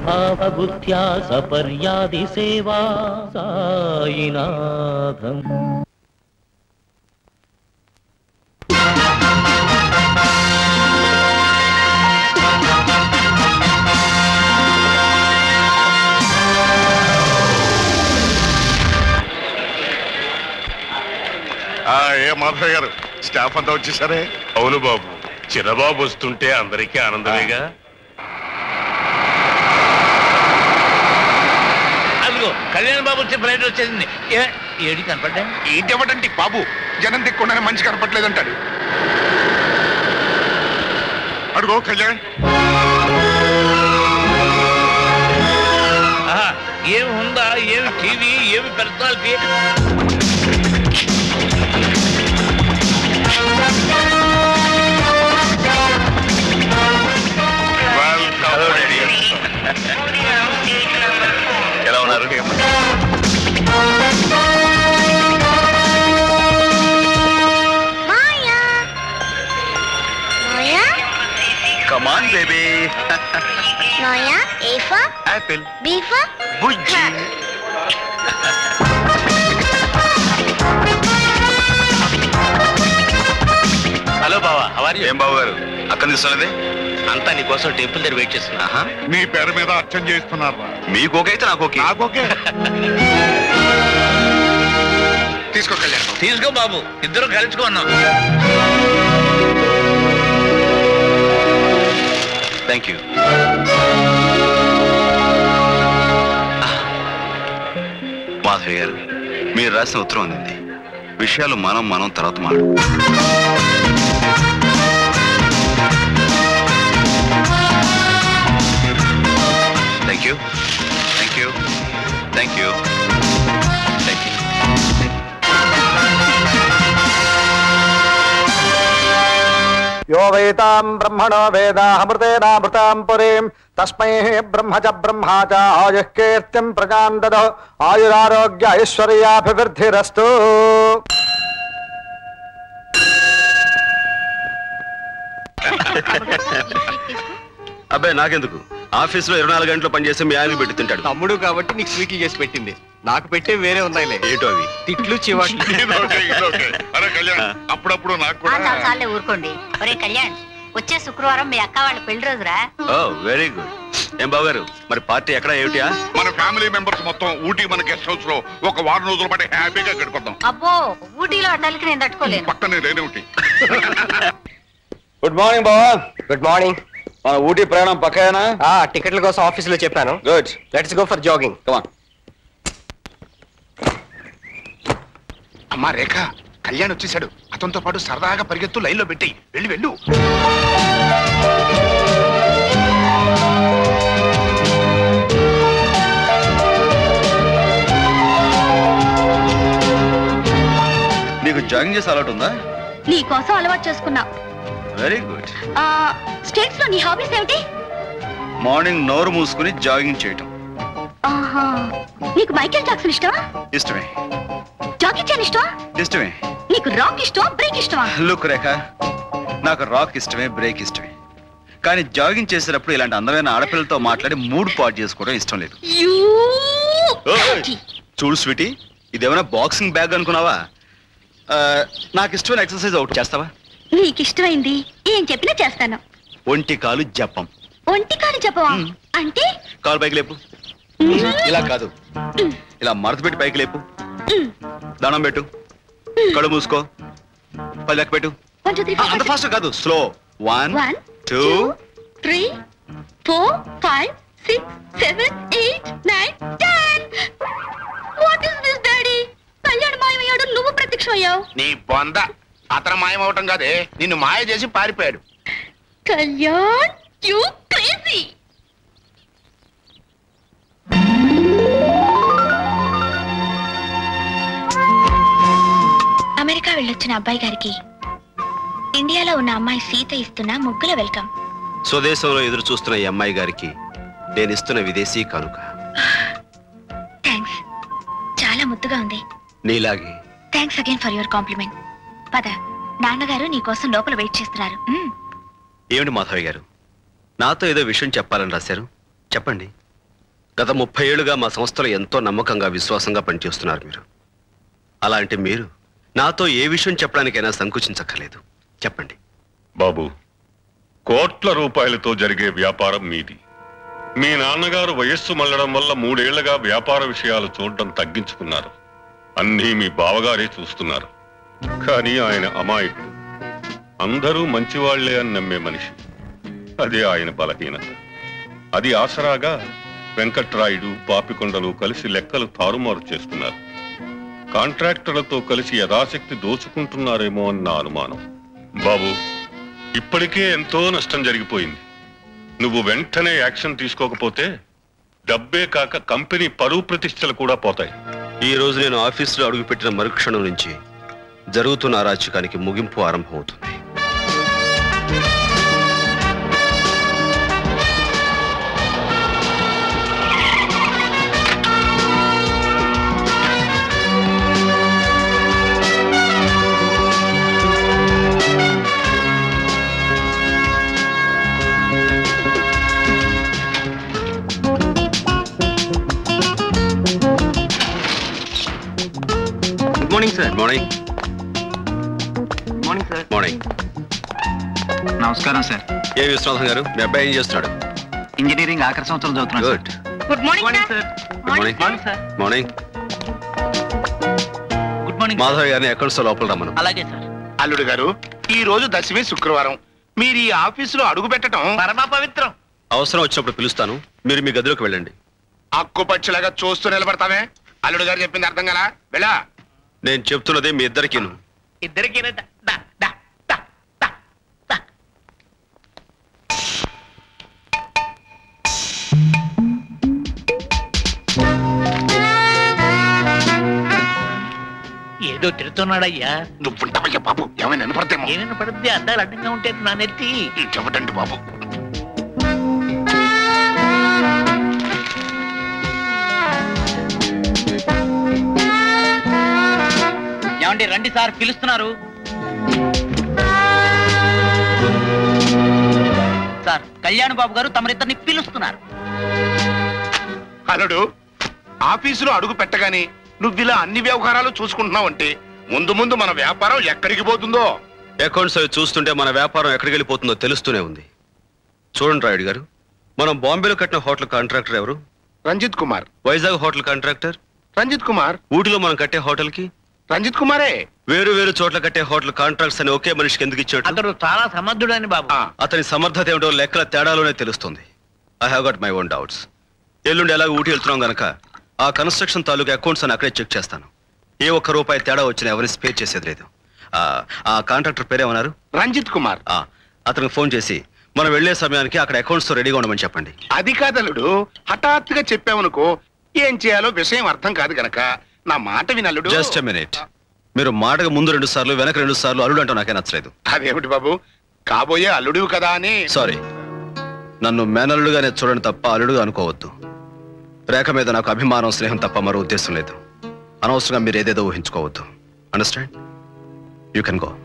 భావబుద్ధ్యా సపర్యాది సేవా సాయినాథం ఆ, ఏ మాధవ్ గారు స్టాఫ్ అంతా వచ్చేసరే అవును బాబు చిన్నబాబు వస్తుంటే అందరికీ ఆనందమేగా అదిగో కళ్యాణ్ బాబు వచ్చే ఫ్లైట్ వచ్చేసింది ఏ- ఏడి కనపడ్డా ఏంటి ఇవ్వడండి బాబు జనం దిక్కుండానే మంచి కనపట్లేదంటాడు అడుగో కళ్యాణ్ ఆహా, ఏమి ఉందా ఏమి టీవీ ఏమి పర్సనాలిటీ ఎలా ఉన్నారు Maya Maya come on baby Maya A for apple B for Bujji hello బావా హవారి ఏం బాబు గారు అక్కడ తీసుకున్నది అంతా నీ కోసం టెంపుల్ దగ్గర వెయిట్ చేస్తున్నా నీ పేరు మీద అర్చన చేస్తున్నారా మీకు ఓకే అయితే నాకు ఓకే నాకోకే తీసుకో కళ్యాణ్ బాబు. తీసుకో బాబు ఇద్దరు కలుసుకున్నాం థ్యాంక్ యూ మాధవి గారు మీరు రాసిన ఉత్తరం అందింది విషయాలు మనం మనం తర్వాత మాట్లాడు thank you thank you thank you thank you यो वैतां ब्रह्मणो वेदामृतेनामृतां पुरीं तस्मै ब्रह्म च ब्रह्मा च आयुः कीर्तिं प्रजां ददौ आयुरारोग्य ऐश्वर्याभिवृद्धिरस्तु అబ్బాయి నాకెందుకు ఆఫీసులో ఇరవై నాలుగు గంటలు పనిచేసి మీ ఆయనకు పెట్టి తింటాడు తమ్ముడు కాబట్టి నీకు స్వీట్లు చేసి పెట్టింది నాకు పెట్టే వేరే ఉన్నాయిలే ఏంటో అవి తిట్లు చివాట్లు ఇదొకే, ఇదొకే. అరే కళ్యాణ్ అప్పుడప్పుడు నాకు కూడా చాలు చాలే ఊరుకోండి ఒరే కళ్యాణ్ వచ్చే శుక్రవారం మీ అక్క వాళ్ళ పెళ్లి రోజురా ఓ వెరీ గుడ్ ఏం బాబు గారు మరి పార్టీ ఎక్కడ ఏమిటియా మన ఫ్యామిలీ మెంబర్స్ మొత్తం ఊటీ మన గెస్ట్ హౌస్ లో ఒక వారం రోజుల పాటు హ్యాపీగా గడిపోతాం అబ్బో ఊటీలో అడ్డలకి నేను తట్టుకోలేను పక్కనే లేనేమిటి గుడ్ మార్నింగ్ బావా గుడ్ మార్నింగ్ మన ఊటీ ప్రయాణం పక్కన ఆ టికెట్ల కోసం ఆఫీస్ లో చెప్పాను good let's go for jogging come on అమ్మా రేఖ కళ్యాణ్ వచ్చేసాడు అతనితో పాటు సరదాగా పరిగెత్తు లైన్లో పెట్టి వెళ్ళి వెళ్ళు నీకు జాగింగ్ చేసే అలవాటు ఉందా నీ కోసం అలవాటు చేసుకున్నా వెరీ గుడ్ స్టేట్స్ లో నీ హాబీస్ ఏమిటి మార్నింగ్ నోరు మూసుకుని జాగింగ్ చేయటం ఆహా నీకు మైకేల్ జాక్సన్ ఇష్టమా ఇష్టమే జాకీ చాన్ ఇష్టమా ఇష్టమే నీకు రాక్ ఇష్టమా బ్రేక్ ఇష్టమా లుక్ రేఖ నాకు రాక్ ఇష్టమే బ్రేక్ ఇష్టమే కానీ జాగింగ్ చేసేటప్పుడు ఇలాంటి అందమైన ఆడపిల్లలతో మాట్లాడి మూడ్ పాటు చేసుకోవడం ఇష్టం లేదు యూ ఓయ్! చూడు స్వీటీ ఇదేమైనా బాక్సింగ్ బ్యాగ్ అనుకున్నావా ఆ, నాకు ఇష్టమైన ఎక్సర్సైజ్ ఒకటి చేస్తావా నీకు ఇష్టమైంది ఏం చెప్పినా చేస్తాను ఒంటి కాలు జపం ఒంటి కాలు చెప్పవా అంటే కాలు పైకి లేపు ఇలా కాదు ఇలా మడత పెట్టి పైకి లేపు దండం పెట్టు కళ్ళు మూసుకో పది లెక్క పెట్టు వన్ టూ త్రీ ఆ, అంత ఫాస్ట్ కాదు slow one one two three four five six seven eight nine ten what is this daddy Kalyan మాయమయ్యాడు నువ్వు ప్రత్యక్షమయ్యావు నీ బొంద అతను మాయమవటం కాదే నిన్ను మాయ చేసి పారిపోయాడు కళ్యాణ్ యూ క్రేజీ అమెరికా వెళ్ళొచ్చిన అబ్బాయి గారికి ఇండియాలో ఉన్న అమ్మాయి సీత ఇస్తున్న ముగ్గుల వెల్కమ్ స్వదేశంలో ఎదురు చూస్తున్న ఈ అమ్మాయి గారికి నేను ఇస్తున్న విదేశీ కానుక థ్యాంక్స్ చాలా ముద్దుగా ఉంది నీలాగే thanks again for your compliment పద నాన్నగారు నీ కోసం లోపల వెయిట్ చేస్తున్నారు మ్మ్. ఏమిటి మాధవి గారు నాతో ఏదో విషయం చెప్పాలని రాశారు చెప్పండి గత ముప్పై ఏళ్ళుగా మా సంస్థలో ఎంతో నమ్మకంగా విశ్వాసంగా పనిచేస్తున్నారు మీరు అలాంటి మీరు నాతో ఏ విషయం చెప్పడానికైనా సంకోచించక్కర్లేదు చెప్పండి బాబు కోట్ల రూపాయలతో జరిగే వ్యాపారం మీది మీ నాన్నగారు వయస్సు మళ్ళడం వల్ల మూడేళ్లుగా వ్యాపార విషయాలు చూడడం తగ్గించుకున్నారు అన్నీ మీ బావగారే చూస్తున్నారు కానీ ఆయన అమాయకుడు అందరూ మంచివాళ్లే అని నమ్మే మనిషి అదే ఆయన బలహీనత అది ఆసరాగా వెంకట్రాయుడు పాపికొండలు కలిసి లెక్కలు తారుమారు చేస్తున్నారు కాంట్రాక్టర్లతో కలిసి యథాశక్తి దోచుకుంటున్నారేమో అన్న అనుమానం బాబు ఇప్పటికే ఎంతో నష్టం జరిగిపోయింది నువ్వు వెంటనే యాక్షన్ తీసుకోకపోతే డబ్బే కాక కంపెనీ పరువు ప్రతిష్టలు కూడా పోతాయి ఈ రోజు నేను ఆఫీసులో అడుగుపెట్టిన మరుక్షణం నుంచి జరుగుతున్న అరాచకానికి ముగింపు ఆరంభమవుతుంది good morning sir morning good morning sir morning నమస్కారం సార్ ఏ విశ్వనాథం గారు మీ అబ్బాయి ఏం చేస్తున్నాడు ఇంజనీరింగ్ ఆఖరి సంవత్సరం చదువుతున్నాను sir good good morning sir morning morning sir morning good morning Madhav గారిని అకౌంట్స్ లోపల రమ్మను అలాగే సార్ అల్లుడు గారు ఈ రోజు దశమి శుక్రవారం మీరు ఈ ఆఫీసులో అడుగు పెట్టడం పరమ పవిత్రం అవసరం వచ్చినప్పుడు పిలుస్తాను మీరు మీ గదిలోకి వెళ్ళండి అక్కు పచ్చిలాగా చూస్తూ నిలబడతామే అల్లుడు గారు చెప్పింది అర్థం కదా వెళ్ళా నేను చెప్తున్నది మీ ఇద్దరికీను ఇద్దరికి ఏదో తిడుతున్నాడయ్యా నువ్వుంటావయ్యా బాబు ఏమైనా వినపడతేమో ఏమైనా పడితే అద్దాలు అడ్డంగా ఉంటే నా నెత్తి చెప్పటండి బాబు ఏమండి రండి సార్ పిలుస్తున్నారు సార్ కళ్యాణ్ బాబు గారు తమరిద్దరిని పిలుస్తున్నారు అల్లుడు ఆఫీసులో అడుగు పెట్టగానే నువ్వు ఇలా అన్ని వ్యవహారాలు చూసుకుంటున్నావంటే ముందు ముందు మన వ్యాపారం ఎక్కడికి పోతుందో అకౌంట్స్ అవి చూస్తుంటే మన వ్యాపారం ఎక్కడికి వెళ్ళిపోతుందో తెలుస్తూనే ఉంది చూడండి రాయుడు గారు మనం బాంబేలో కట్టిన హోటల్ కాంట్రాక్టర్ ఎవరు రంజిత్ కుమార్ వైజాగ్ హోటల్ కాంట్రాక్టర్ రంజిత్ కుమార్ ఊటీలో మనం కట్టే హోటల్ కి రంజిత్ కుమారే వేరు వేరు చోట్ల కట్టే హోటల్ కాంట్రాక్ట్స్ అని ఒకే మనిషికి ఎందుకు ఇచ్చాడు అతడు చాలా సమర్థుడని బాబు ఆ, అతని సమర్థత ఏమిటో లెక్కల తేడాలోనే తెలుస్తుంది I have got my own doubts ఎల్లుండి ఎలాగ ఊటీ వెళ్తున్నాం గనక ఆ కన్స్ట్రక్షన్ తాలూకు అకౌంట్స్ అని అక్కడే చెక్ చేస్తాను ఏ ఒక్క రూపాయి తేడా వచ్చినా ఎవరిని స్పేర్ చేసేది లేదు ఆ, ఆ కాంట్రాక్టర్ పేరేమన్నారు రంజిత్ కుమార్ ఆ, అతనికి ఫోన్ చేసి మనం వెళ్లే సమయానికి అక్కడ అకౌంట్స్ రెడీగా ఉండమని చెప్పండి అది కాదల్లుడు హఠాత్తుగా చెప్పావనుకో ఏం చేయాలో విషయం అర్థం కాదు గనక నా మాట వినల్లుడు జస్ట్ మినిట్ మీరు మాటకు ముందు రెండు సార్లు వెనక రెండు సార్లు అల్లుడు అంటూ నాకే నచ్చలేదు అదేమిటి బాబు కాబోయే అల్లుడివి కదా అని సారీ నన్ను మేనల్లుడుగానే చూడండి తప్ప అల్లుడుగా అనుకోవద్దు రేఖ మీద నాకు అభిమానం స్నేహం తప్ప మరో ఉద్దేశం లేదు అనవసరంగా మీరు ఏదేదో ఊహించుకోవద్దు understand you can go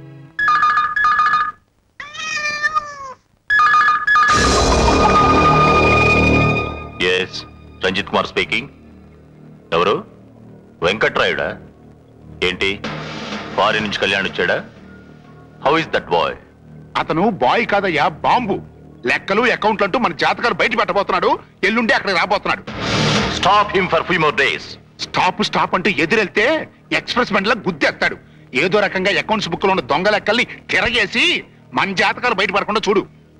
yes Ranjith Kumar speaking ఎవరు వెంకట్రాయుడా ఏంటి ఫారిన్ నుంచి కళ్యాణ్ వచ్చాడా హౌ ఇస్ దట్ బాయ్ అతను బాయ్ కాదయ్యా బాంబు లెక్కలు అకౌంట్లు అంటూ మన జాతకాలు బయట పెట్టబోతున్నాడు ఎల్లుండి అక్కడికి రాబోతున్నాడు stop him for few more days stop stop అంటూ ఎదురెళ్తే ఎక్స్ప్రెస్ బండ్లా గుద్దేస్తాడు ఏదో రకంగా అకౌంట్స్ బుక్ లో ఉన్న దొంగ లెక్కల్ని తిరగేసి మన జాతకాలు బయట పడకుండా చూడు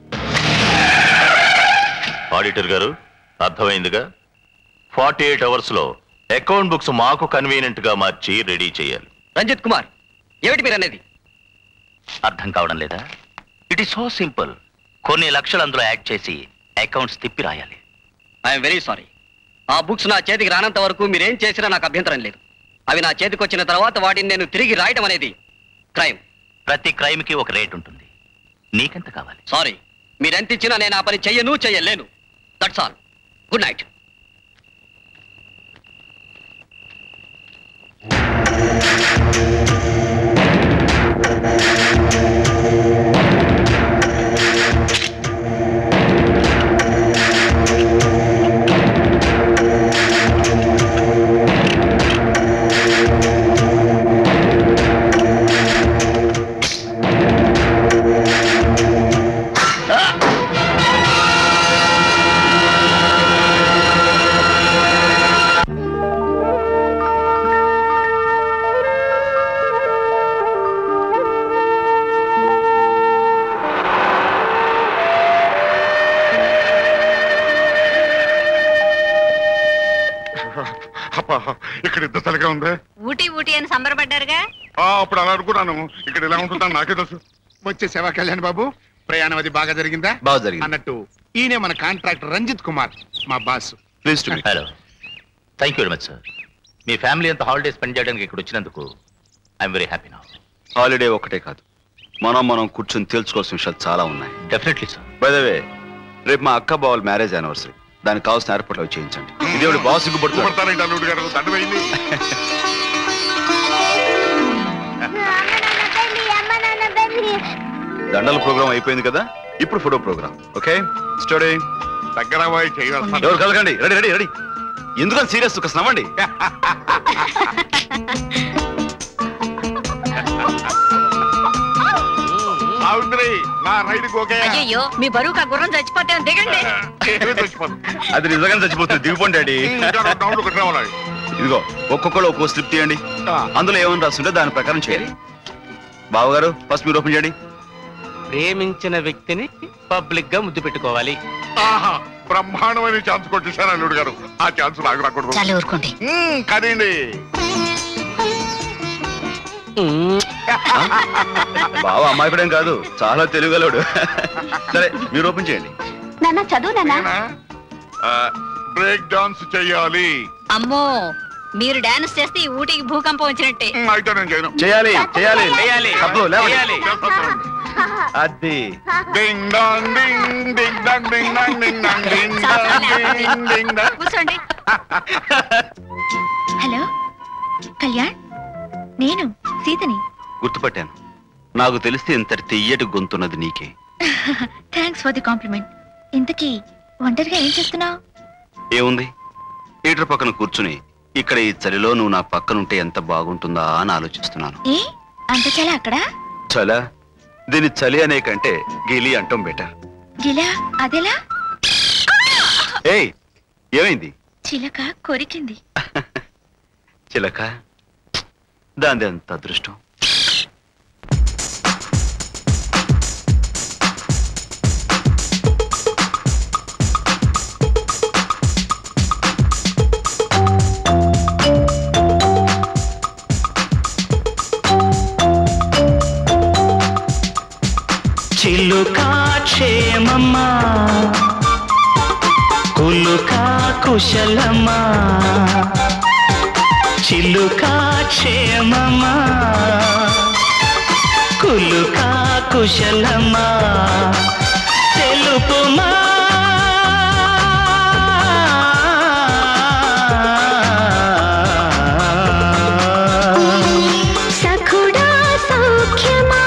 ఆడిటర్ గారు అర్థమైందిగా ఫార్టీ ఎయిట్ అవర్స్ లో అకౌంట్ బుక్స్ మాకు కన్వీనియంట్ గా మార్చి రెడీ చేయాలి రంజిత్ కుమార్ ఏమిటి మీరు అనేది అర్థం కావడం లేదా ఇట్ ఈస్ సో సింపుల్ కొన్ని లక్షలు అందులో యాడ్ చేసి అకౌంట్స్ తిప్పి రాయాలి ఐఎమ్ వెరీ సారీ ఆ బుక్స్ నా చేతికి రానంత వరకు మీరేం చేసినా నాకు అభ్యంతరం లేదు అవి నా చేతికి వచ్చిన తర్వాత వాటిని నేను తిరిగి రాయడం అనేది క్రైమ్ ప్రతి క్రైమ్ కి ఒక రేట్ ఉంటుంది నీకెంత కావాలి సారీ మీరెంత ఇచ్చినా నేను ఆ పని చెయ్యను చెయ్యలేను దట్స్ ఆల్ గుడ్ నైట్ ఇక్కడ ఇంత చలిగా ఉంది ఊటీ ఊటీ అని సంబరపడ్డారుగా ఆ, అప్పుడు అలా అనుకున్నాను ఇక్కడ ఎలా ఉంటుందని నాకే తెలుసు వచ్చేసావా కళ్యాణ్ బాబు ప్రయాణం అది బాగా జరిగిందా బాగా జరిగింది. అన్నట్టు ఈయనే మన కాంట్రాక్టర్ రంజిత్ కుమార్ మా boss please to hello thank you very much sir మీ ఫ్యామిలీ అంతా హాలిడే స్పెండ్ చేయడానికి ఇక్కడ వచ్చినందుకు ఐఎమ్ వెరీ హ్యాపీ నా హాలిడే ఒకటే కాదు మనం మనం కూర్చొని తేల్చుకోవాల్సిన విషయాలు చాలా ఉన్నాయి డెఫినెట్లీ సార్ బైదవే రేపు మా అక్క బావల మ్యారేజ్ యానివర్సరీ దానికి కావాల్సిన ఏర్పాట్లు అవి చేయించండి ఇదేవిడ బాస్ సిగ్గుపడుతుంది పడతారండి అల్లుడు గారు దండ వేయండి దండల ప్రోగ్రామ్ అయిపోయింది కదా ఇప్పుడు ఫోటో ప్రోగ్రామ్ ఓకే స్టడీ దగ్గర పోయి చేయాలి ఎవరు కలగండి రెడీ రెడీ రెడీ ఎందుకని సీరియస్ ఒక నవ్వండి సావిత్రి నా రైడ్ ఓకే అయ్యో మీ బరువుకు ఆ గుర్రం చచ్చిపోతే దిగండి అది నిజంగానే చచ్చిపోతుంది దిగిపోండి డాడీ ఇదిగో ఒక్కొక్కరు ఒక్కో స్లిప్ తీయండి అందులో ఏమని రాస్తుంటే దాని ప్రకారం చేయాలి బావగారు ఫస్ట్ మీరు ఓపెన్ చేయండి ప్రేమించిన వ్యక్తిని పబ్లిక్ గా ముద్దు పెట్టుకోవాలి ఆహా బ్రహ్మాండమైన ఛాన్స్ కొట్టేశారు అల్లుడు గారు ఆ ఛాన్స్ నాకు రాకూడదు చాలు ఊరుకోండి మ్మ్, కదండి బావ అమ్మాయిపడేం కాదు చాలా తెలుగులోడు సరే మీరు ఓపెన్ చేయండి నాన్న చదువు నాన్న బ్రేక్ డాన్స్ చెయ్యాలి అమ్మో మీరు డాన్స్ చేస్తే ఈ ఊటీకి భూకంపం వచ్చినట్టే అయితే నేను చేయను చేయాలి చేయాలి చేయాలి. తప్పులు లేవండి. చేయాలి. అది డింగ్ డాంగ్ డింగ్ డింగ్ డాంగ్ డింగ్ డాంగ్ డింగ్ డాంగ్ డింగ్ డాంగ్ డింగ్ డింగ్ డాంగ్ కూర్చోండి హలో కళ్యాణ్ నేను సీతని గుర్తుపట్టాను నాకు తెలిస్తే ఇంతటి తెయ్యటి గొంతున్నది నీకే థ్యాంక్స్ ఫర్ ది కాంప్లిమెంట్ ఇంతకీ ఒంటరిగా ఏం చేస్తున్నావు ఏముంది హీటర్ పక్కన కూర్చుని ఇక్కడ ఈ చలిలో నువ్వు నా పక్కనుంటే ఎంత బాగుంటుందా అని ఆలోచిస్తున్నాను ఏ అంత చాలా అక్కడ చలా దీని చలి అనే కంటే గిలి అంటాం బెటర్ గిలా అదెలా ఏయ్ ఏమైంది చిలక కొరికింది చిలక దాని ఎంత అదృష్టం చిలుకా క్షేమమ్మా కులుకా కుశలమా చిలుకా క్షేమమా కులుకా కుశలమా తెలుపుమా సఖుడా సౌఖ్యమా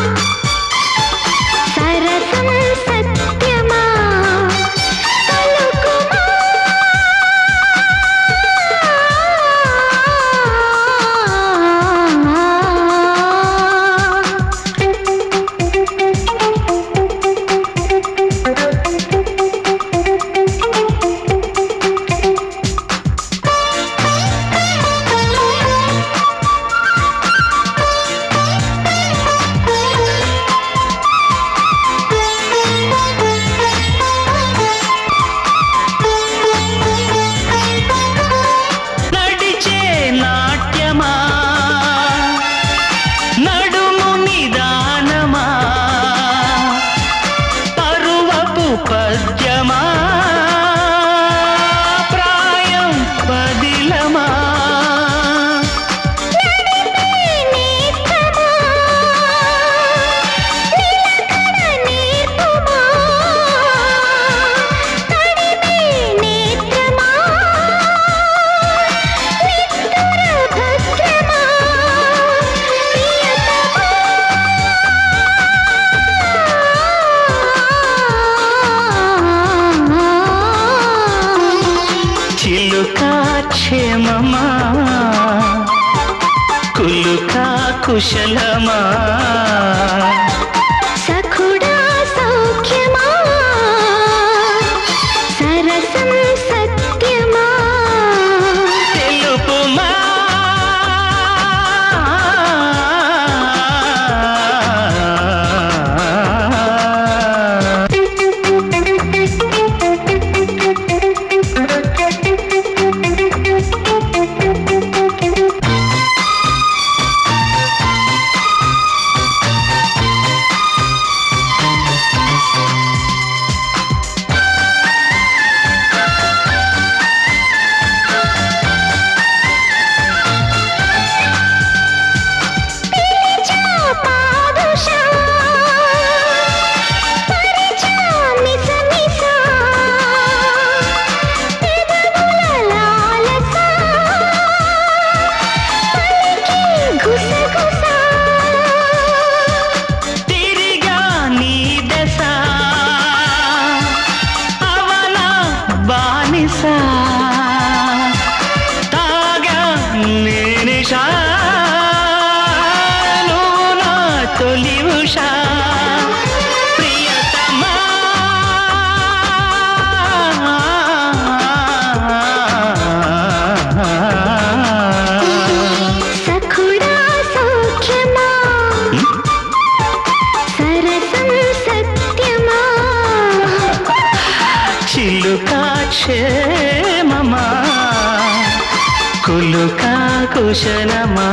సరసం సత్యమా పలుకుమా నడిచే నాట్యమా నడుము నిదానమా పరువపు పద్యమా ప్రాయం పదిలమా చిలుకా క్షేమమా కులుకా కుశలమా సఖుడా సౌఖ్యమా సరసం సత్యమా తెలుపుమా ఉషా నువ్వు నా తొలి ఉషా ప్రియతమా సఖుడా సౌఖ్యమా సరసం సత్యమా చిలుకా క్షేమమా కులుకా కుశలమా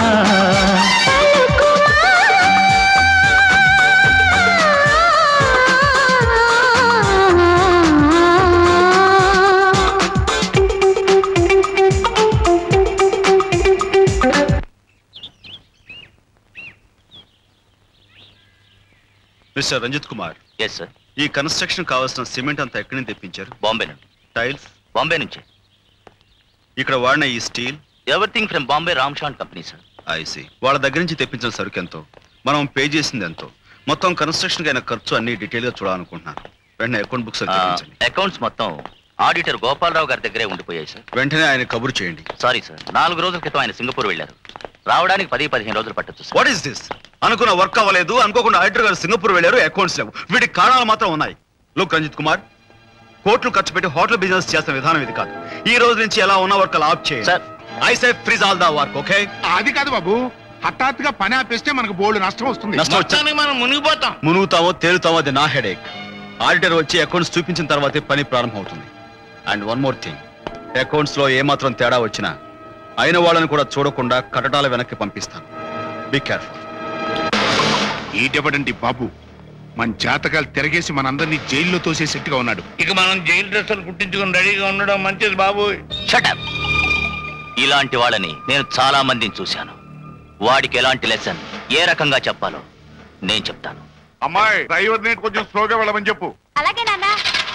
mister Ranjit Kumar yes sir ఈ కన్స్ట్రక్షన్ కావాల్సిన సిమెంట్ అంతా ఎక్కడి నుంచి తెప్పించారు బాంబే నుండి టైల్స్ బాంబే నుంచి ఇక్కడ వాడిన ఈ steel everything from Bombay Ramshan company sir ఐసి వాళ్ళ దగ్గర నుంచి తెప్పించిన సరుకు ఎంతో మనం పే చేసింది ఎంతో మొత్తం కన్స్ట్రక్షన్ అయిన ఖర్చు అన్ని డీటెయిల్ గా చూడాలనుకుంటున్నాను వెంటనే అకౌంట్ బుక్స్ తెప్పించండి అకౌంట్స్ మొత్తం ఆడిటర్ గోపాలరావు గారి దగ్గరే ఉండిపోయాయి సార్ వెంటనే ఆయన కబురు చేయండి సారీ సార్ నాలుగు రోజుల క్రితం ఆయన సింగపూర్ వెళ్ళారు రావడానికి పది పదిహేను రోజులు పట్టొచ్చు సార్ వాట్ ఈస్ దిస్ అనుకున్న వర్క్ అవ్వలేదు అనుకోకుండా ఆడిటర్ గారు సింగపూర్ వెళ్ళారు అకౌంట్స్ లేవు వీటికి కారణాలు మాత్రం ఉన్నాయి లుక్ రంజిత్ కుమార్ కోట్లు ఖర్చు పెట్టి హోటల్ బిజినెస్ చేస్తున్న విధానం ఇది కాదు ఈ రోజు నుంచి ఎలా ఉన్న వర్క్ అలా ఆఫ్ చేయండి I say freeze all the work okay అది కాదు బాబు హఠాత్తుగా పని ఆపేస్తే మనకు బోల్డ్ నష్టం వస్తుంది నష్టం వచ్చా- మనం మునిగిపోతాం మునుగుతామో తేలుతామో అది నా హెడేక్ ఆడిటర్ వచ్చి అకౌంట్స్ చూపించిన తర్వాతే పని ప్రారంభం అవుతుంది and one more thing accounts లో ఏమాత్రం తేడా వచ్చినా అయిన వాళ్ళని కూడా చూడకుండా కటటాల వెనక్కి పంపిస్తాను బీ కేర్ఫుల్ ఈటెవడండి బాబు మన జాతకాలు తిరగేసి మనందరినీ జైల్లో తోసే శక్తిగా ఉన్నాడు ఇక మనం జైలు డ్రెస్సులు కుట్టించుకుని రెడీగా ఉండడం మంచిది బాబు షటప్ ఇలాంటి వాళ్ళని నేను చాలా మందిని చూశాను వాడికి ఎలాంటి లెసన్ ఏ రకంగా చెప్పాలో నేను చెప్తాను అమ్మాయి డ్రైవర్ ని కొంచెం స్లోగా వెళ్ళమని చెప్పు అలాగే నాన్న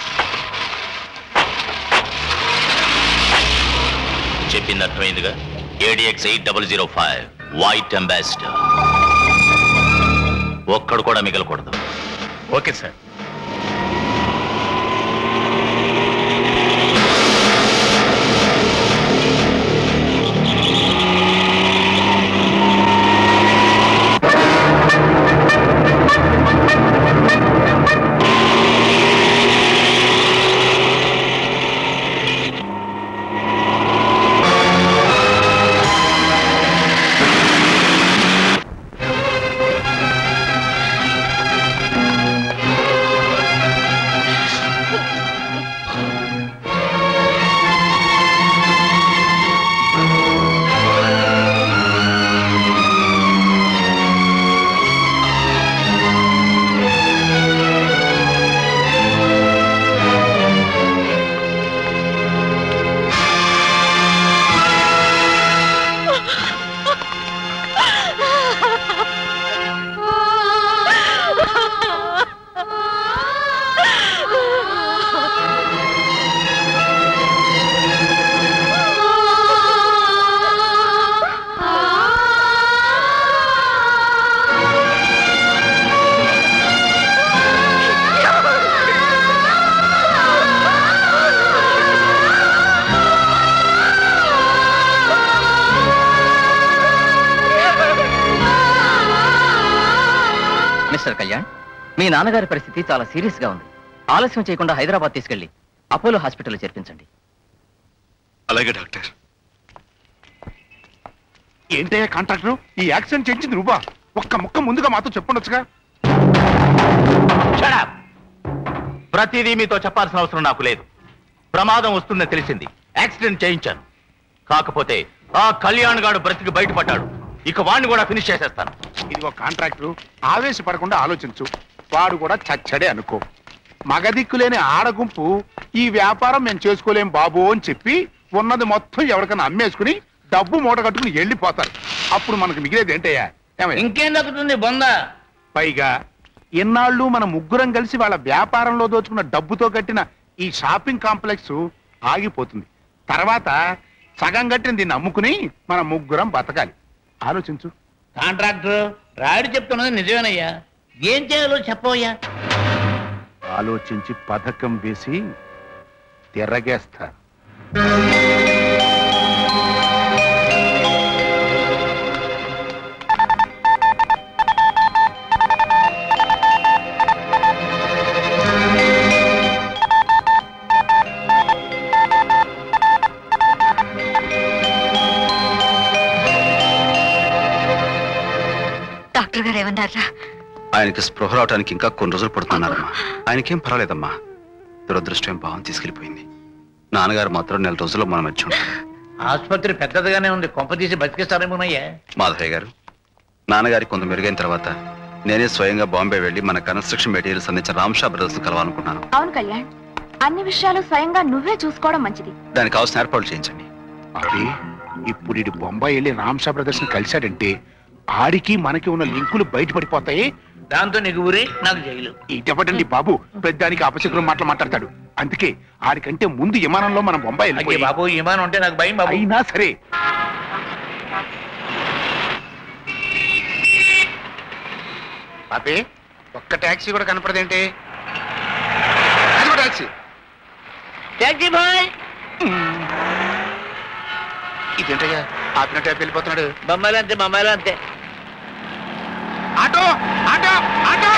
చెప్పింది అర్థమైందిగా ADX eight double zero five white ambassador ఒక్కడు కూడా మిగలకూడదు ఓకే సార్ మిస్టర్ కళ్యాణ్ మీ నాన్నగారి పరిస్థితి చాలా సీరియస్ గా ఉంది ఆలస్యం చేయకుండా హైదరాబాద్ తీసుకెళ్లి అపోలో హాస్పిటల్లో చేర్పించండి అలాగే డాక్టర్ ఏంటయ్యా కాంట్రాక్టర్ ఈ యాక్సిడెంట్ చేయించింది నువ్వా ఒక్క ముక్క ముందుగా మాతో చెప్పుండొచ్చుగా ప్రతిదీ మీతో చెప్పాల్సిన అవసరం నాకు లేదు ప్రమాదం వస్తుందని తెలిసింది యాక్సిడెంట్ చేయించాను కాకపోతే ఆ కళ్యాణ్ గాడు బ్రతికి బయటపడ్డాడు ఇక వాడిని కూడా ఫినిష్ చేసేస్తాను ఇదిగో కాంట్రాక్టర్ ఆవేశపడకుండా ఆలోచించు వాడు కూడా చచ్చడే అనుకో మగదిక్కులేని ఆడగుంపు ఈ వ్యాపారం మేము చేసుకోలేం బాబు అని చెప్పి ఉన్నది మొత్తం ఎవరికైనా అమ్మేసుకుని డబ్బు మూట కట్టుకుని వెళ్ళిపోతారు అప్పుడు మనకు మిగిలేది ఏంటయ్యా ఏమయ్య? ఇంకేం దక్కుతుంది బొంద పైగా ఇన్నాళ్ళు మన ముగ్గురం కలిసి వాళ్ళ వ్యాపారంలో దోచుకున్న డబ్బుతో కట్టిన ఈ షాపింగ్ కాంప్లెక్స్ ఆగిపోతుంది తర్వాత సగం కట్టిన దీన్ని అమ్ముకుని మన ముగ్గురం బతకాలి ఆలోచించు కాంట్రాక్టర్ రాయుడు చెప్తున్నది నిజమేనయ్యా ఏం చేయాలో చెప్పవయ్యా ఆలోచించి పథకం వేసి తిరగేస్తా డాక్టర్ గారు ఏమన్నారా ఆయనకి స్పృహ రావడానికి ఇంకా కొన్ని రోజులు పడుతున్నారమ్మా ఆయనకేం పర్వాలేదమ్మా దురదృష్టం భావం తీసుకెళ్లిపోయింది నాన్నగారు మాత్రం నెల రోజుల్లో మన మధ్య ఉంటారు ఆసుపత్రి పెద్దదిగానే ఉంది కొంప తీసి బతికిస్తారేమోనయ్యా మాధవయ్య గారు నాన్నగారి కొంత మెరుగైన తర్వాత నేనే స్వయంగా బాంబే వెళ్ళి మన కన్స్ట్రక్షన్ మెటీరియల్స్ అందించిన రామ్షా బ్రదర్స్ కలవాలనుకున్నాను అవును కళ్యాణ్ అన్ని విషయాలు స్వయంగా నువ్వే చూసుకోవడం మంచిది దానికి కావాల్సిన ఏర్పాట్లు చేయించండి అది ఇప్పుడు ఇటు బొంబాయి వెళ్ళి రామ్షా బ్రదర్స్ ని కలిశాడంటే ఆడికి మనకి ఉన్న లింకులు బయటపడిపోతాయి దాంతో నీకు ఊరి నాకు జైలు ఇటపటండి బాబు పెద్దానికి అపశకురం మాటలు మాట్లాడతాడు అందుకే ఆడికంటే ముందు విమానంలో మనం బొంబాయి అయ్యే వెళ్ళిపోయి బాబు ఈ విమానం ఉంటే నాకు భయం బాబు అయినా సరే పాపే ఒక్క టాక్సీ కూడా కనపడదేంటి అదిగో టాక్సీ ట్యాక్సీ బాయ్ ఇదేంటయ్యా ఆపినట్టు ఆపి వెళ్ళిపోతున్నాడు బొమ్మాయిలు అంతే బొమ్మాయిలు అంతే ఆటో ఆటో ఆటో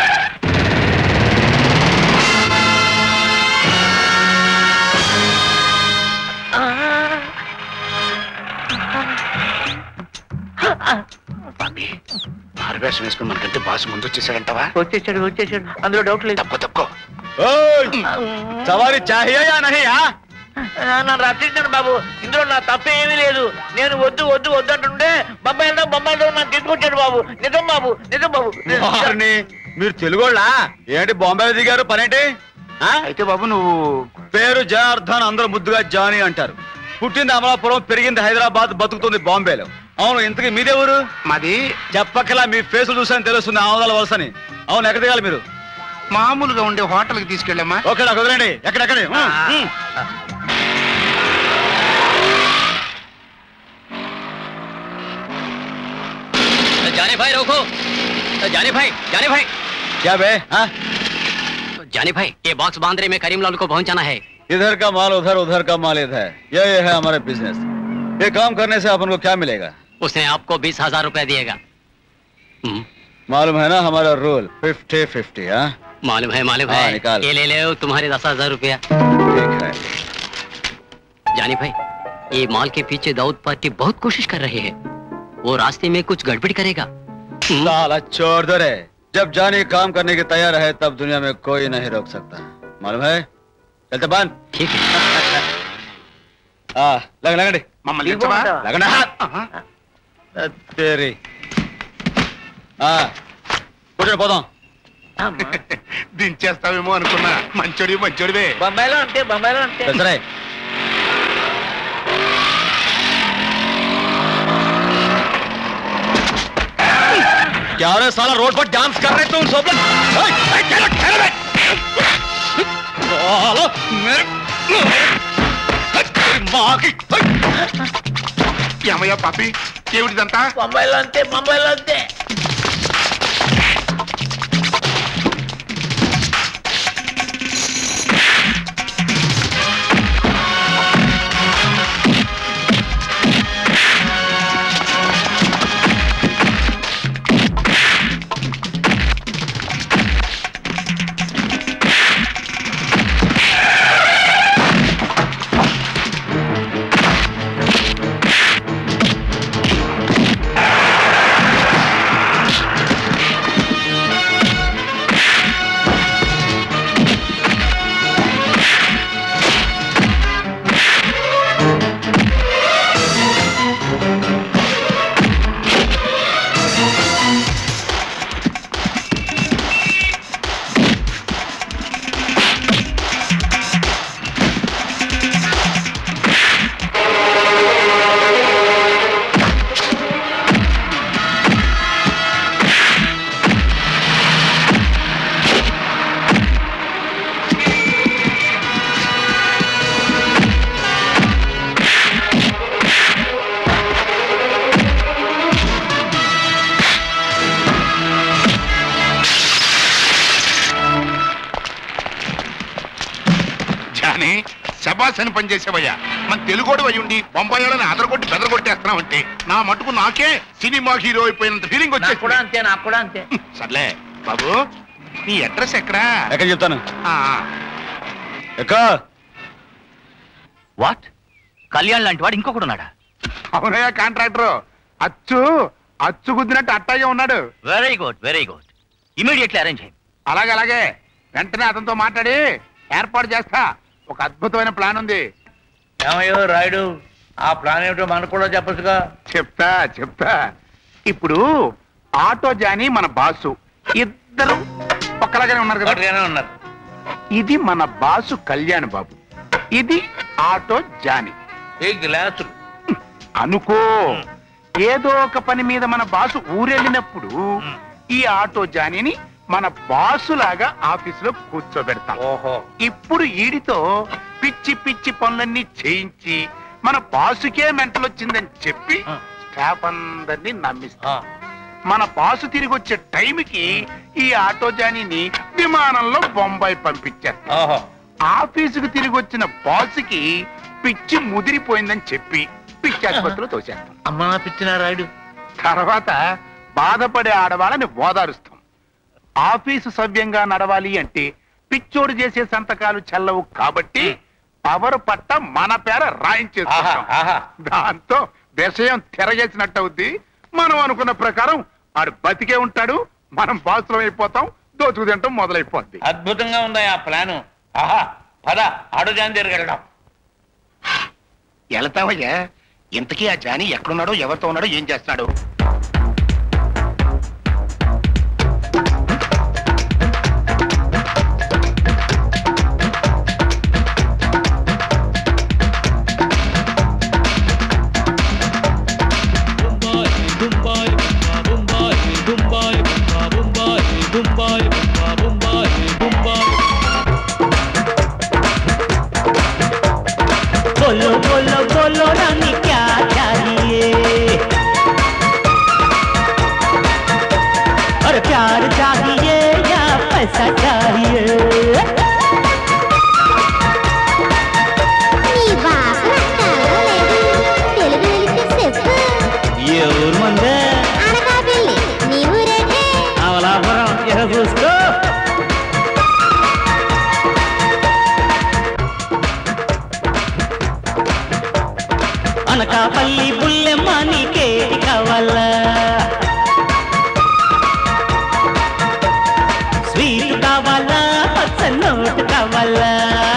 మారువేషం వేసుకుని మనకంటే బాసు ముందు వచ్చేసాడంటవా వచ్చేసాడు వచ్చేసాడు అందులో డౌట్ లేదు తప్పుకో తప్పుకో సవారీ చాహియా యా నహీ యా నన్ను రక్షించండి బాబు ఇందులో నా తప్పేమీ లేదు నేను వద్దు వద్దు వద్దు అంటుంటే బొమ్మాయి వెళ్దాం బొమ్మాయి వెళ్దాం నాకు తీసుకొచ్చాడు బాబు నిజం బాబు నిజం బాబు వారిని మీరు తెలుగోళ్ళా ఏంటి బాంబే దిగారు పనేంటి ఆ? అయితే బాబు నువ్వు పేరు జనార్దన్ అందరూ ముద్దుగా జానీ అంటారు పుట్టింది అమలాపురం పెరిగింది హైదరాబాద్ బతుకుతుంది బాంబేలో అవును ఇంతకీ మీదే ఊరు మాది చెప్పకలా మీ ఫేసులు చూసాను తెలుస్తుంది ఆమదాల వలసని అవును ఎక్కడ దిగాలి మీరు మామూలుగా ఉండే హోటల్కి తీసుకెళ్ళామా ఓకే నాకు వదిలేండి ఎక్కడెక్కడే जाने भाई रोको जाने भाई जाने भाई क्या बे हाँ? जाने भाई ये बॉक्स बांद्रे में करीमलाल को पहुंचाना है इधर का माल उधर उधर का माल इधर ये ये है हमारे बिजनेस ये काम करने से अपन को क्या मिलेगा उसने आपको बीस हजार रुपया दिएगा मालूम है ना हमारा रूल फिफ्टी फिफ्टी हाँ मालूम है मालूम हाँ, है निकाल। ये ले ले तुम्हारे दस हजार रुपया ठीक है जानी भाई ये माल के पीछे दाऊद पार्टी बहुत कोशिश कर रही है वो रास्ते में कुछ गड़बड़ करेगा साला चोर दो रे जब जाने काम करने के तैयार है तब दुनिया में कोई नहीं रोक सकता मालूम है चलते बंद ठीक है हाँ लग लगंడి మమ్మల్ని దించవా? लगना तेरी हाँ కూర్చోండి పోదాం దించేస్తావేమో అనుకున్నా మంచోడి మంచోడివే బొమ్మాయిలో అంతే బొమ్మాయిలో అంతే सरे क्या हो रहा है साला रोड पर डांस कर रहे तुम सब लोग ओए, ओए, ठहरो, ठहरो बे। साला, मेरे तेरी माँ की ఏమయ్యా పాపి ఏమిటిదంతా బొమ్మాయిలో అంతే బొమ్మాయిలో అంతే జాని శబాస్ అని పనిచేసేవయ్యా మన తెలుగోడు అయి ఉండి బొంబాయి వాళ్ళని అదరగొట్టి బెదరగొట్టేస్తున్నావు అంటే నా మటుకు నాకే సినిమా హీరో అయిపోయినంత ఫీలింగ్ నాకు కూడా వచ్చేసి అంతే నాకు కూడా అంతే సర్లే బాబు నీ అడ్రస్ ఎక్కడా ఎక్కడ చెప్తాను ఆ, ఎక్క వాట్ కళ్యాణ్ లాంటి వాడు ఇంకొకడు ఉన్నాడా అవునయ్యా కాంట్రాక్టర్ అచ్చు అచ్చుగుద్దినట్టు అట్టాగే ఉన్నాడు very good very good immediately arrange చేయండి అలాగే అలాగే వెంటనే అతనితో మాట్లాడి ఏర్పాటు చేస్తా ఒక అద్భుతమైన ప్లాన్ ఉంది ఏమయ్యో రాయుడు ఆ ప్లాన్ ఏమిటో మనకు కూడా చెప్పచ్చుగా చెప్తా చెప్తా ఇప్పుడు ఆటో జాని మన బాసు ఇద్దరు ఒక్కలాగానే ఉన్నారు కదా ఒకటిగానే ఉన్నారు ఇది మన బాసు కళ్యాణ్ బాబు ఇది ఆటో జాని ఈ గ్లాసులు అనుకో ఏదో ఒక పని మీద మన బాసు ఊరెళ్ళినప్పుడు ఈ ఆటో జానీని మన బాసులాగా ఆఫీసులో కూర్చోబెడతాం ఓహో ఇప్పుడు ఈడితో పిచ్చి పిచ్చి పనులన్నీ చేయించి మన బాసుకే మెంటలొచ్చిందని చెప్పి స్టాఫ్ అందరినీ నమ్మిస్తాం మన బాసు తిరిగి వచ్చే టైంకి ఈ ఆటో జానీని విమానంలో బొంబాయి పంపించేస్తాం ఓహో ఆఫీసుకు తిరిగి వచ్చిన బాసుకి పిచ్చి ముదిరిపోయిందని చెప్పి పిచ్చి ఆసుపత్రిలో తోసేస్తాం అమ్మా పిచ్చిన రాయుడు తర్వాత బాధపడే ఆడవాళ్ళని ఓదారుస్తాం ఆఫీసు సవ్యంగా నడవాలి అంటే పిచ్చోడు చేసే సంతకాలు చెల్లవు కాబట్టి పవర్ పట్ట మన పేర రాయించేస్తాం దాంతో విషయం తిరగేసినట్టు అవుద్ది మనం అనుకున్న ప్రకారం ఆడు బతికే ఉంటాడు మనం బాసులం అయిపోతాం దోచుకు తింటాం మొదలైపోద్ది అద్భుతంగా ఉందా ఆ ప్లాను ఆహా పద ఆడుజాన్ దగ్గరికి వెళ్దాం వెళ్తావయ్యా ఇంతకీ ఆ జానీ ఎక్కడున్నాడో ఎవరితో ఉన్నాడో ఏం చేస్తున్నాడు बोलो बोलो बोलो रानी क्या चाहिए और प्यार चाहिए या पैसा चाहिए ఎవరు మందే అవలాపురం ఇక చూసుకో అనకాపల్లి బుల్లెమ్మ నీకేది కావాలా స్వీట్ కావాలా పచ్చ నోట్ కావాలా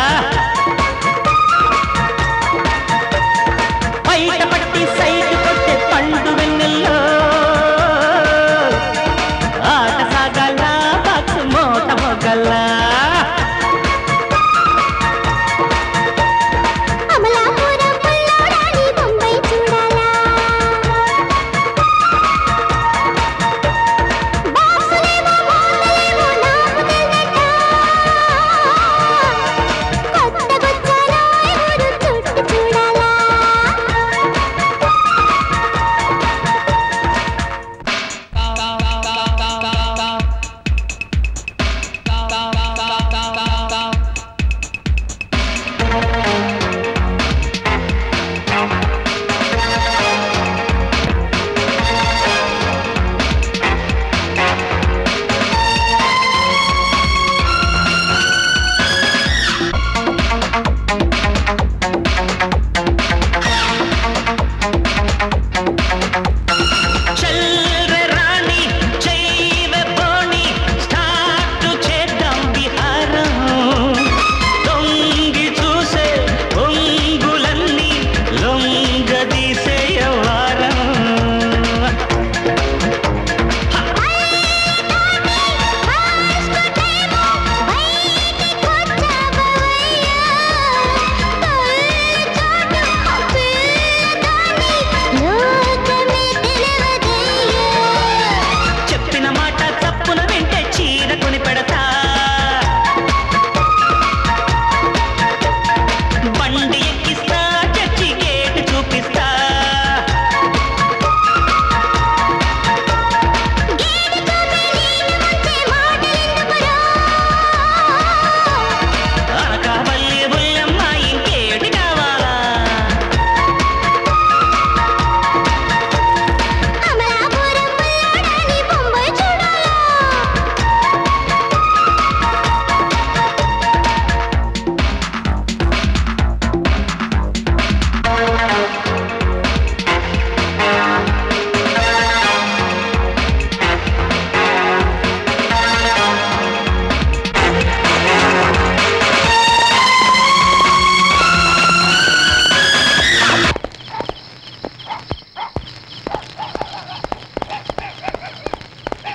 బయట పట్టి సైడ్ కొట్టే పండు వెన్నెల్లో ఆట సాగల బాక్స్ మోట మొగల్లా అమలాపురం పుల్లోడాని బొంబాయి చూడాలా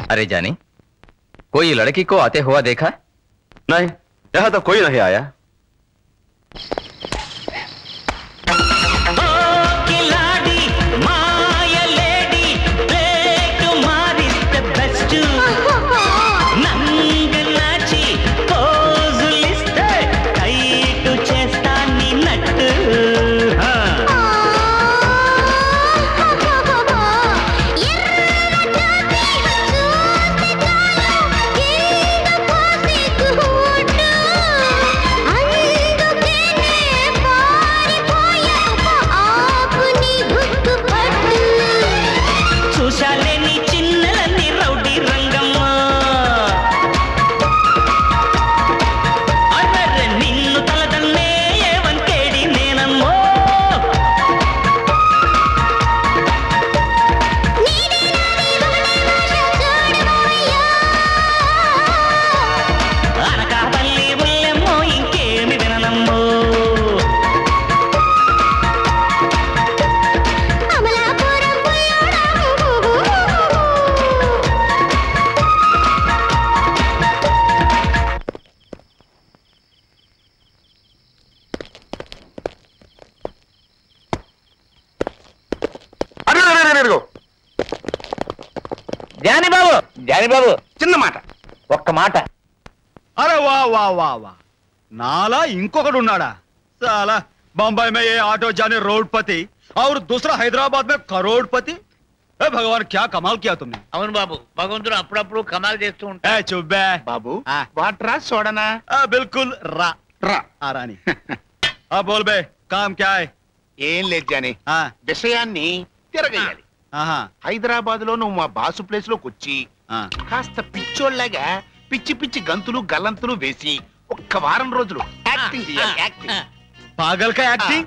अरे जानी कोई लड़की को आते हुआ देखा नहीं यहाँ तो कोई नहीं आया కిలాడి మాయ లేడీ ప్లేట్ మారిస్తే బెస్ట్ నంగనాచి పోజులిస్తే టైట్ చేస్తా నీ నట్టు హా. చూశాలే నీ చిన్నలన్నీ రౌడీ రంగమ్మ అర్రర్రె నిన్ను తలదన్నే ఏవంకేడి నేనమ్మో అనకాపల్లి ఉల్లెమ్మో ఇంకేమి విననమ్మో అడుగు, అడుగు, అడుగు, అడుగు. జాని బాబు జాని బాబు చిన్న మాట ఒక్క మాట अरे वाह वाह वाह वाह नाला इंकोकड़ उन्नाड़ा साला बम्बई में ये ऑटो जाने रोडपति और दूसरा हैदराबाद में करोड़पति ए भगवान क्या कमाल किया तुमने అవును బాబు భగవంతుడు అప్పుడప్పుడు కమాల్ చేస్తూ ए ఉంటాడు चुप बे బాబు వాటరా సోడనా आ, बिल्कुल रा రా आ रानी अब बोल बे काम क्या है ఏం లేదు జాని हाँ విషయాన్ని తిరగేయాలి हाँ హైదరాబాద్ లో నువ్వు మా బాసు ప్లేస్ లోకి వచ్చి हाँ కాస్త పిచ్చోళ్ళగా పిచ్చి పిచ్చి గంతులు గల్లంతులు వేసి ఒక్క వారం రోజులు యాక్టింగ్ చేయాలి యాక్టింగ్ పాగల్ కా యాక్టింగ్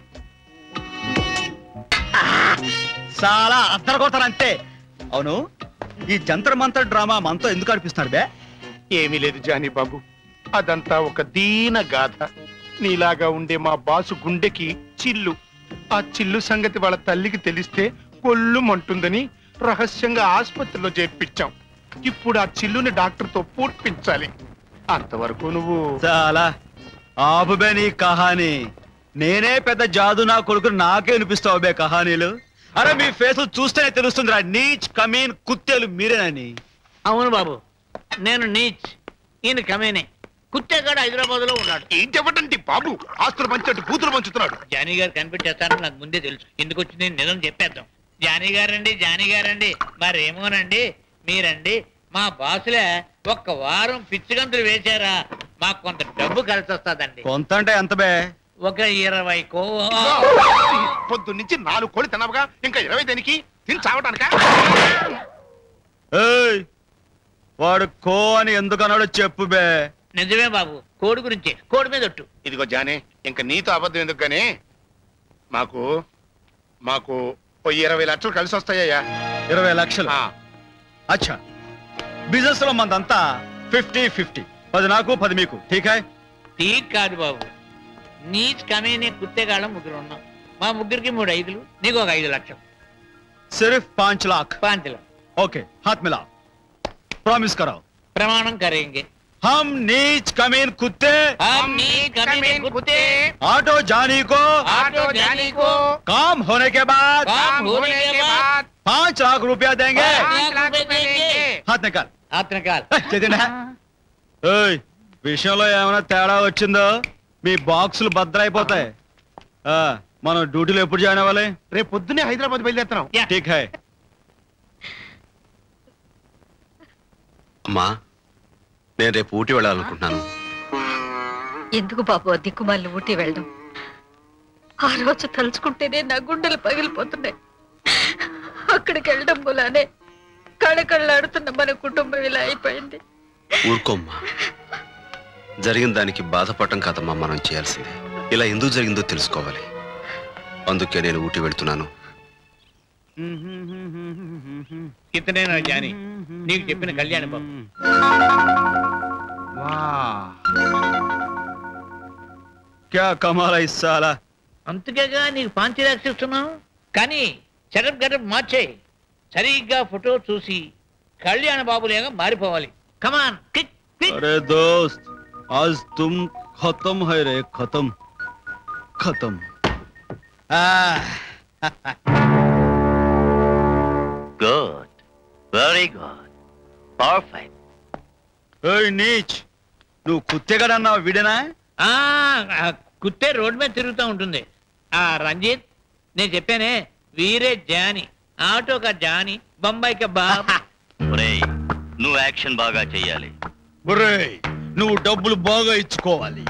చాలా అద్దరు కొడతారంటే అవును ఈ జంతర్ మంతర్ డ్రామా మనతో ఎందుకు అనిపిస్తున్నారు బే ఏమీ లేదు జానీ బాబు అదంతా ఒక దీన గాథ నీలాగా ఉండే మా బాసు గుండెకి చిల్లు ఆ చిల్లు సంగతి వాళ్ళ తల్లికి తెలిస్తే కొల్లుమంటుందని రహస్యంగా ఆసుపత్రిలో చేర్పించాం ఇప్పుడు ఆ చిల్లుని డాక్టర్తో పూడ్పించాలి అంతవరకు నువ్వు చాలా ఆపుబే నీ కహాని నేనే పెద్ద జాదు నా కొడుకు నాకే వినిపిస్తావు బే కహానీలు అరే మీ ఫేసులు చూస్తేనే తెలుస్తుందిరా నీచ్ కమీన్ కుత్తేలు మీరేనని అవును బాబు నేను నీచ్ ఈయన కమేనే కుత్తేగాడు హైదరాబాద్ లో ఉన్నాడు ఏం చెప్పటండి బాబు ఆస్తులు పంచినట్టు కూతురు పంచుతున్నాడు జానీ గారు కనిపెట్టేస్తారని నాకు ముందే తెలుసు ఎందుకు వచ్చింది నిజం చెప్పేద్దాం జానీ గారండి జానీ గారండి మరేమోనండి మీరండి మా బాసులే ఒక్క వారం పిచ్చిగంతులు వేశారా మాకు కొంత డబ్బు కలిసి వస్తుందండి కొంత అంటే ఎంత బే ఒక ఇరవై కో పొద్దు నుంచి నాలుగు కోళ్ళు తినవగా ఇంకా ఇరవై దేనికి తిని చావటానికా ఏయ్ వాడు కో అని ఎందుకు అన్నాడో చెప్పు బే నిజమే బాబు కోడి గురించి కోడి మీద ఒట్టు ఇదిగో జానే ఇంకా నీతో అబద్ధం ఎందుకు గానీ మాకు మాకు ఓ ఇరవై లక్షలు కలిసి వస్తాయ్యా ఇరవై లక్షలు అచ్చా బిజినెస్ లో మందంతా ఫిఫ్టీ ఫిఫ్టీ పది నాకు పది మీకు ఠీక్ హై ఠీక్ కాదు బాబు నీచ్ కమేనే కుత్తేగాళ్ళం ముగ్గురు ఉన్నాం మా ముగ్గురికి మూడు ఐదులు నీకు ఒక ఐదు లక్షలు सिर्फ पांच लाख पांच लाख ओके हाथ मिलाओ प्रॉमिस कराओ प्रमाणम करेंगे हम नीच कमीन कुत्ते हम नीच कमीने कुत्ते ऑटो जानी को ऑटो जानी को काम होने के बाद काम होने के बाद पाँच लाख रुपया देंगे पाँच लाख रुपए देंगे हाथ निकाल हाथ निकाल చేతిండా ఏయ్ విషయంలో ఏమైనా తేడా వచ్చిందో మీ బాక్సులు భద్రైపోతాయి ఆ, మనం డ్యూటీలో ఎప్పుడు జాయిన్ అవ్వాలి రేపు పొద్దునే హైదరాబాద్ బయలుదేరుతున్నాం ఠీక్ హై అమ్మా నేను రేపు ఊటీ వెళ్ళాలనుకుంటున్నాను ఎందుకు బాబు ఆ దిక్కుమాలిన ఊటీ వెళ్ళడం ఆ రోజు తలుచుకుంటేనే నా గుండెలు పగిలిపోతున్నాయి అక్కడికి వెళ్ళడం మూలానే కళకళ్ళాడుతున్న మన కుటుంబం ఇలా అయిపోయింది ఊరుకోమ్మా జరిగిన దానికి బాధపడటం కాదమ్మా మనం చేయాల్సిందే ఇలా ఎందుకు జరిగిందో తెలుసుకోవాలి అందుకే నేను ఊటీ వెళ్తున్నాను ఇతనేనా జాని నీకు చెప్పిన కళ్యాణ బాబు క్యా కమాల్ హై సాలా అందుకేగా నీకు పాంచి రాక్షిస్తున్నావు కానీ చెరప్ గడప్ మార్చే సరిగ్గా ఫోటో చూసి కళ్యాణ బాబులేగా మారిపోవాలి కమాన్ క్విక్ अरे दोस्त आज तुम खत्म है रे खत्म खत्म గుడ్ వెరీ గుడ్ పర్ఫెక్ట్ ఏయ్ నీచ్ నువ్వు కుత్తెగడన్నావు వీడేనా ఆ ఆ, కుత్తే రోడ్ మీద తిరుగుతూ ఉంటుంది ఆ రంజిత్ నేను చెప్పానే వీరే జాని ఆటోకా జాని బొంబాయికి బాబా ఒరేయ్ నువ్వు యాక్షన్ బాగా చెయ్యాలి ఒరేయ్ నువ్వు డబ్బులు బాగా ఇచ్చుకోవాలి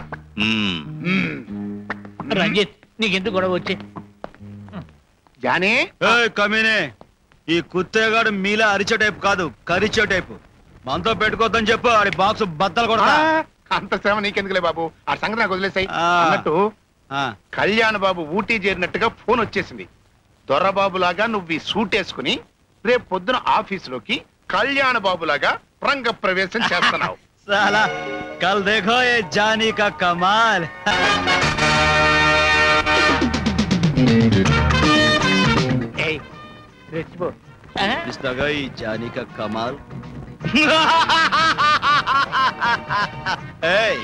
రంజిత్ నీకెందుకు గొడవ వచ్చి జానీ ఏయ్ కమీనే ఈ కుత్తేగాడు మీలా అరిచే టైప్ కాదు కరిచే టైపు మనతో పెట్టుకోవద్దని చెప్పు ఆడి బాక్స్ బద్దలు కొడతా అంత శ్రమ నీకెందుకులే బాబు ఆ సంగతి నాకు వదిలేసాయి ఆ. అన్నట్టు కళ్యాణ్ బాబు ఊటీ చేరినట్టుగా ఫోన్ వచ్చేసింది దొర్రబాబు లాగా నువ్వు ఈ సూట్ వేసుకుని రేపు పొద్దున ఆఫీసులోకి కళ్యాణ బాబు లాగా రంగ ప్రవేశం చేస్తున్నావు साला कल देखो ये जानी का कमाल ఏయ్ రెచ్చిపో इस लगा ये जानी का कमाल ఏయ్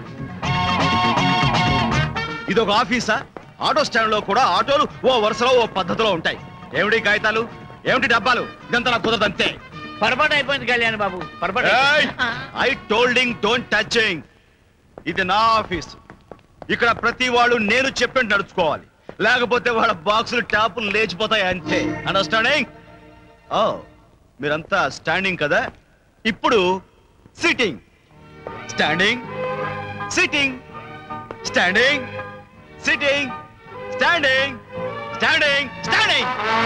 ఇది ఒక ఆఫీసా ఆటో స్టాండ్ లో కూడా ఆటోలు ఓ వరుసలో ఓ పద్ధతిలో ఉంటాయి ఏమిటి కాగితాలు ఏమిటి డబ్బాలు ఇదంతా నాకు కుదరదు అంతే పొరపాటు అయిపోయింది కళ్యాణ్ బాబు పొరపాటు ఐ టోల్డింగ్ డోంట్ టచింగ్ ఇది నా ఆఫీస్ ఇక్కడ ప్రతి వాళ్ళు నేను చెప్పినట్టు నడుచుకోవాలి లేకపోతే వాళ్ళ బాక్సులు ట్యాపులు లేచిపోతాయి అంతే అండర్స్టాండింగ్ ఓ మీరంతా స్టాండింగ్ కదా ఇప్పుడు sitting standing sitting standing sitting standing standing standing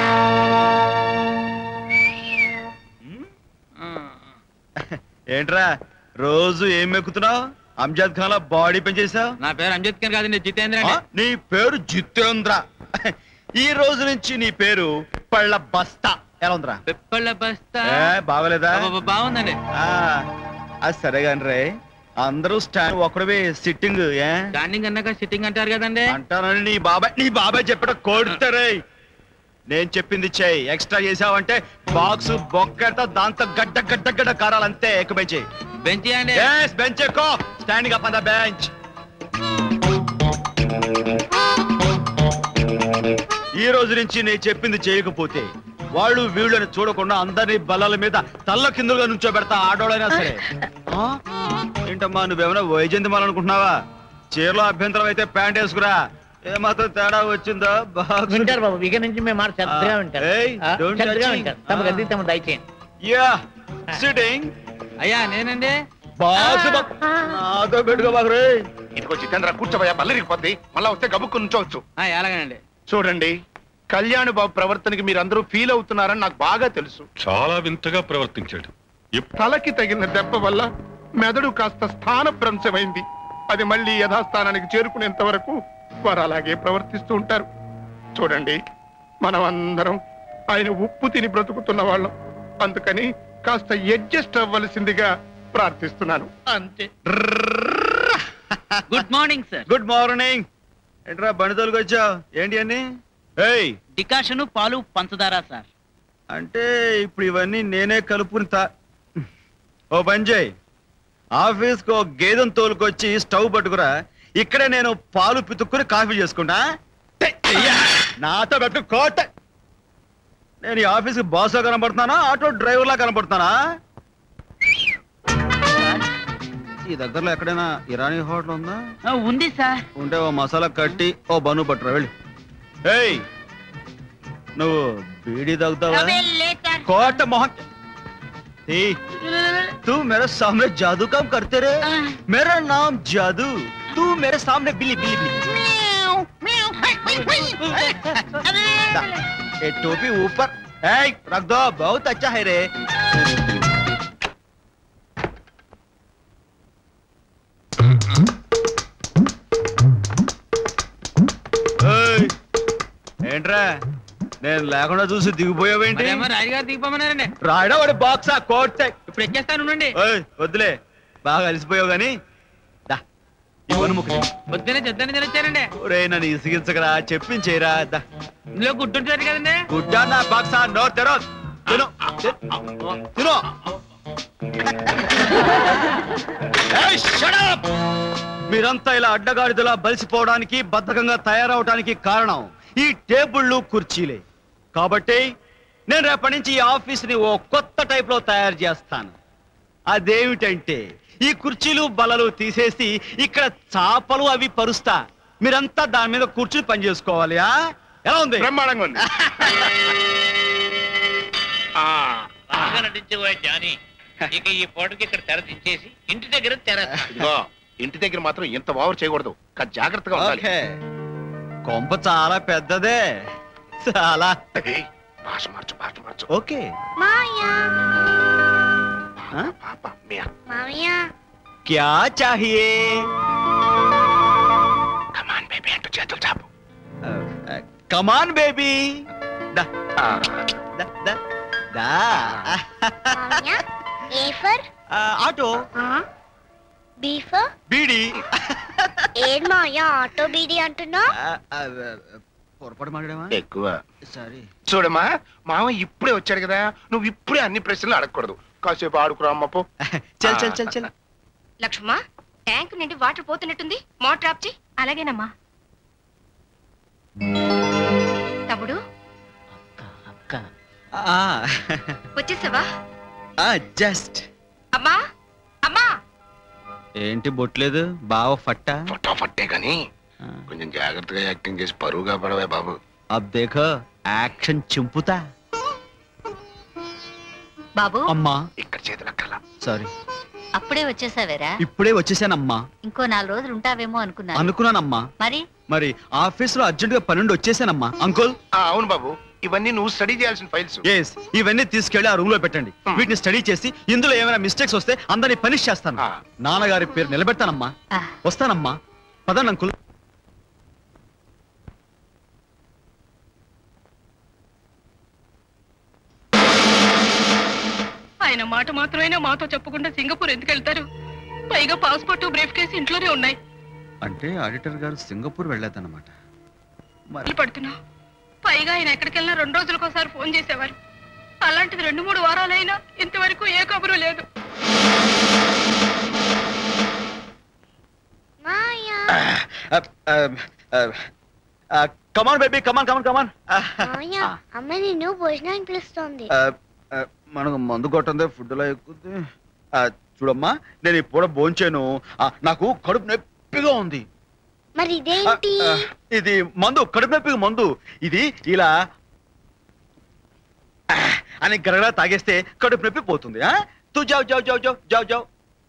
ఏంట్రా రోజు ఏం ఎక్కుతున్నావు అంజద్ ఖాన్ బాడీ పెంచేసావు నా పేరు అంజద్ ఖాన్ కాదండి జితేంద్ర ఆ, నీ పేరు జితేంద్ర ఈ రోజు నుంచి నీ పేరు పళ్ళ బస్తా ఎలా ఉందిరా పిప్పళ్ళ బస్తా ఏ, బాగోలేదా బా- బాగుందండి ఆ, అది సరే కానీ రే అందరూ స్టాండ్ ఒకడవే సిట్టింగ్ ఏ స్టాండింగ్ అన్నాక సిట్టింగ్ అంటారు కదండి అంటానని నీ బాబాయ్ నీ బాబాయ్ చెప్పడ కొడుతారే నేను చెప్పింది చెయ్యి ఎక్స్ట్రా చేసావంటే బాక్స్ బొక్కెడతా దాంతో గడ్డ గడ్డ గడ్డ కారాలంతే ఎక్కువ బెంచ్ బెంచ్ అండి బెంచ్ ఎక్కువ standing up on the bench ఈ రోజు నుంచి నేను చెప్పింది చేయకపోతే వాళ్ళు వీళ్ళని చూడకుండా అందరినీ బల్లల మీద తల్ల కిందులుగా నుంచో పెడతా ఆడోడైనా సరే ఆ? ఏంటమ్మా నువ్వేమైనా వైజయంతి అనుకుంటున్నావా చీరలో అభ్యంతరం అయితే ప్యాంట్ వేసుకురా ఏమాత్రం తేడా వచ్చిందో బాగా వింటారు బాబు ఇక నుంచి మేము మాట శ్రద్ధగా ఆ, వింటారు ఏయ్, ఆ, don't శ్రద్ధగా touching. వింటారు తమ గది తమ దయచేయండి యా సిట్టింగ్ అయ్యా నేనండి బాక్స్ నాతో పెట్టుకో బాగు రే ఇదిగో జితేంద్ర కూర్చోబోయా బల్లరిగిపోద్ది మళ్ళా వస్తే గబుక్కు నుంచోవచ్చు ఎలాగనండి చూడండి కళ్యాణ్ బాబు ప్రవర్తనకి మీరందరూ ఫీల్ అవుతున్నారని నాకు బాగా తెలుసు చాలా వింతగా ప్రవర్తించాడు తలకి తగిన దెబ్బ వల్ల మెదడు కాస్త స్థానభ్రంశమైంది అది మళ్ళీ యథాస్థానానికి చేరుకునేంత వరకు వారు అలాగే ప్రవర్తిస్తూ ఉంటారు చూడండి మనం అందరం ఆయన ఉప్పు తిని బ్రతుకుతున్న వాళ్ళం అందుకని కాస్త అడ్జస్ట్ అవ్వలసిందిగా ప్రార్థిస్తున్నాను అంతే good morning sir good morning ఏంట్రా బండి తోలుకు వచ్చావు ఏంటి అన్ని ఏయ్ డికాషన్ పాలు పంచదార సార్ అంటే ఇప్పుడు ఇవన్నీ నేనే కలుపుకుని తా ఓ పని చేయి ఆఫీస్కి ఒక గేదెను తోలుకొచ్చి స్టవ్ పట్టుకురా ఇక్కడే నేను పాలు పితుక్కుని కాఫీ చేసుకుంటా టే, చెయ్యా. నాతో పెట్టు కోట నేను ఈ ఆఫీస్కి బాస్గా కనబడుతున్నానా ఆటో డ్రైవర్లా కనబడుతున్నానా ఈ దగ్గరలో ఎక్కడైనా ఇరానీ హోటల్ ఉందా ఉంది సార్ ఉంటే ఓ మసాలా కట్టి ఓ బను పట్టురా వెళ్ళి ఏయ్ నువ్వు బీడీ తాగుతావా కోట మొహం ए, तू मेरे सामने जादू काम करते रहे मेरा नाम जादू तू मेरे सामने बिल्ली बिल्ली बिल्ली दा, ये टोपी ऊपर ए, रख दो बहुत अच्छा है रे ఏయ్, ఏంట్రా నేను లేకుండా చూసి దిగిపోయావేంటి మరేమో రాజుగారు దిగిపోమన్నారండి రాయడా వాడి బాక్స్ ఆ కోట్ ఇప్పుడు ఎక్కేస్తాను ఉండండి ఓయ్ వద్దులే బాగా అలసిపోయావు గాని దా ఈ పని ముక్కు పొద్దున్నే చెద్దని తినొచ్చారండి ఒరే నన్ను ఇసిగించకరా చెప్పించేరా దా ఇందులో గుడ్డుంటారు కదండి గుడ్డా నా బాక్సా నో తెరో తిను తిను ఏయ్, shut up! మీరంతా ఇలా అడ్డగాడిదలా బలిసిపోవడానికి బద్ధకంగా తయారవడానికి కారణం ఈ టేబుళ్ళు కుర్చీలే కాబట్టి నేను రేపటి నుంచి ఈ ఆఫీస్ని ఓ కొత్త టైప్ లో తయారు చేస్తాను అదేమిటంటే ఈ కుర్చీలు బలలు తీసేసి ఇక్కడ చాపలు అవి పరుస్తా మీరంతా దాని మీద కూర్చుని పని చేసుకోవాలి ఆ? ఎలా ఉంది బ్రహ్మాండంగా ఉంది బాగా నటించేవా జాని ఇక ఈ పూటకి ఇక్కడ తెర దించేసి ఇంటి దగ్గర తెర ఇదిగో ఇంటి దగ్గర మాత్రం ఇంత ఓవర్ చేయకూడదు కాస్త జాగ్రత్తగా ఉండాలి ఓకే కొంప చాలా పెద్దదే చాలా భాష మార్చు భాష మార్చు ఓకే మాయా हाँ? పాప మీ అక్క. మామయ్య క్యా చాహియే కమాన్ బేబీ అంటూ చేతులు చాపు కమాన్ బేబీ దా ఆ, దా దా దా మామయ్య ఏ ఫర్ ఆ, ఆటో బీ ఫర్ బీడి ఏడ్ మామయ్య ఆటో బీడి అంటున్నా ఆ, ఆ, పొరపాటు మాట్లాడమా ఎక్కువ సారీ చూడమ్మా మామ ఇప్పుడే వచ్చాడు కదా నువ్వు ఇప్పుడే అన్ని ప్రశ్నలు అడగకూడదు కాసేపు ఆడుకురా అమ్మ పో చల్ చల్ చల్ చల్ లక్ష్మమ్మ ట్యాంక్ నుండి వాటర్ పోతున్నట్టుంది మోటార్ ఆప్ చేయి అలాగేనమ్మా తమ్ముడు ఆ, వచ్చేసావా ఆ, జస్ట్ అమ్మా అమ్మా ఏంటి బొట్లేదు బావ ఫట్ట ఫట్టే కానీ కొంచెం జాగ్రత్తగా యాక్టింగ్ చేసి పరువుగా పడవే బాబు అబ్ దేఖో యాక్షన్ చింపుతా బాబు అమ్మా ఇక్కడ చేతులు అక్కర్లా సారీ అప్పుడే వచ్చేసావేరా ఇప్పుడే వచ్చేసానమ్మా ఇంకో నాలుగు రోజులు ఉంటావేమో అనుకున్నాను అనుకున్నానమ్మా మరి మరి ఆఫీస్ లో అర్జెంట్ గా పన్నెండు వచ్చేసానమ్మా అంకుల్ ఆ, అవును బాబు ఇవన్నీ నువ్వు స్టడీ చేయాల్సిన ఫైల్స్ ఎస్ ఇవన్నీ తీసుకెళ్లి ఆ రూమ్ లో పెట్టండి వీటిని స్టడీ చేసి ఇందులో ఏమైనా మిస్టేక్స్ వస్తే అందరినీ పనిష్ చేస్తాను నాన్నగారి పేరు నిలబెడతానమ్మా వస్తానమ్మా పదండి అంకుల్ ఆయన మాట మాత్రమైనా మాతో చెప్పకుండా సింగపూర్ ఎందుకు వెళ్తారు పైగా పాస్పోర్ట్ బ్రీఫ్ కేసు ఇంట్లోనే ఉన్నాయి అంటే ఆడిటర్ గారు సింగపూర్ వెళ్ళేదన్నమాట ఇల్లు పడుతున్నా పైగా ఆయన ఎక్కడికి వెళ్ళినా రెండు రోజులకు ఒకసారి ఫోన్ చేసేవారు అలాంటిది రెండు మూడు వారాలైనా ఇంతవరకు ఏ కబురు లేదు మాయా కమాన్ బేబీ కమాన్ కమాన్ కమాన్ మామయ్య అమ్మ నిన్ను భోజనానికి పిలుస్తోంది మనకు మందు కొట్టందే ఫుడ్ లో ఎక్కుద్ది ఆ, చూడమ్మా నేను ఇప్పుడు భోంచాను నాకు కడుపు నొప్పిగా ఉంది మరి ఇదేంటి ఆ, ఇది మందు కడుపు నొప్పికి మందు ఇది ఇలా ఆ, అని గరగరా తాగేస్తే కడుపు నొప్పి పోతుంది ఆ? తూ జావ్ జావ్ జావ్ జావ్ జావ్ జావ్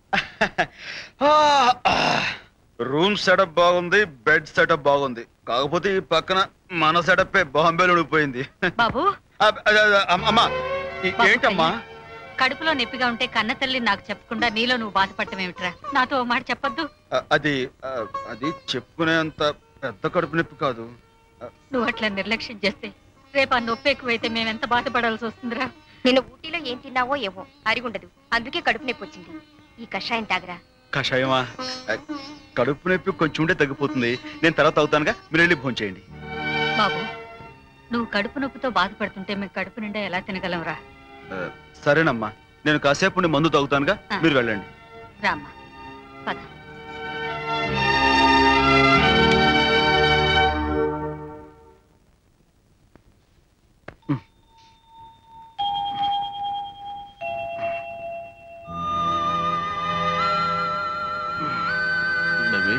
రూమ్ సెటప్ బాగుంది బెడ్ సెటప్ బాగుంది కాకపోతే ఈ పక్కన మన సెటప్ బాంబేలో ఉండిపోయింది బాబు ఆ, ఆ, ఆ, అమ్మా ఈ- ఏంటమ్మా కడుపులో నొప్పిగా ఉంటే కన్న తల్లి నాకు చెప్పకుండా నీలో నువ్వు బాధపడటం ఏమిట్రా నాతో ఓ మాట చెప్పొద్దు ఆ, అది ఆ, అది చెప్పుకునేంత పెద్ద కడుపు నొప్పి కాదు నువ్వు అట్లా నిర్లక్ష్యం చేస్తే రేపు ఆ నొప్పి ఎక్కువైతే మేము ఎంత బాధపడాల్సి వస్తుందిరా నిన్న ఊటీలో ఏం తిన్నావో ఏవో అరిగుండదు అందుకే కడుపు నొప్పి వచ్చింది ఈ కషాయం తాగరా కషాయమా ఆ, కడుపు నొప్పి కొంచెం ఉంటే తగ్గిపోతుంది నేను తర్వాత అవుతానుగా మీరు వెళ్ళి భోంచేయండి చేయండి బాబు నువ్వు కడుపు నొప్పితో బాధపడుతుంటే మేము కడుపు నిండా ఎలా తినగలంరా ఆ, సరేనమ్మా నేను కాసేపు ఉండి మందు తాగుతానుగా ఆ. మీరు వెళ్ళండి రామ్మా పద బేబీ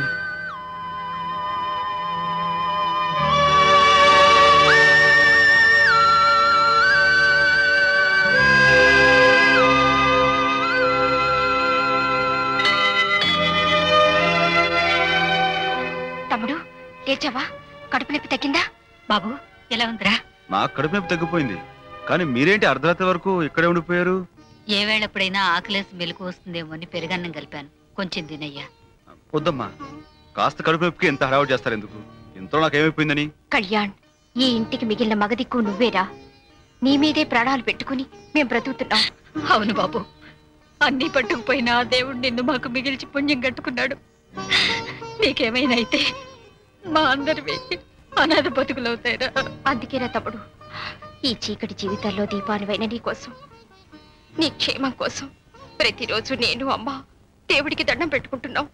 తమ్ముడు లేచావా కడుపు నొప్పి తగ్గిందా బాబు ఎలా ఉందిరా నాకు కడుపు నొప్పి తగ్గిపోయింది కానీ మీరేంటి అర్ధరాత్రి వరకు ఇక్కడే ఉండిపోయారు ఏ వేళప్పుడైనా ఆకలేసి మెలకు వస్తుందేమో అని పెరుగన్నం కలిపాను కొంచెం తినయ్యా వద్దమ్మా కాస్త కడుపు నొప్పికి ఎంత హడావుడు చేస్తారు ఎందుకు ఇంతలో నాకేమైపోయిందని కళ్యాణ్ ఈ ఇంటికి మిగిలిన మగదిక్కు నువ్వేరా నీ మీదే ప్రాణాలు పెట్టుకుని మేం బ్రతుకుతున్నాం అవును బాబు అన్నీ పట్టుకుపోయినా ఆ దేవుడు నిన్ను మాకు మిగిల్చి పుణ్యం కట్టుకున్నాడు నీకేమైనా అయితే మా అందరివి అనాథ బతుకులవుతాయిరా అందుకేరా తమ్ముడు ఈ చీకటి జీవితాల్లో దీపానువైన నీ కోసం నీ క్షేమం కోసం ప్రతిరోజు నేను అమ్మ దేవుడికి దండం పెట్టుకుంటున్నాం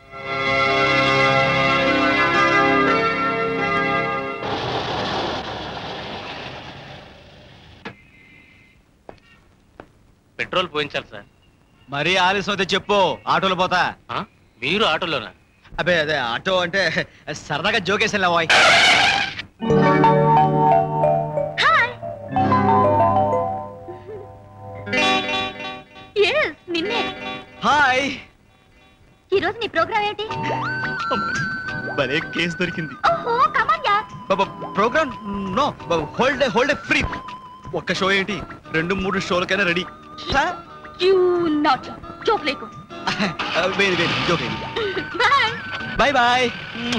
పెట్రోల్ పోయించాలి సార్ మరీ ఆలస్యం అయితే చెప్పు ఆటోలో పోతా మీరు ఆటోలోనా అదే అదే ఆటో అంటే సరదాగా జోకేసాను వాయ్ ఎస్ నిన్నే హాయ్ ఈ రోజు నీ ప్రోగ్రామ్ ఏంటి భలే కేసు దొరికింది ఓహో come on yeah program no holiday holiday free ఒక్క షో ఏంటి రెండు మూడు షోలకైనా రెడీ యూ నాట్ జోక్ లేకు వేరు వేరు జోకే bye bye bye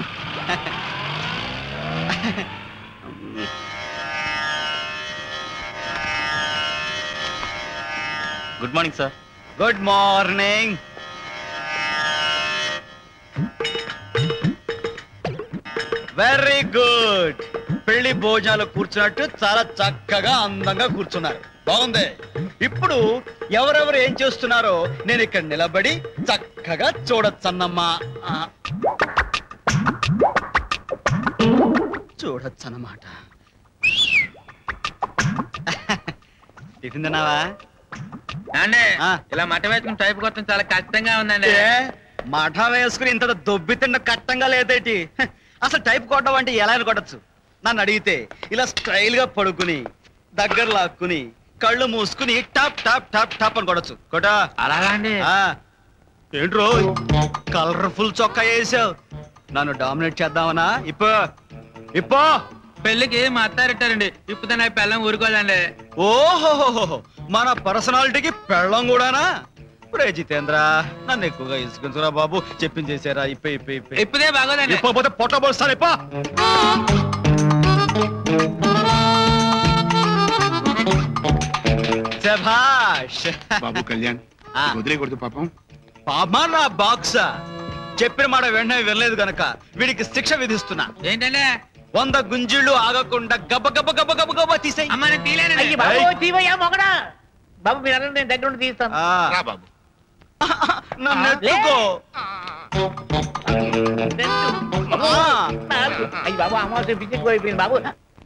good morning sir good morning very good పెళ్లి భోజనాలు కూర్చున్నట్టు చాలా చక్కగా అందంగా కూర్చున్నారు బాగుంది ఇప్పుడు ఎవరెవరు ఏం చేస్తున్నారో నేను ఇక్కడ నిలబడి చక్కగా చూడొచ్చన్నమ్మా ఆ. చూడొచ్చన్నమాట టిఫిన్ తిన్నావా అండి ఇలా మట వేసుకుని టైప్ కొట్టడం చాలా కష్టంగా ఉందండి ఏ మఠ వేసుకుని ఇంత దొబ్బి తిండ కట్టంగా లేదేటి హ, అసలు టైప్ కొట్టడం అంటే ఎలా అయినా కొట్టచ్చు నన్ను అడిగితే ఇలా స్టైల్ గా పడుకుని దగ్గర లాక్కుని కళ్ళు మూసుకుని టాప్ టాప్ టాప్ టాప్ అని కొడచ్చు కొట అలాగా అండి ఏంట్రో కలర్ఫుల్ చొక్కా వేసావు నన్ను డామినేట్ చేద్దామనా ఇప్పో ఇప్పో పెళ్లికి మా అత్తారెట్టారండి ఇప్పుడు నా పిల్లం ఊరుకోదండి ఓహోహోహో మన పర్సనాలిటీకి పెళ్ళం కూడానా రే జితేంద్ర నన్ను ఎక్కువగా ఇసుకుంటురా బాబు చెప్పించేసారా ఇప్పే ఇప్పే ఇప్పే ఇప్పుడే బాగోదండి ఇప్పపోతే పొట్ట పోస్తాను ఇప్ప శభాష్ బాబు కళ్యాణ్ వదిలేకూడదు పాపం పాపా నా బాక్స్ చెప్పిన మాట వెంటనే వినలేదు గనక వీడికి శిక్ష విధిస్తున్నా ఏంటంటే వంద గుంజీళ్లు ఆగకుండా గబ గబ గబ గబ గబ తీసేయ్ అమ్మ నేను తీలేనండి అయ్యి బాబోయ్, తీవయ్యా మొగడా బాబు మీరు అనండి నేను దగ్గర ఉండి తీస్తాను రా బాబు నన్ను ఎత్తుకో అయ్యి బాబు అమావాస్య పిచ్చికి అయిపోయింది బాబు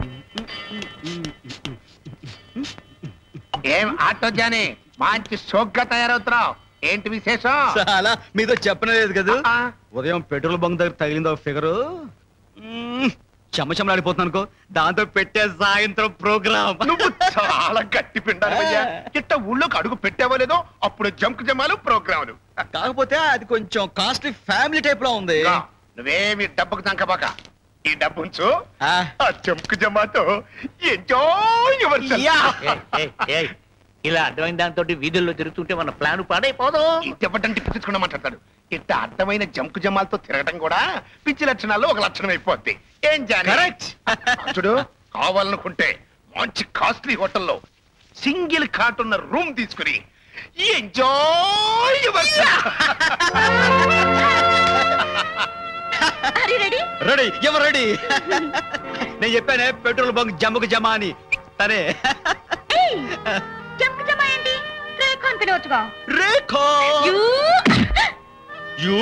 ఏం ఆటో జాని మంచి సోగ్గా తయారవుతున్నావు ఏంటి విశేషం చాలా మీతో చెప్పలేదు కదా ఉదయం పెట్రోల్ బంక్ దగ్గర తగిలిందో ఫిగరు చెమ్మచెమ్మలాడిపోతున్నాను అనుకో దాంతో పెట్టే సాయంత్రం ప్రోగ్రామ్ నువ్వు చాలా గట్టి పిండాలయ్యా ఇట్ట ఊళ్ళోకి అడుగు పెట్టావో లేదో అప్పుడు జంక్ జమాలు ప్రోగ్రాములు కాకపోతే అది కొంచెం కాస్ట్లీ ఫ్యామిలీ టైప్ లో ఉంది నువ్వేమి డబ్బుకు తంకబాక ఈ డబ్బు ఉంచు ఆ జంక్ జమాతో ఎంజాయ్ యువర్ ఇలా అర్థమైన దాంతో వీధుల్లో తిరుగుతుంటే మన ప్లాన్ పాడైపోదు ఇట్టెప్పటంటే పిచ్చుకున్నా మాట్లాడతాడు ఇట్ట అర్థమైన జంకు జమాలతో తిరగటం కూడా పిచ్చి లక్షణాల్లో ఒక లక్షణం అయిపోద్ది ఏం జాని చూడు కావాలనుకుంటే మంచి కాస్ట్లీ హోటల్లో సింగిల్ కాట్ ఉన్న రూమ్ తీసుకుని ఎంజాయ్ రెడీ రెడీ ఎవరు రెడీ నేను చెప్పానే పెట్రోల్ బంక్ జమ్ముకు జమా అని తనే జంప్ జమా ఏంటి రేఖ అని పిలవచ్చుగా రేఖో యూ యూ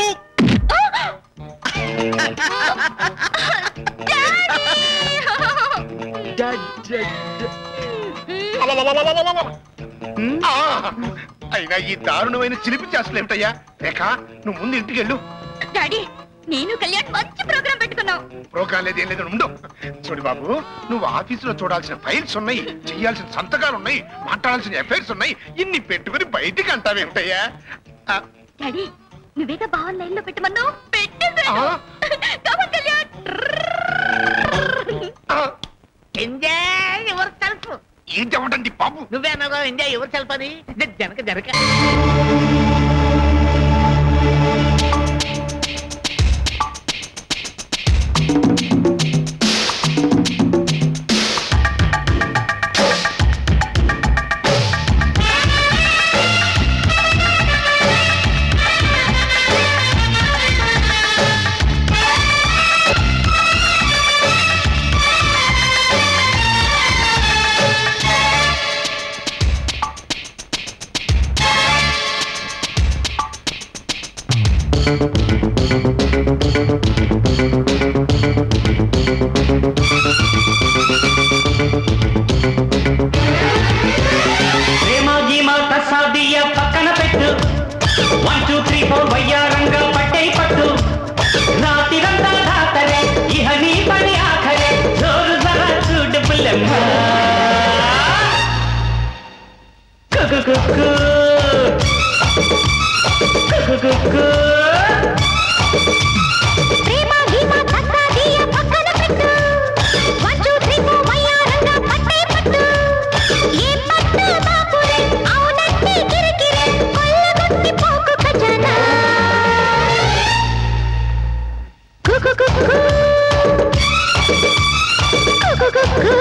ఆ, అయినా ఈ దారుణమైన చిలిపి చేస్తలేమిటయ్యా రేఖ నువ్వు ముందు ఇంటికి వెళ్ళు డాడీ నేను కళ్యాణ్ మంచి ప్రోగ్రామ్ పెట్టుకున్నాం ప్రోగ్రాం లేదు ఏం లేదు ఉండు చూడు బాబు నువ్వు ఆఫీసులో చూడాల్సిన ఫైల్స్ ఉన్నాయి చేయాల్సిన సంతకాలు ఉన్నాయి మాట్లాడాల్సిన ఎఫైర్స్ ఉన్నాయి ఇన్ని పెట్టుకుని బయటికి అంటావేమిటయ్యా ఆ, డాడీ నువ్వేగా బావన్ లైన్ లో పెట్టమన్నావు పెట్టేశాను Come on, కళ్యాణ్ ఎంజాయ్ ఎవరు సెల్ఫ్ ఏంటవటండి బాబు నువ్వే అన్నావు ఎంజాయ్ ఎవరు సెల్ఫ్ అని జనక జనక ఆ ప్రేమ గీమ కసాదియ పక్కన పెట్టు వన్ టూ త్రీ ఫోర్ వయ్యారంగా పట్టే పట్టు రాతిరంతా దాతరే ఇహ నీ పని ఆఖరే జోరు జరా చూడు పుల్లెమ్మ కుకు కుకు కుకు కుకు ప్రేమ గీమ కసాదియ పక్కన పెట్టు వన్ టూ త్రీ ఫోర్ వయ్యారంగా పట్టే పట్టు ఏ పట్టు బాపురే అవునంటే కిరికిరి కొల్లగొట్టి పోకు ఖజానా కుకు కుకు కుకు కుకు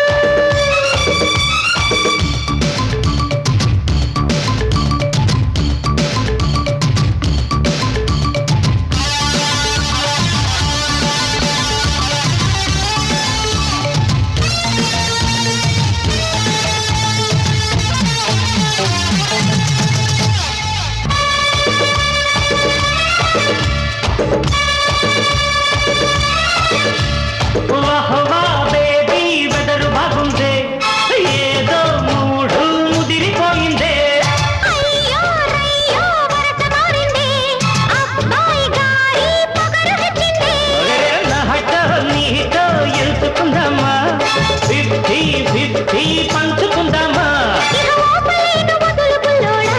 వాహ్ వాహ్ బేబీ వెదరు బాగుందే ఏదో మూడు ముదిరిపోయిందే అయ్యో రయ్యో వరస మారింది అబ్బాయి గారి పొగరు హెచ్చింది నహట నీతో ఎలుసుకుందామా ఫిఫ్టీ ఫిఫ్టీ పంచుకుందామా ఇక ఓపలేను వదులు బుల్లోడా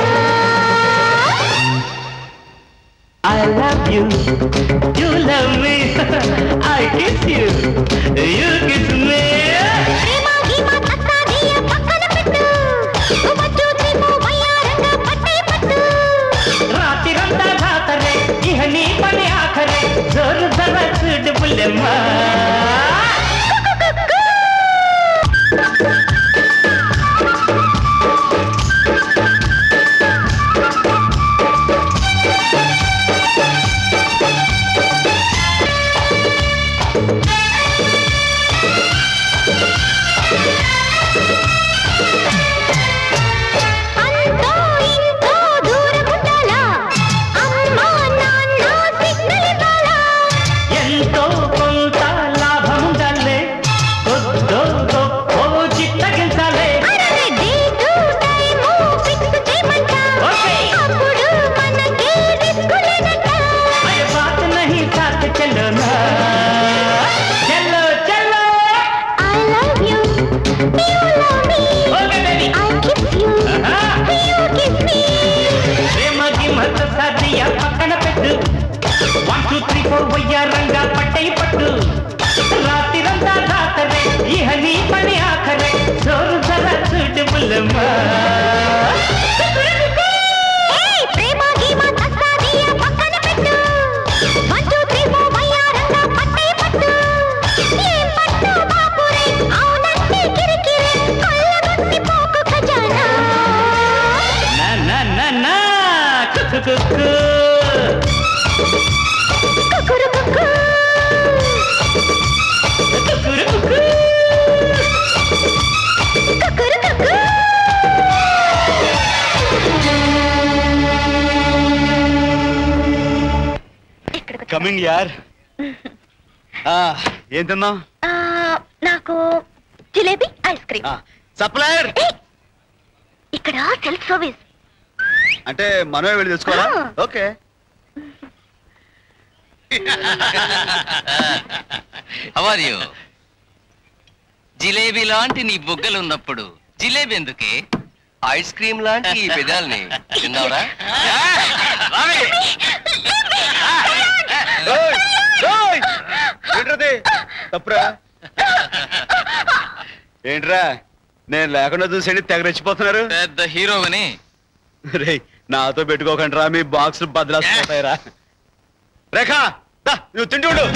I love you, you love me, I kiss you, you kiss me. ప్రేమ గీమ కసాదియ పక్కన పెట్టు వన్ టూ త్రీ ఫోర్ వయ్యారంగా పట్టే పట్టు రాత్రిరంతా జాతరే ఇహ నీ పని ఆఖరే జోరు జర చూడు పుల్లెమ్మా అంతో ఇంతో దూరముండాలా అమ్మా నాన్న సిగ్నల్ ఇవ్వాలా ఎంతో కొంత లాభముండాలే కొద్దో గొప్ప చిత్తగించాలే అరే డేటు టైము ఫిక్స్ చేయమంట ఓకే. అప్పుడు మనకి రిస్క్ లేదంట अरे बात नहीं साथ चलो ना चलो चलो I love you you love me Okay, baby. I kiss you you kiss me ప్రేమ గిమ్మత సాధియ పక్కన పెట్టు వన్ టూ త్రీ ఫోర్ వయ్యారంగా పట్టై పట్టు రాత్రిరంతా దాతరే ఇహ నీ పని ఆఖరే జోరు జర చూడు బుల్లమ్మ ఏయ్ ప్రేమ గీమ కసాదియ పక్కన పెట్టు వన్ టూ త్రీ ఫోర్ వయ్యారంగా పట్టే పట్టు ఏం పట్టు బాపురే అవునంటే కిరికిరి కొల్లగొట్టి పోకు ఖజానా నా నా నా నా కుక్కు కుక్కు కుకురు కుకు కుక్కురు కుక్కు కుకురు కుకు కమింగ్ యార్ ఆ, ఏం తిన్నాం ఆ, నాకు జిలేబీ ఐస్ క్రీమ్ సప్లయర్ ఇక్కడ సెల్ఫ్ సర్వీస్ అంటే మనమే వెళ్ళి తెచ్చుకోవాలా ఆ. ఓకే హవర్ యు జిలేబీ లాంటి నీ బుగ్గలు ఉన్నప్పుడు జిలేబీ ఎందుకే ఐస్ క్రీమ్ లాంటి ఈ పెదాల్ని తిన్నావురా ఓయ్, ఓయ్, ఏంట్రది తప్పురా ఏంట్రా నేను లేకుండా చూసేయండి తెగ రెచ్చిపోతున్నారు పెద్ద హీరోవని రే నాతో పెట్టుకోకండి రా మీ బాక్స్ బదలాసిపోతాయిరా రేఖ దా, నువ్వు తింటూ ఉండు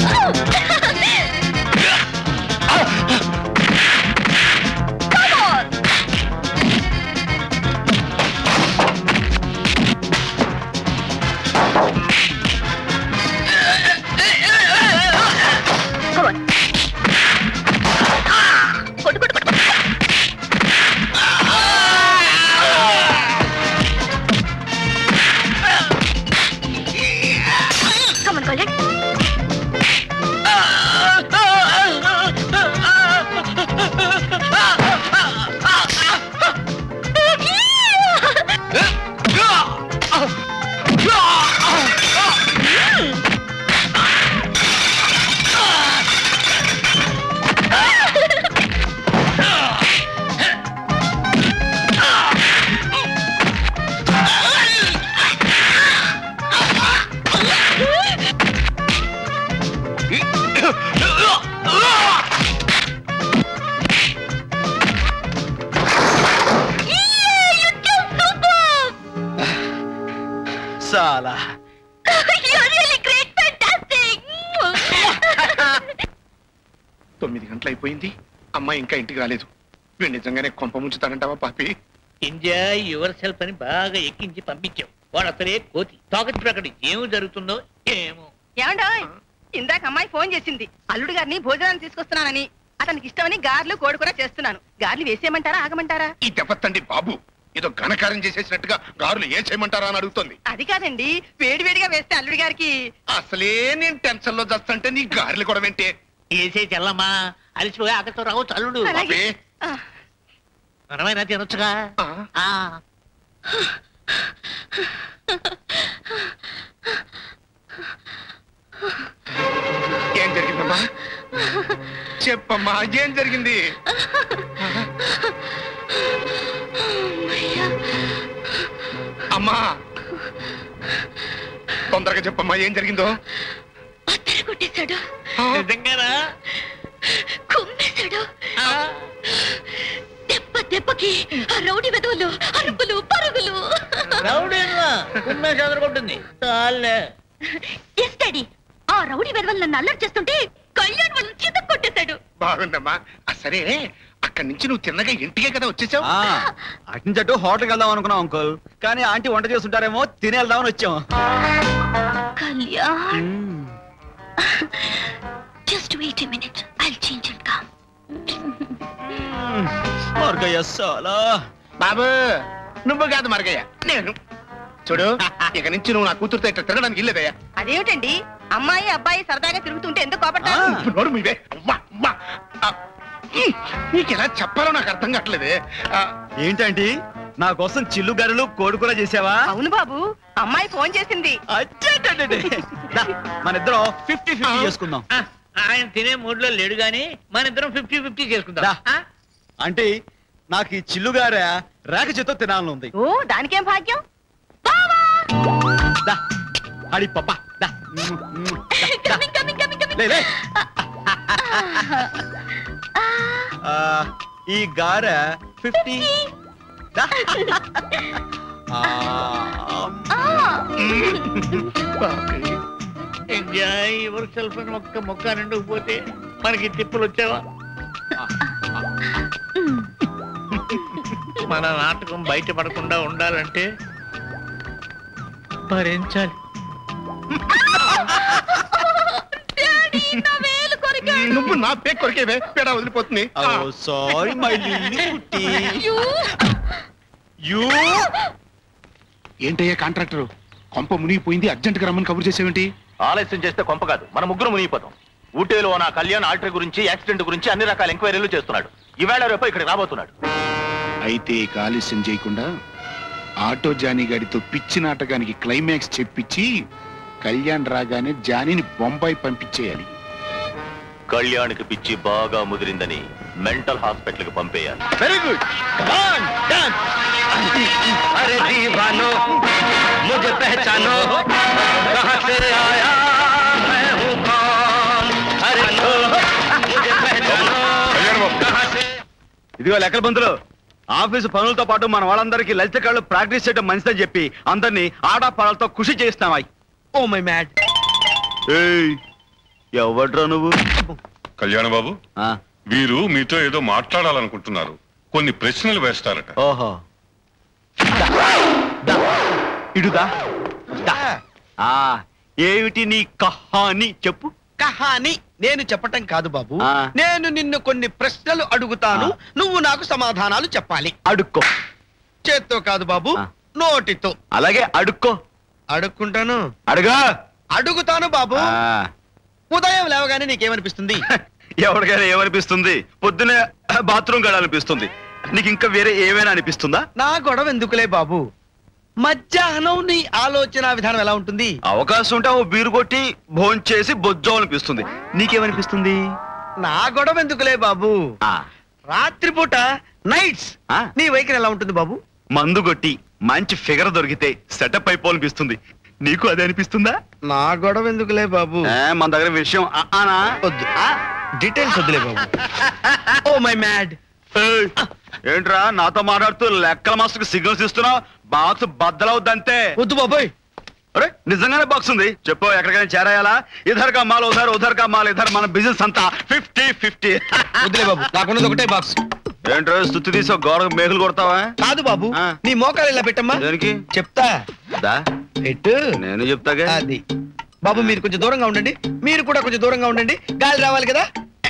సాలా తొమ్మిది గంటలు అయిపోయింది అమ్మాయి ఇంకా ఇంటికి రాలేదు వీడు నిజంగానే కొంప ముంచుతానంటావా పాపి ఎంజాయ్ యువర్ సెల్ఫ్ అని బాగా ఎక్కించి పంపించావు వాడు అసలే కోతి తాకట్టు ప్రకటి ఏమి జరుగుతుందో ఏమో ఏమండో ఇందాక అమ్మాయి ఫోన్ చేసింది అల్లుడు గారిని భోజనాన్ని తీసుకొస్తున్నానని అతనికి ఇష్టమని గార్లు కోడి కూడా చేస్తున్నాను గార్లు వేసేయమంటారా ఆగమంటారా ఈ దెబ్బతండి బాబు ఏదో ఘనకార్యం చేసేసినట్టుగా గారులు ఏం చేయమంటారా అని అడుగుతుంది అది కాదండి వేడివేడిగా వేస్తే అల్లుడి గారికి అసలే నేను టెన్షన్ లో చస్తుంటే నీ గారెలు కూడా వింటే ఏసే చెల్లమ్మా అలిసిపోయి ఆకలితో రావచ్చు అల్లుడు అలాగే. మనమైనా తినొచ్చుగా ఆ. ఏం జరిగిందమ్మా చెప్పమ్మా ఏం జరిగింది అమ్మా తొందరగా చెప్పమ్మా ఏం జరిగిందో కొట్టేశాడు నిజంగానా కుమ్మేశాడు దెబ్బ దెబ్బకి ఆ రౌడీ వెదవులు అరుపులు పరుగులు రౌడీనా కుమ్మే చదరగొట్టింది చాలే ఎస్ డాడీ ఆ రౌడీ వెదవలు నన్ను అల్లరి చేస్తుంటే కళ్యాణ్ వాళ్ళని చిత్త కొట్టేశాడు బాగుందమ్మా ఆ, సరే అక్కడి నుంచి నువ్వు తిన్నగా ఇంటికే కదా వచ్చేసావు ఆ, అటు నుంచి అటు హోటల్కి వెళ్దాం అనుకున్నాం అంకుల్ కానీ ఆంటీ వంట చేస్తుంటారేమో తిని వెళ్దామని వచ్చాం Kalyan just wait minute I change and come మార్గయ్య సాలా బాబు నువ్వు కాదు మరగయ్య నేను చూడు ఇక నుంచి నువ్వు నా కూతురుతో ఇట్లా తిరగడానికి ఇల్లేదయ్యా అదేమిటండి అమ్మాయి అబ్బాయి సరదాగా తిరుగుతుంటే ఎందుకు కోపడతారు నోరు మీవే అమ్మా, అమ్మా. ఆ, ఉమ్, నీకు ఎలా చెప్పాలో నాకు అర్థం కావట్లేదే ఆ, ఏంటండి నా కోసం చిల్లు గర్రెలు కోడి కూర చేసావా అవును బాబు అమ్మాయి ఫోన్ చేసింది దా, మన ఇద్దరం ఫిఫ్టీ ఫిఫ్టీ చేసుకుందాం ఆ, ఆయన తినే మూడ్ లో లేడు గాని మన ఇద్దరం ఫిఫ్టీ ఫిఫ్టీ చేసుకుందాం దా. అంటే నాకు ఈ చిల్లు గారె రేఖ చేతో తినాలని ఉంది ఓ దానికేం భాగ్యం దా అడి పప్ప దా దా, దా. లే, లే. ఆ, ఈ గారె ఫిఫ్టీ ఎంజాయ్ యువర్ సెల్ఫ్ అని ఒక్క మొక్క నిండుకు పోతే మనకి తిప్పులు వచ్చావా మన నాటకం బయటపడకుండా ఉండాలంటే భరించాలి నువ్వు నా పే కొరికేవే పేడ వదిలిపోతుంది సారీ మై లిల్లీ కుట్టి యూ ఏంటయ్యా కాంట్రాక్టర్ కొంప మునిగిపోయింది అర్జెంట్ గా రమ్మని కబుర్ చేసేవేంటి ఆలస్యం చేస్తే కొంప కాదు మన ముగ్గురు మునిగిపోతాం ఊటీలో నా కళ్యాణ్ ఆల్టర్ గురించి యాక్సిడెంట్ గురించి అన్ని రకాల ఎంక్వైరీలు చేస్తున్నాడు ఈవేళ రేపు ఇక్కడ రాబోతున్నాడు అయితే ఇక ఆలస్యం చేయకుండా ఆటో జానీ గాడితో పిచ్చి నాటకానికి క్లైమాక్స్ చెప్పించి కళ్యాణ్ రాగానే జానీని బొంబాయి పంపించేయాలి కళ్యాణ్కి పిచ్చి బాగా ముదిరిందని మెంటల్ హాస్పిటల్ కి పంపేయాలి వెరీ గుడ్ కమాన్ డాన్స్ अरे दीवानो मुझे पहचानो कहाँ से आया मैं हूँ कौन अरे लो, मुझे पहचानो कहाँ से ఇదిగో లెక్కల బంధులు ఆఫీసు పనులతో పాటు మన వాళ్ళందరికీ లలిత కళ్ళు ప్రాక్టీస్ చేయడం మంచిదని చెప్పి అందరినీ ఆడాపాడాలతో కృషి చేస్తామాయి ఓ మై మ్యాడ్ ఏయ్ ఎవడ్రా నువ్వు కళ్యాణ బాబు వీరు మీతో ఏదో మాట్లాడాలనుకుంటున్నారు కొన్ని ప్రశ్నలు వేస్తారట ఓహో ఇడుదా ఆ ఏమిటి నీ కహాని చెప్పు కహాని నేను చెప్పటం కాదు బాబు ఆ. నేను నిన్ను కొన్ని ప్రశ్నలు అడుగుతాను నువ్వు నాకు సమాధానాలు చెప్పాలి అడుక్కో చేత్తో కాదు బాబు నోటితో అలాగే అడుక్కో అడుక్కుంటాను అడుగా అడుగుతాను బాబు ఆ, ఉదయం లేవగానే నీకేమనిపిస్తుంది ఎవరికైనా ఏమనిపిస్తుంది పొద్దునే బాత్రూమ్ గడాలనిపిస్తుంది నీకు ఇంకా వేరే ఏమైనా అనిపిస్తుందా నా గొడవ ఎందుకులే బాబు మధ్యాహ్నం నీ ఆలోచన విధానం ఎలా ఉంటుంది అవకాశం ఉంటే ఓ బీరు కొట్టి భోంచేసి బొజ్జం అనిపిస్తుంది నీకేమనిపిస్తుంది నా గొడవ ఎందుకులే బాబు ఆ, రాత్రిపూట నైట్స్ ఆ. నీ వైఖరి ఎలా ఉంటుంది బాబు మందు కొట్టి మంచి ఫిగర్ దొరికితే సెటప్ అయిపోవాలనిపిస్తుంది నీకు అదే అనిపిస్తుందా నా గొడవ ఎందుకులే బాబు ఏ, మన దగ్గర విషయం ఆ, ఆనా వద్దు డీటెయిల్స్ వద్దులే బాబు ఓ మై మ్యాడ్ ఏయ్, ఏంట్రా నాతో మాట్లాడుతూ లెక్కల మాస్టర్కి సిగ్నల్స్ ఇస్తున్నావు బాక్స్ బద్దలవుద్దంతే వద్దు బాబోయ్ అరే నిజంగానే బాక్స్ ఉంది చెప్పు ఎక్కడికైనా చేరాయాలా ఇధర్ కా మాల్ ఉధర్ ఉధర్ కా మాల్ ఇధర్ మన బిజినెస్ అంతా ఫిఫ్టీ ఫిఫ్టీ వద్దులే బాబు నాకున్నది ఒకటే బాక్స్ ఏంట్రో స్థుతి తీసి ఒక గోడ మేకులు కొడతావా కాదు బాబు నీ మోకాలు ఇలా పెట్టమ్మా దేనికి చెప్తా దా పెట్టు నేను చెప్తాగా అది బాబు మీరు కొంచెం దూరంగా ఉండండి మీరు కూడా కొంచెం దూరంగా ఉండండి గాలి రావాలి కదా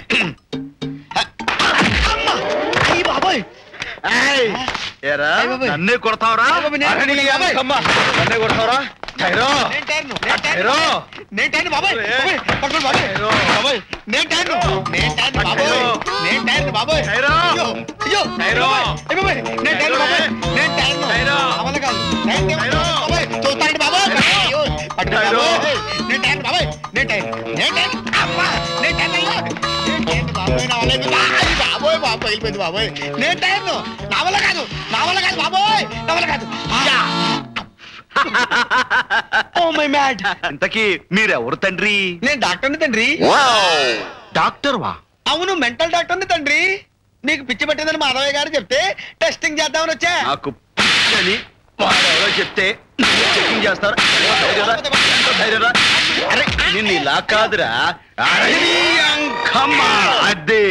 అమ్మా! అయ్య బాబోయ్ ఏరా అయ్ బాబోయ్. నన్నే కొడతావరా అయ్ బాబోయ్, నేను అరే నీ బాబోయ్. అమ్మా, నన్నే కొడతావరా టైరో నేను టైర్ను, నేను టైర్ను, టైరో నేను టైర్ను బాబోయ్, బాబోయ్, పట్టుకోండి బాబోయ్, బాబోయ్, నేను టైర్ను, నేను టైర్ను బాబోయ్, నేను టైర్ను బాబోయ్. టైరో. అయ్యో, అయ్యో, టైరో. అయ్ బాబోయ్, నేను టైర్ను బాబోయ్, నేను టైర్ను. నా వల్ల కాదు. నేను టైర్ను బాబోయ్, చూస్తానండి బాబోయ్. అయ్యో, పట్టుకోండి టైరో. బాబోయ్. నేను టైర్ను బాబోయ్, నేను టైర్ను, నేను టైర్ను. అమ్మా, నేను టైర్ను అయ్యో. నేను టైర్ను బాబోయ్, నా వల్ల అయిపోయింది. అయ్ బాబోయ్, బాబోయ్, వెళ్ళిపోయింది బాబోయ్. నేను టైర్ను, నా వల్ల కాదు, నా వల్ల కాదు బాబోయ్, నా వల్ల కాదు. యా. ఓ మై మ్యాడ్ ఇంతకీ మీరెవరు తండ్రి నేను డాక్టర్ని తండ్రి డాక్టర్ వా అవును మెంటల్ డాక్టర్ని తండ్రి నీకు పిచ్చి పట్టిందని మాధవయ్య గారు చెప్తే టెస్టింగ్ చేద్దామని వచ్చా నాకు అని వాడెవరో చెప్తే చెకింగ్ చేస్తారు ధైర్యరా? ఎంత ధైర్యరా? అరే నిన్ను ఇలా కాదురా అరే నీ అంకమ్మ. అదే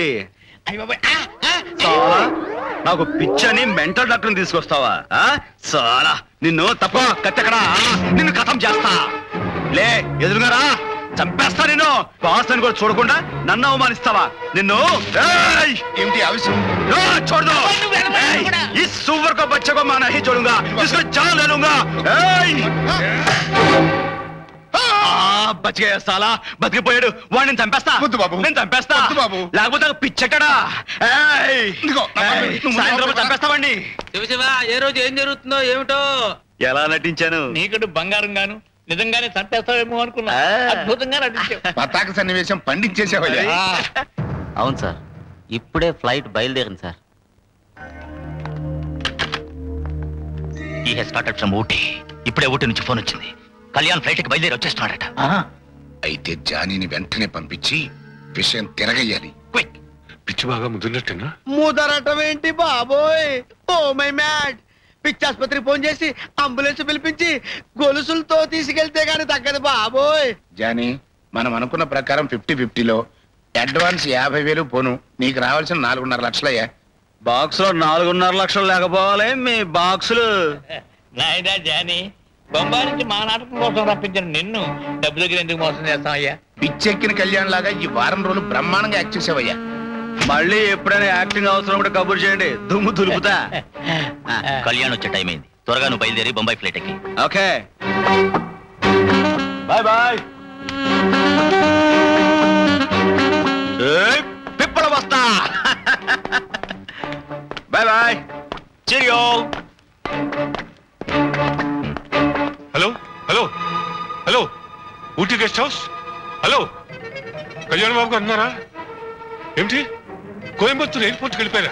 చాలా నాకు పిచ్చని మెంటల్ డాక్టర్ని తీసుకొస్తావా ఆ? చాలా నిన్ను తప్ప కత్తెక్కడా నిన్ను కథం చేస్తా లే ఎదురుగారా చంపేస్తా నిన్ను బాస్ అని కూడా చూడకుండా నన్ను అవమానిస్తావా నిన్ను ఏయ్! ఏమిటి ఆవిషయం ఆ, छोड़ दो ఏయ్, ఈ सुअर को बच्चे को मैं नहीं छोड़ूंगा इसको जान ले लूंगा ఏయ్! ఆ, బతికే సాలా బతికిపోయాడు వాడిని చంపేస్తా నేను చంపేస్తా లేకపోతే పిచ్చటడా సాయంత్రం చంపేస్తా వాడిని శివశివ ఏ రోజు ఏం జరుగుతుందో ఏమిటో ఎలా నటించాను నీకడు బంగారం గాను నిజంగానే చంపేస్తావేమో అనుకున్నా అద్భుతంగా నటించావు పతాక సన్నివేశం పండించేసావయ్యా అవును సార్ ఇప్పుడే ఫ్లైట్ బయలుదేరింది సార్ ఈ హెస్ స్టార్టెడ్ ఫ్రమ్ ఊటీ ఇప్పుడే ఊటీ నుంచి ఫోన్ వచ్చింది కళ్యాణ్ ఫ్లైట్ కి బయలుదేరి వచ్చేస్తున్నాడట అయితే జానీని వెంటనే పంపించి విషయం తిరగయ్యాలి పిచ్చి బాగా ముదిరినట్టేనా ముదరటం ఏంటి బాబోయ్ ఓ మై మ్యాడ్ పిచ్చి ఆసుపత్రికి ఫోన్ చేసి అంబులెన్స్ పిలిపించి గొలుసులతో తీసుకెళ్తే గాని తగ్గదు బాబోయ్ జానీ మనం అనుకున్న ప్రకారం ఫిఫ్టీ ఫిఫ్టీలో అడ్వాన్స్ యాభై వేలు పోను నీకు రావాల్సిన నాలుగున్నర లక్షలయ్యా బాక్స్ లో నాలుగున్నర లక్షలు లేకపోవాలి మీ బాక్సులు నాయనా జాని బొంబాయి నుంచి మా నాటకం కోసం రప్పించిన నిన్ను డబ్బు దగ్గర ఎందుకు మోసం చేస్తాం అయ్యా పిచ్చెక్కిన కళ్యాణ్ లాగా ఈ వారం రోజులు బ్రహ్మాండంగా యాక్ట్ చేసావయ్యా మళ్ళీ ఎప్పుడైనా యాక్టింగ్ అవసరం కూడా కబుర్ చేయండి దుమ్ము దులుపుతా కళ్యాణ్ వచ్చే టైం అయింది త్వరగా నువ్వు బయలుదేరి బొంబాయి ఫ్లైట్ ఎక్కి ఓకే బాయ్ బాయ్ పిప్పల వస్తా bye bye cheerio hello hello hello Ooty guest house hello Kalyan బాబు గారు అన్నారా ఏమిటి కోయంబత్తూరు ఎయిర్పోర్ట్కి వెళ్ళిపోయారా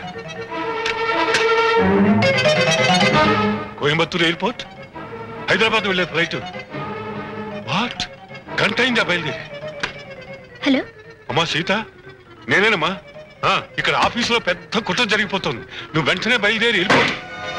కోయంబత్తూరు ఎయిర్పోర్ట్ హైదరాబాద్ వెళ్ళే ఫ్లైట్ వాట్ గంట అయిందా బయలుదేరి హలో అమ్మా సీత నేనేనమ్మా ఆ, ఇక్కడ ఆఫీసులో పెద్ద కుట్ర జరిగిపోతుంది నువ్వు వెంటనే బయలుదేరి వెళ్ళిపో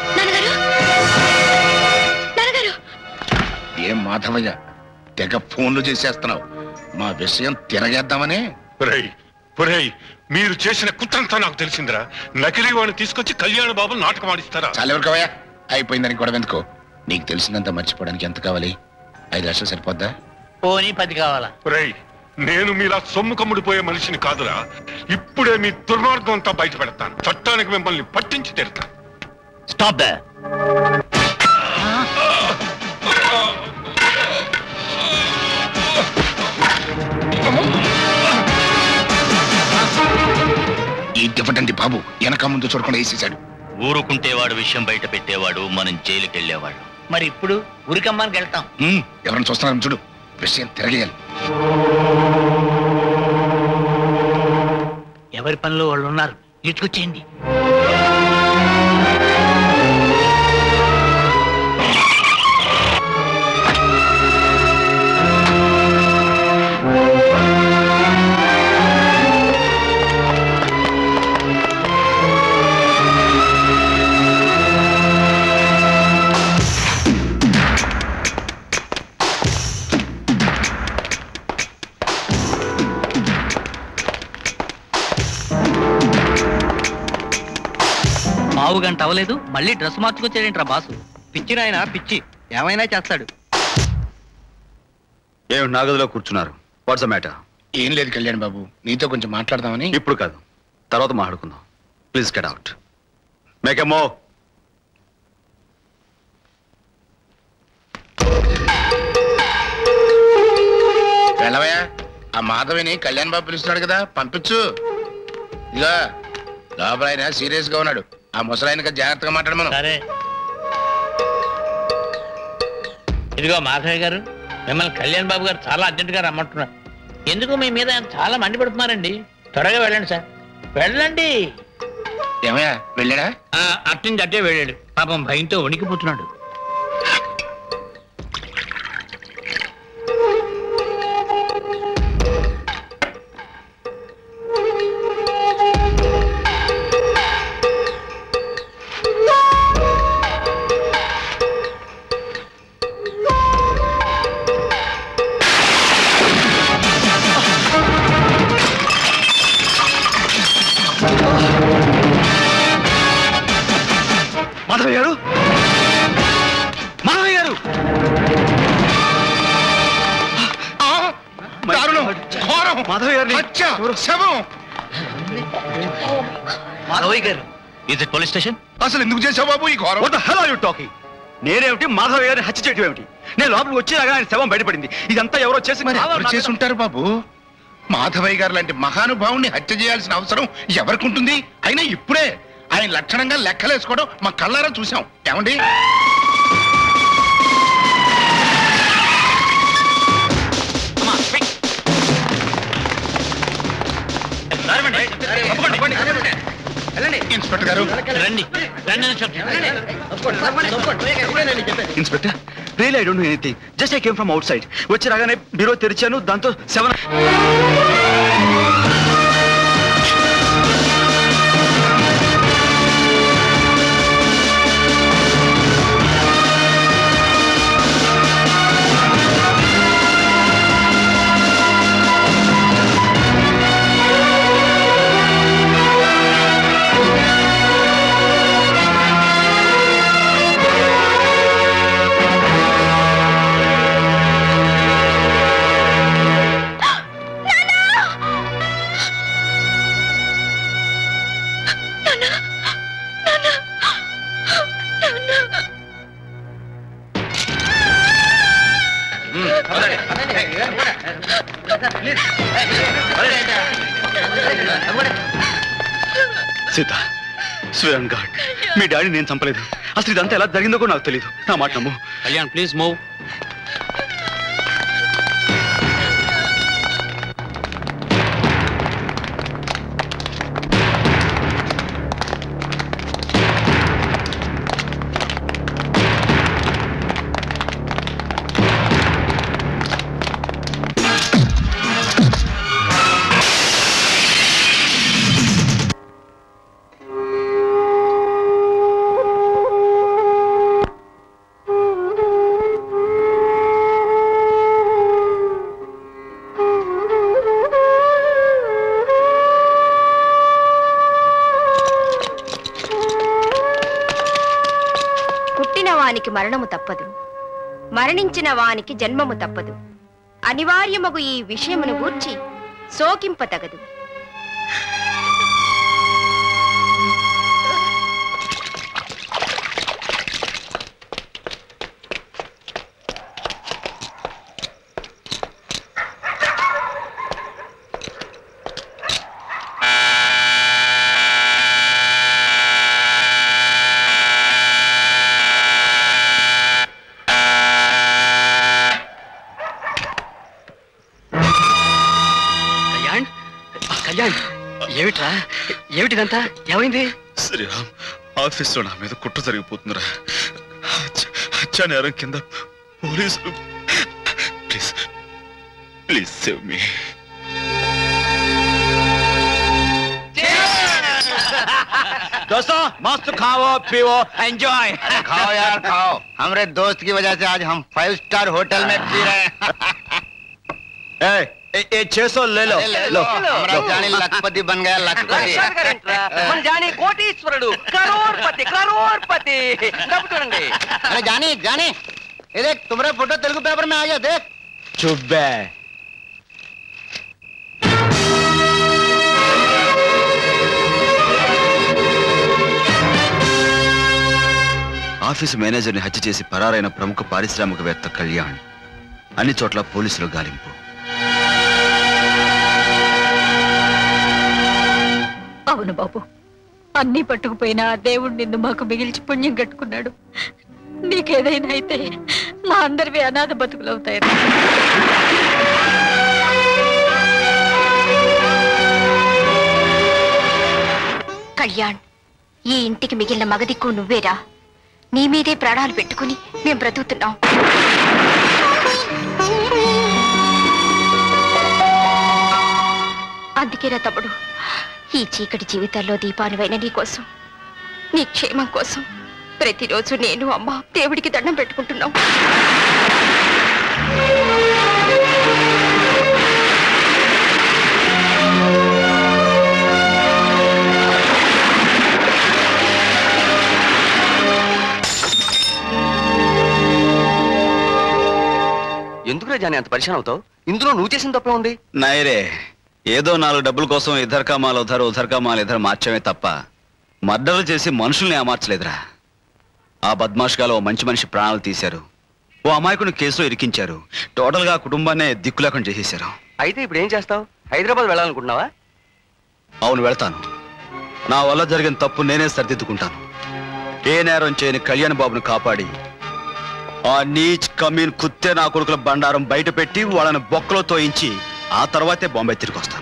ఏం మాధవయ్య తెగ ఫోన్లు చేసేస్తున్నావు మా విషయం తిరగేద్దామనే పురయ్ పురయ్ మీరు చేసిన కుట్రంతా నాకు తెలిసిందిరా నకిలీ వాడిని తీసుకొచ్చి కళ్యాణ బాబు నాటకం ఆడిస్తారా చాలా ఎవరికవయ్యా అయిపోయిందని గొడవ ఎందుకో నీకు తెలిసిందంతా మర్చిపోవడానికి ఎంత కావాలి ఐదు లక్షలు సరిపోద్దా పోనీ పది కావాలా పురయ్ నేను మీలా సొమ్ము కమ్ముడిపోయే మనిషిని కాదురా ఇప్పుడే మీ దుర్మార్గం అంతా బయట పెడతాను చట్టానికి మిమ్మల్ని పట్టించి తీరుతాను స్టాప్ ద ఈ డిఫరెంట్ బాబు వెనక ముందు చూడకుండా వేసేసాడు ఊరుకుంటే వాడు విషయం బయట పెట్టేవాడు మనం జైలుకి వెళ్ళేవాడు మరి ఇప్పుడు ఉరికమ్మానికి వెళ్తాం ఉమ్, ఎవరైనా చూస్తున్నారని చూడు విషయం తిరగేయాలి ఎవరి పనిలో వాళ్ళు ఉన్నారు ఇటుకొచ్చేయండి అంత అవ్వలేదు మళ్ళీ డ్రెస్ మార్చుకొచ్చాడేంట్రా బాసు పిచ్చి నాయన పిచ్చి ఏమైనా చేస్తాడు ఏమి నా గదిలో కూర్చున్నారు వాట్స్ ద మ్యాటర్ ఏం లేదు కళ్యాణ్ బాబు నీతో కొంచెం మాట్లాడదామని ఇప్పుడు కాదు తర్వాత మాట్లాడుకుందాం ప్లీజ్ గెట్ అవుట్ మేక్ మో వెళ్ళవయ్యా ఆ మాధవిని కళ్యాణ్ బాబు పిలుస్తున్నాడు కదా పంపించు ఇదిగో లోపల ఆయన సీరియస్ గా ఉన్నాడు ఆ ముసలాయనకి జాగ్రత్తగా మాట్లాడమను సరే ఇదిగో మాధవయ్య గారు మిమ్మల్ని కళ్యాణ్ బాబు గారు చాలా అర్జెంటుగా రమ్మంటున్నారు ఎందుకు మీ మీద ఆయన చాలా మండిపడుతున్నారండి త్వరగా వెళ్ళండి సార్ వెళ్ళండి ఏమయ్యా వెళ్ళాడా అట్టించి అట్టే వెళ్ళాడు పాపం భయంతో వణికిపోతున్నాడు మాధవ్ గారు మాధవ్ గారు దారుణం ఘోరం మాధవ్ గారిని హత్య శవం మాధవయ్య గారు ఇస్ ఇట్ పోలీస్ స్టేషన్ అసలు ఎందుకు చేసావు బాబు ఈ ఘోరం what the hell are you talking నేనేమిటి మాధవ్ గారిని హత్య చేయటం ఏమిటి నేను లోపలికి వచ్చేలాగా ఆయన శవం బయటపడింది ఇదంతా ఎవరో చేసి మరి ఎవరు చేసి ఉంటారు బాబు మాధవయ్య గారు లాంటి మహానుభావుని హత్య చేయాల్సిన అవసరం ఎవరికి ఉంటుంది అయినా ఇప్పుడే ఆయన లక్షణంగా లెక్కలేసుకోవడం మా కళ్ళారా చూసాం ఏమండి ఇన్స్పెక్టర్ గారు రండి రండి inspector real I don't know anything just I came from outside వచ్చి రాగానే బీరో తెరిచాను దాంతో సెవెన్ సీత స్వీరన్ గాడ్ మీ డాడీ నేను చంపలేదు అసలు ఇదంతా ఎలా జరిగిందో కూడా నాకు తెలియదు నా మాట నమ్ము కళ్యాణ్ ప్లీజ్ మూవ్ పుట్టిన వానికి మరణము తప్పదు మరణించిన వానికి జన్మము తప్పదు అనివార్యమగు ఈ విషయమును గూర్చి శోకింప తగదు కళ్యాణ్ కళ్యాణ్ ఏమిట్రా ఏమిటిదంతా ఏమైంది శ్రీరామ్ ఆఫీస్లో నా మీద కుట్ర జరిగిపోతుందిరా హత్య- హత్య నేరం కింద పోలీసులు ప్లీజ్ ప్లీజ్ సేవ్ మీ दोस्तों मस्त खाओ पियो एंजॉय खाओ यार खाओ हमारे दोस्त की वजह से आज हम फाइव स्टार होटल में पी रहे हैं ए ए, ए, छह सौ ले लो लो हमारा जानी लखपति बन गया लखपति మన జానీ కోటీశ్వరుడు కరోర్పతి కరోర్పతి డబ్బు చూడండి अरे जानी जानी ये देख तुम्हारा फोटो तेलुगु पेपर में आ गया देख चुप बे ఆఫీసు మేనేజర్ని హత్య చేసి పరారైన ప్రముఖ పారిశ్రామికవేత్త కళ్యాణ్ అన్ని చోట్ల పోలీసులు గాలింపు అవును బాబు అన్నీ పట్టుకుపోయినా ఆ దేవుడు నిన్ను మాకు మిగిల్చి పుణ్యం కట్టుకున్నాడు నీకేదైనా అయితే మా అందరివి అనాథ బతుకులవుతాయి కళ్యాణ్ ఈ ఇంటికి మిగిలిన మగదిక్కు నువ్వేరా నీ మీదే ప్రాణాలు పెట్టుకుని మేం బ్రతుకుతున్నాం అందుకేరా తమ్ముడు ఈ చీకటి జీవితాల్లో దీపానువైన నీ కోసం నీ క్షేమం కోసం ప్రతిరోజు నేను అమ్మ దేవుడికి దండం పెట్టుకుంటున్నాం ఎందుకురా జానీ అంత పరిశాన్ అవుతావు ఇందులో నువ్వు చేసిన తప్పే ఉంది నైరే ఏదో నాలుగు డబ్బుల కోసం ఇద్దరు కామాలు ఉధర్ ఉధర్ కామాలు ఇద్దరు మార్చమే తప్ప మర్డర్లు చేసి మనుషుల్ని ఏమార్చలేదురా ఆ బద్మాష్గాలో ఓ మంచి మనిషి ప్రాణాలు తీశారు ఓ అమాయకుని కేసులో ఇరికించారు టోటల్ గా కుటుంబాన్నే దిక్కు లేకుండా చేసేశారు అయితే ఇప్పుడు ఏం చేస్తావు హైదరాబాద్ వెళ్ళాలనుకుంటున్నావా అవును వెళ్తాను నా వల్ల జరిగిన తప్పు నేనే సరిదిద్దుకుంటాను ఏ నేరం చేయని కళ్యాణ్ బాబును కాపాడి ఆ నీచ్ కమీన్ కుత్తే నా కొడుకుల బండారం బయట పెట్టి వాళ్ళని బొక్కలో తోయించి ఆ తర్వాతే బాంబే తిరిగి వస్తాను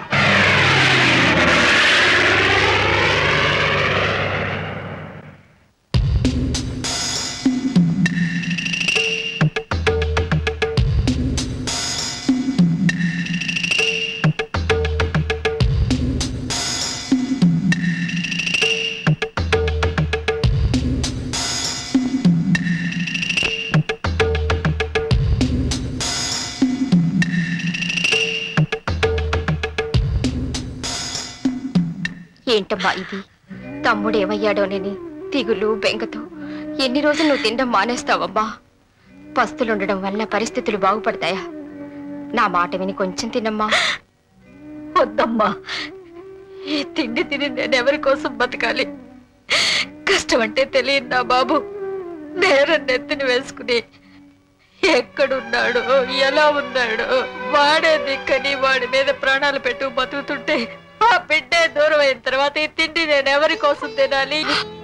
ఏంటమ్మా ఇది తమ్ముడు ఏమయ్యాడోనని తిగులు బెంగతో ఎన్ని రోజులు నువ్వు తినడం మానేస్తావమ్మా పస్తులుండడం వల్ల పరిస్థితులు బాగుపడతాయా నా మాట విని కొంచెం తినమ్మా వద్దమ్మా ఈ తిండి తిని నేను ఎవరి కోసం బతకాలి కష్టం అంటే తెలియదు నా బాబు నేరం నెత్తిని వేసుకుని ఎక్కడున్నాడో ఎలా ఉన్నాడో వాడే దిక్కని వాడి మీద ప్రాణాలు పెట్టు బతుకుతుంటే ఆ బిడ్డే దూరం అయిన తర్వాత ఈ తిండి నేను ఎవరి కోసం తినాలి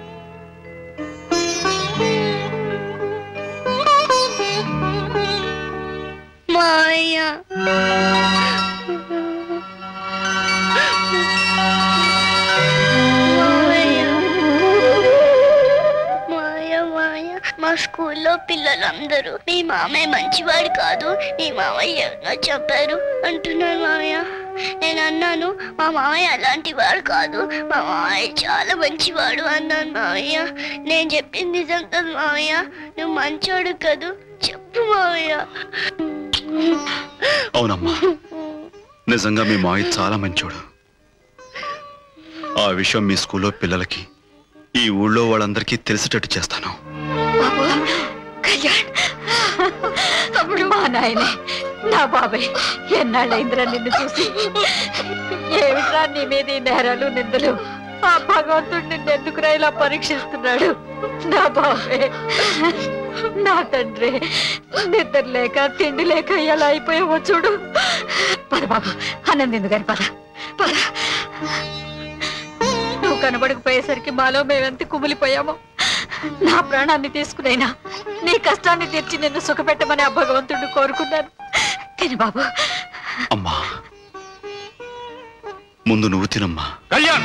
మాయ మాయ మాయ మా స్కూల్లో పిల్లలందరూ మీ మామయ్య మంచివాడు కాదు మీ మామయ్య ఎవరినో చెప్పారు అంటున్నారు మామయ్య నేను అన్నాను మా మామయ్య అలాంటి వాడు కాదు మా మామయ్య చాలా మంచివాడు అన్నాను మామయ్య నేను చెప్పింది నిజం కదా మామయ్య నువ్వు మంచోడు కదూ చెప్పు మామయ్య అవునమ్మా నిజంగా మీ మావి చాలా మంచోడు ఆ విషయం మీ స్కూల్లో పిల్లలకి ఈ ఊళ్ళో వాళ్ళందరికీ తెలిసేటట్టు చేస్తాను బాబు కళ్యాణ్ తమ్ముడు మా నాయనే నా బాబాయ్ ఎన్నాళ్ళైందిరా నిన్ను చూసి ఏమిట్రా నీ మీద ఈ నేరాలు నిందలు ఆ భగవంతుడు నిన్ను ఎందుకురా ఇలా పరీక్షిస్తున్నాడు నా బాబాయ్ నా తండ్రి నిద్ర లేక తిండి లేక ఎలా అయిపోయావో చూడు పద బాబు ఆనందిందు గారి పద పద నువ్వు కనబడకపోయేసరికి మాలో మేమెంత కుమిలిపోయామో నా ప్రాణాన్ని తీసుకునైనా నీ కష్టాన్ని తీర్చి నిన్ను సుఖపెట్టమని ఆ భగవంతుడిని కోరుకున్నాను తిని బాబు అమ్మా ముందు నువ్వు తినమ్మా కళ్యాణ్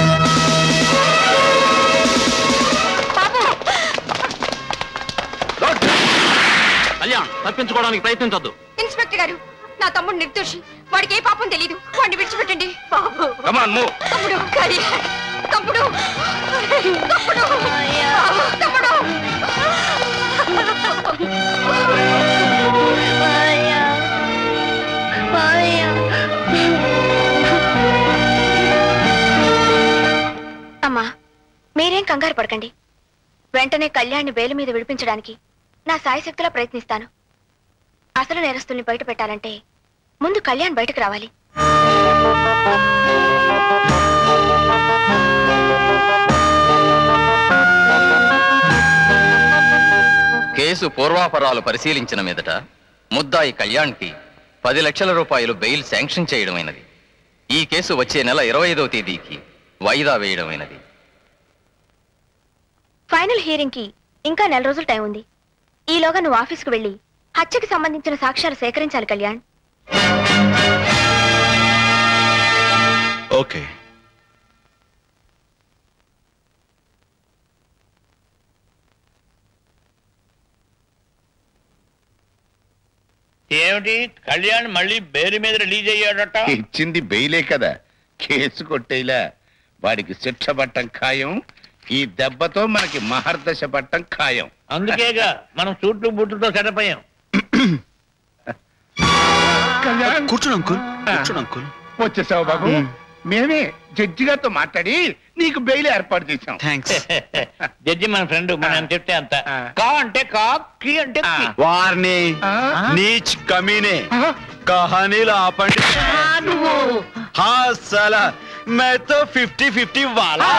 కళ్యాణ్ తప్పించుకోవడానికి ప్రయత్నించొద్దు ఇన్స్పెక్టర్ గారు నా తమ్ముడు నిర్దోషి వాడికి ఏ పాపం తెలీదు వాడిని విడిచిపెట్టండి బాబు కమాన్ మూవ్ తమ్ముడు కళ్యాణ్ తమ్ముడు తమ్ముడు బాబు, తమ్ముడు మాయ మాయ మీరేం కంగారు పడకండి వెంటనే కళ్యాణ్ని బెయిల్ మీద విడిపించడానికి నా సాయశక్తిలా ప్రయత్నిస్తాను అసలు నేరస్తుల్ని బయట పెట్టాలంటే ముందు కళ్యాణ్ బయటకు రావాలి కేసు పూర్వాపరాలు పరిశీలించిన మీదట ముద్దాయి కళ్యాణ్కి పది లక్షల రూపాయలు బెయిల్ శాంక్షన్ చేయడమైనది ఈ కేసు వచ్చే నెల ఇరవై ఐదవ తేదీకి వాయిదా వేయడమైనది ఫైనల్ హియరింగ్ కి ఇంకా నెల రోజులు టైం ఉంది ఈలోగా నువ్వు ఆఫీస్కు వెళ్ళి హత్యకి సంబంధించిన సాక్ష్యాలు సేకరించాలి కళ్యాణ్ ఓకే ఏమిటి కళ్యాణ్ మళ్ళీ బేరు మీద రిలీజ్ అయ్యాడట ఇచ్చింది బెయిలే కదా కేసు కొట్టేలా వాడికి శిక్ష పట్టం ఖాయం ఈ దెబ్బతో మనకి మహర్దశ పట్టం ఖాయం అందుకేగా మనం సూట్లు బుట్టుతో సెటప్ అయ్యాం కూర్చోండి అంకుల్ కూర్చోండి అంకుల్ వచ్చేసావు బాబు మేమే జడ్జి గారితో మాట్లాడి నీకు బెయిల్ ఏర్పాటు చేశాం జడ్జి మన ఫ్రెండ్ మనం చెప్తే అంత కా అంటే కా కి అంటే కి. వారిని నీచ్ కమీనే కహానీలు ఆపండి హా సలా मैं तो फिफ्टी फिफ्टी वाला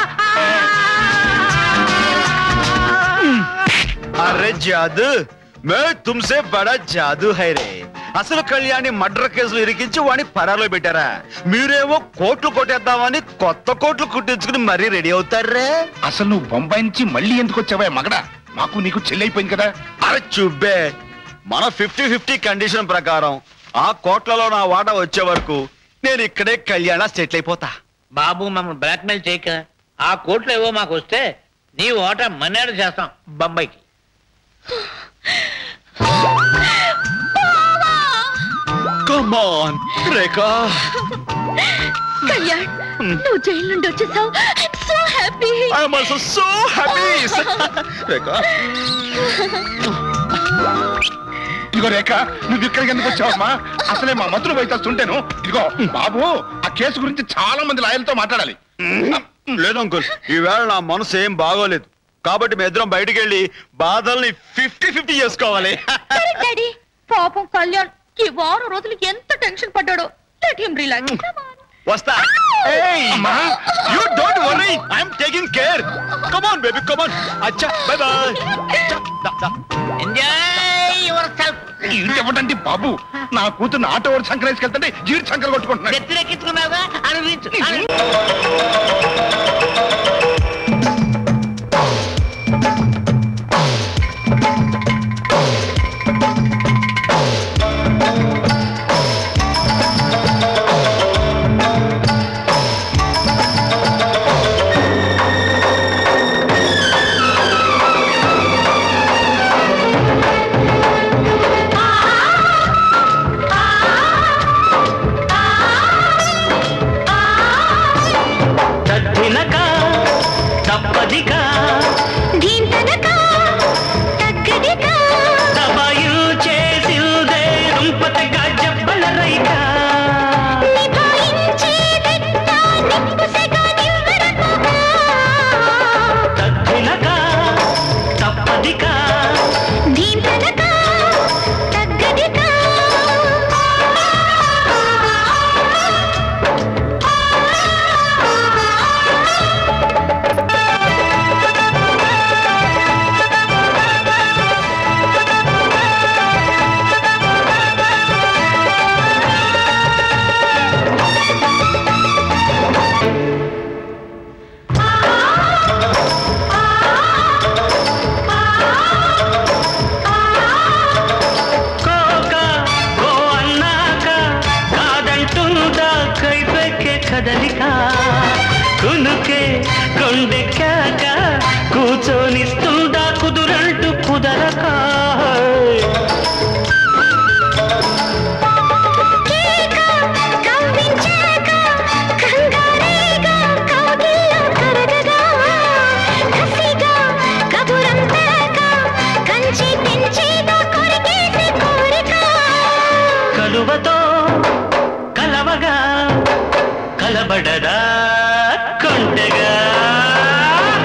अरे जादू मैं तुमसे बड़ा जादू है रे అసలు కళ్యాణి మర్డర్ కేసులు ఇరికించి వాడిని పరాలో పెట్టారా మీరేమో కోట్లు కొట్టేద్దామని కొత్త కోట్లు కుట్టించుకుని మరీ రెడీ అవుతారే అసలు నువ్వు బొంబాయి నుంచి మళ్ళీ ఎందుకు వచ్చావా మగడా మాకు నీకు చెల్లైపోయింది కదా అరే చుబ్బే మన ఫిఫ్టీ ఫిఫ్టీ కండిషన్ ప్రకారం ఆ కోట్లలో నా వాటా వచ్చే వరకు నేను ఇక్కడే కళ్యాణ సెటిల్ అయిపోతా బాబు మమ్మల్ని బ్లాక్మెయిల్ చేయక ఆ కోట్లు ఏవో మాకు వస్తే నీ ఓట మన్నాడు చేస్తాం బొంబాయికి కమాన్ రేఖా కళ్యాణ్ నువ్వు జైలు నుండి వచ్చేసావు so happy I'm also so happy Rekha ఇదిగో రేఖ నువ్వు ఇక్కడికి ఎందుకు వచ్చావమ్మా అసలే మా మంత్రులు పోయి వస్తుంటేను ఇదిగో బాబు ఆ కేసు గురించి చాలా మంది లాయర్లతో మాట్లాడాలి లేదు అంకుల్ ఈవేళ నా మనసు ఏం బాగోలేదు కాబట్టి మీ ఇద్దరం బయటికి వెళ్ళి బాధల్ని ఫిఫ్టీ ఫిఫ్టీ చేసుకోవాలి డాడీ పాపం కళ్యాణ్ ఈ వారం రోజులు ఎంత టెన్షన్ పడ్డాడో లెట్ హిమ్ రిలాక్స్ వస్తా అమ్మా you don't worry I'm taking care come on baby come on అచ్చా bye bye enjoy yourself ఏంటంటే బాబు నా కూతురు ఆటో ఓడి సంక్రాంతికి జీడి సంకలు కొట్టుకుంటున్నాడు ఎత్తులెక్కించుకున్నావుగా అనిపించు తద్దినక తప్పదిక తబాయు చేసిందే రుంపతగా జబ్బల రైక తద్దినక తప్పదిక కోక ఓ అన్నాక కాదంటుందా కైపెక్కే కదలిక కునుకే కొండెక్కాక కూర్చొనిస్తుందా కుదురంటూ కుదరక కలువతో కలవగా కలబడదా కొండగా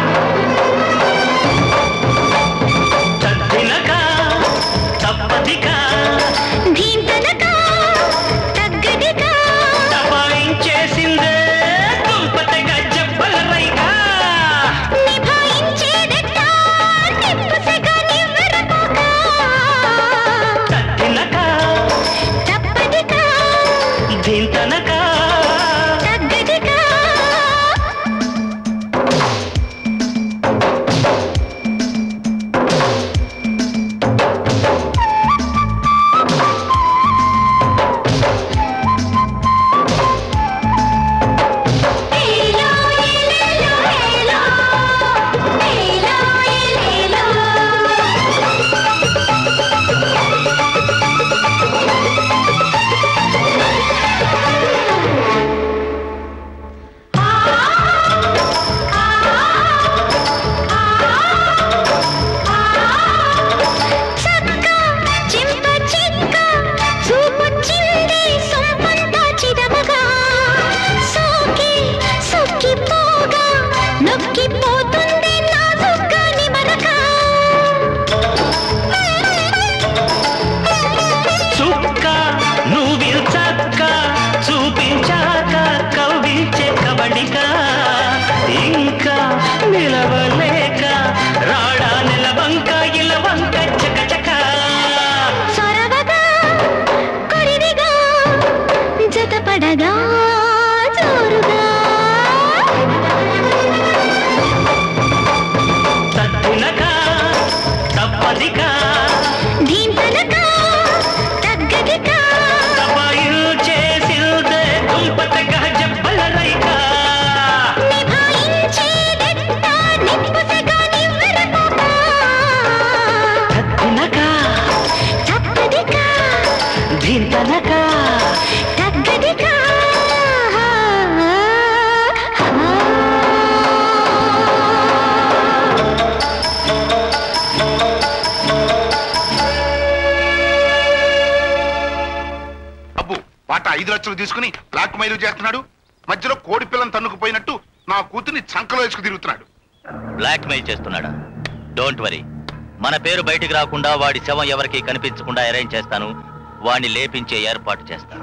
ఐదు లక్షలు తీసుకుని బ్లాక్ మైలు చేస్తున్నాడు మధ్యలో కోడి పిల్లని తన్నుకుపోయినట్టు నా కూతుర్ని చంకలో వేసుకు తిరుగుతున్నాడు బ్లాక్ మెయిల్ చేస్తున్నాడా డోంట్ వరీ మన పేరు బయటికి రాకుండా వాడి శవం ఎవరికి కనిపించకుండా అరేంజ్ చేస్తాను వాడిని లేపించే ఏర్పాటు చేస్తాను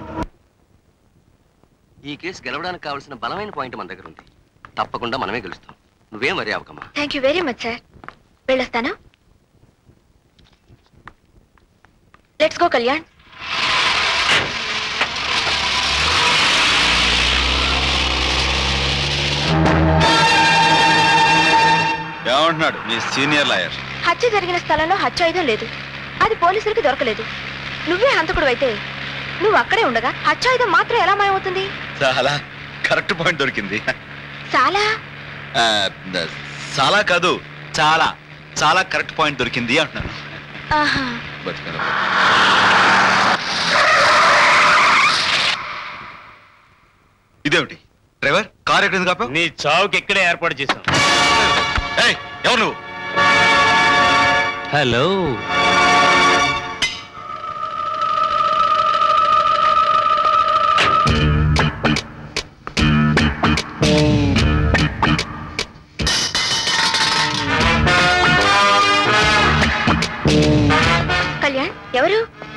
ఈ కేసు గెలవడానికి కావాల్సిన బలమైన పాయింట్ మన దగ్గర ఉంది తప్పకుండా మనమే గెలుస్తాం నువ్వేం వరి అవకమ్మా thank you very much sir వెళ్ళొస్తాను లెట్స్ గో కళ్యాణ్ ఏమంటున్నాడు మీ సీనియర్ లాయర్ హత్య జరిగిన స్థలంలో హత్యాయుధం లేదు అది పోలీసులకి దొరకలేదు నువ్వే హంతకుడు అయితే నువ్వు అక్కడే ఉండగా హత్యాయుధం మాత్రం ఎలా మాయమవుతుంది చాలా కరెక్ట్ పాయింట్ దొరికింది చాలా ఆ, ద- చాలా కాదు చాలా చాలా కరెక్ట్ పాయింట్ దొరికింది అంటున్నాను ఆహా బతికాను. ఇదేమిటి డ్రైవర్ కార్ ఎక్కడ కాపావు నీ చావుకి ఎక్కడే ఏర్పాటు చేశాం ఏయ్, ఎవరు నువ్వు హలో కళ్యాణ్ ఎవరు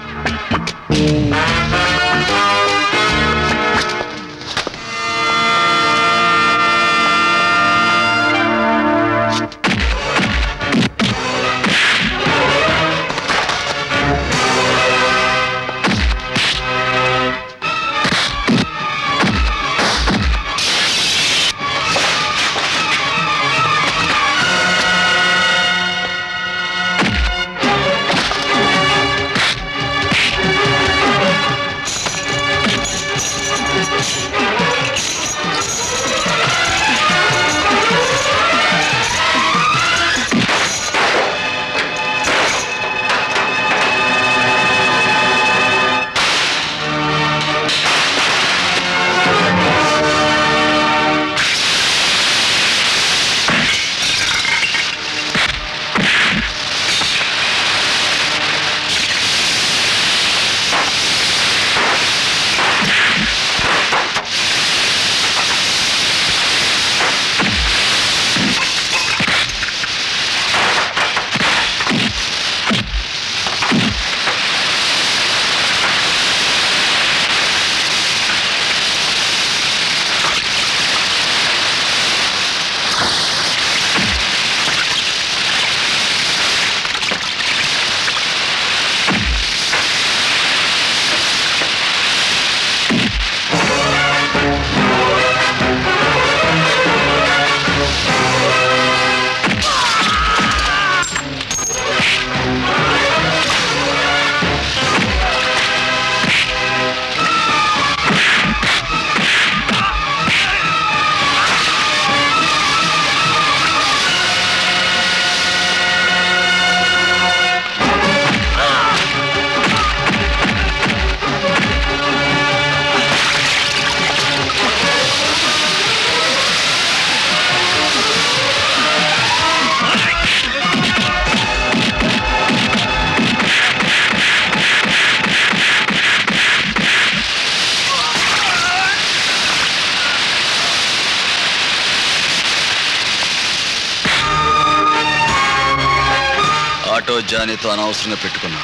ఆటో జానీతో అనవసరంగా పెట్టుకున్నా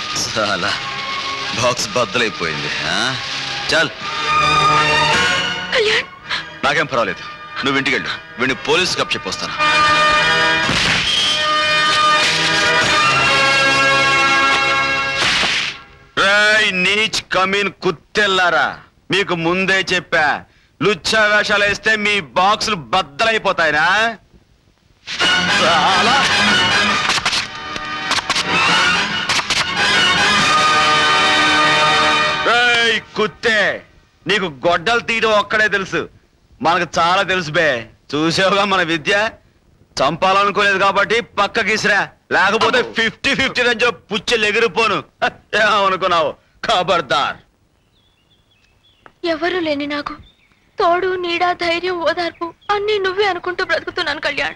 చాలా బాక్స్ బద్దలైపోయింది ఆ? చాల్ కళ్యాణ్ నాకేం పర్వాలేదు నువ్వు ఇంటికి వెళ్ళు వీడిని పోలీసు కప్ చెప్పొస్తాను రేయ్ నీచ్ కమీన్ కుత్తెల్లారా మీకు ముందే చెప్పా లుచ్చా వేషాలు వేస్తే మీ బాక్సులు బద్దలైపోతాయినా చాలా రేయ్ కుత్తే నీకు గొడ్డలు తీయడం ఒక్కడే తెలుసు మనకు చాలా తెలుసు బే చూసావుగా మన విద్య చంపాలనుకోలేదు కాబట్టి పక్కకి ఇసిరా లేకపోతే ఫిఫ్టీ ఫిఫ్టీ రంజో పుచ్చెలు ఎగిరిపోను హ, ఏమనుకున్నావు ఖబర్దార్ ఎవరు లేని నాకు తోడు నీడ ధైర్యం ఓదార్పు అన్నీ నువ్వే అనుకుంటూ బ్రతుకుతున్నాను కళ్యాణ్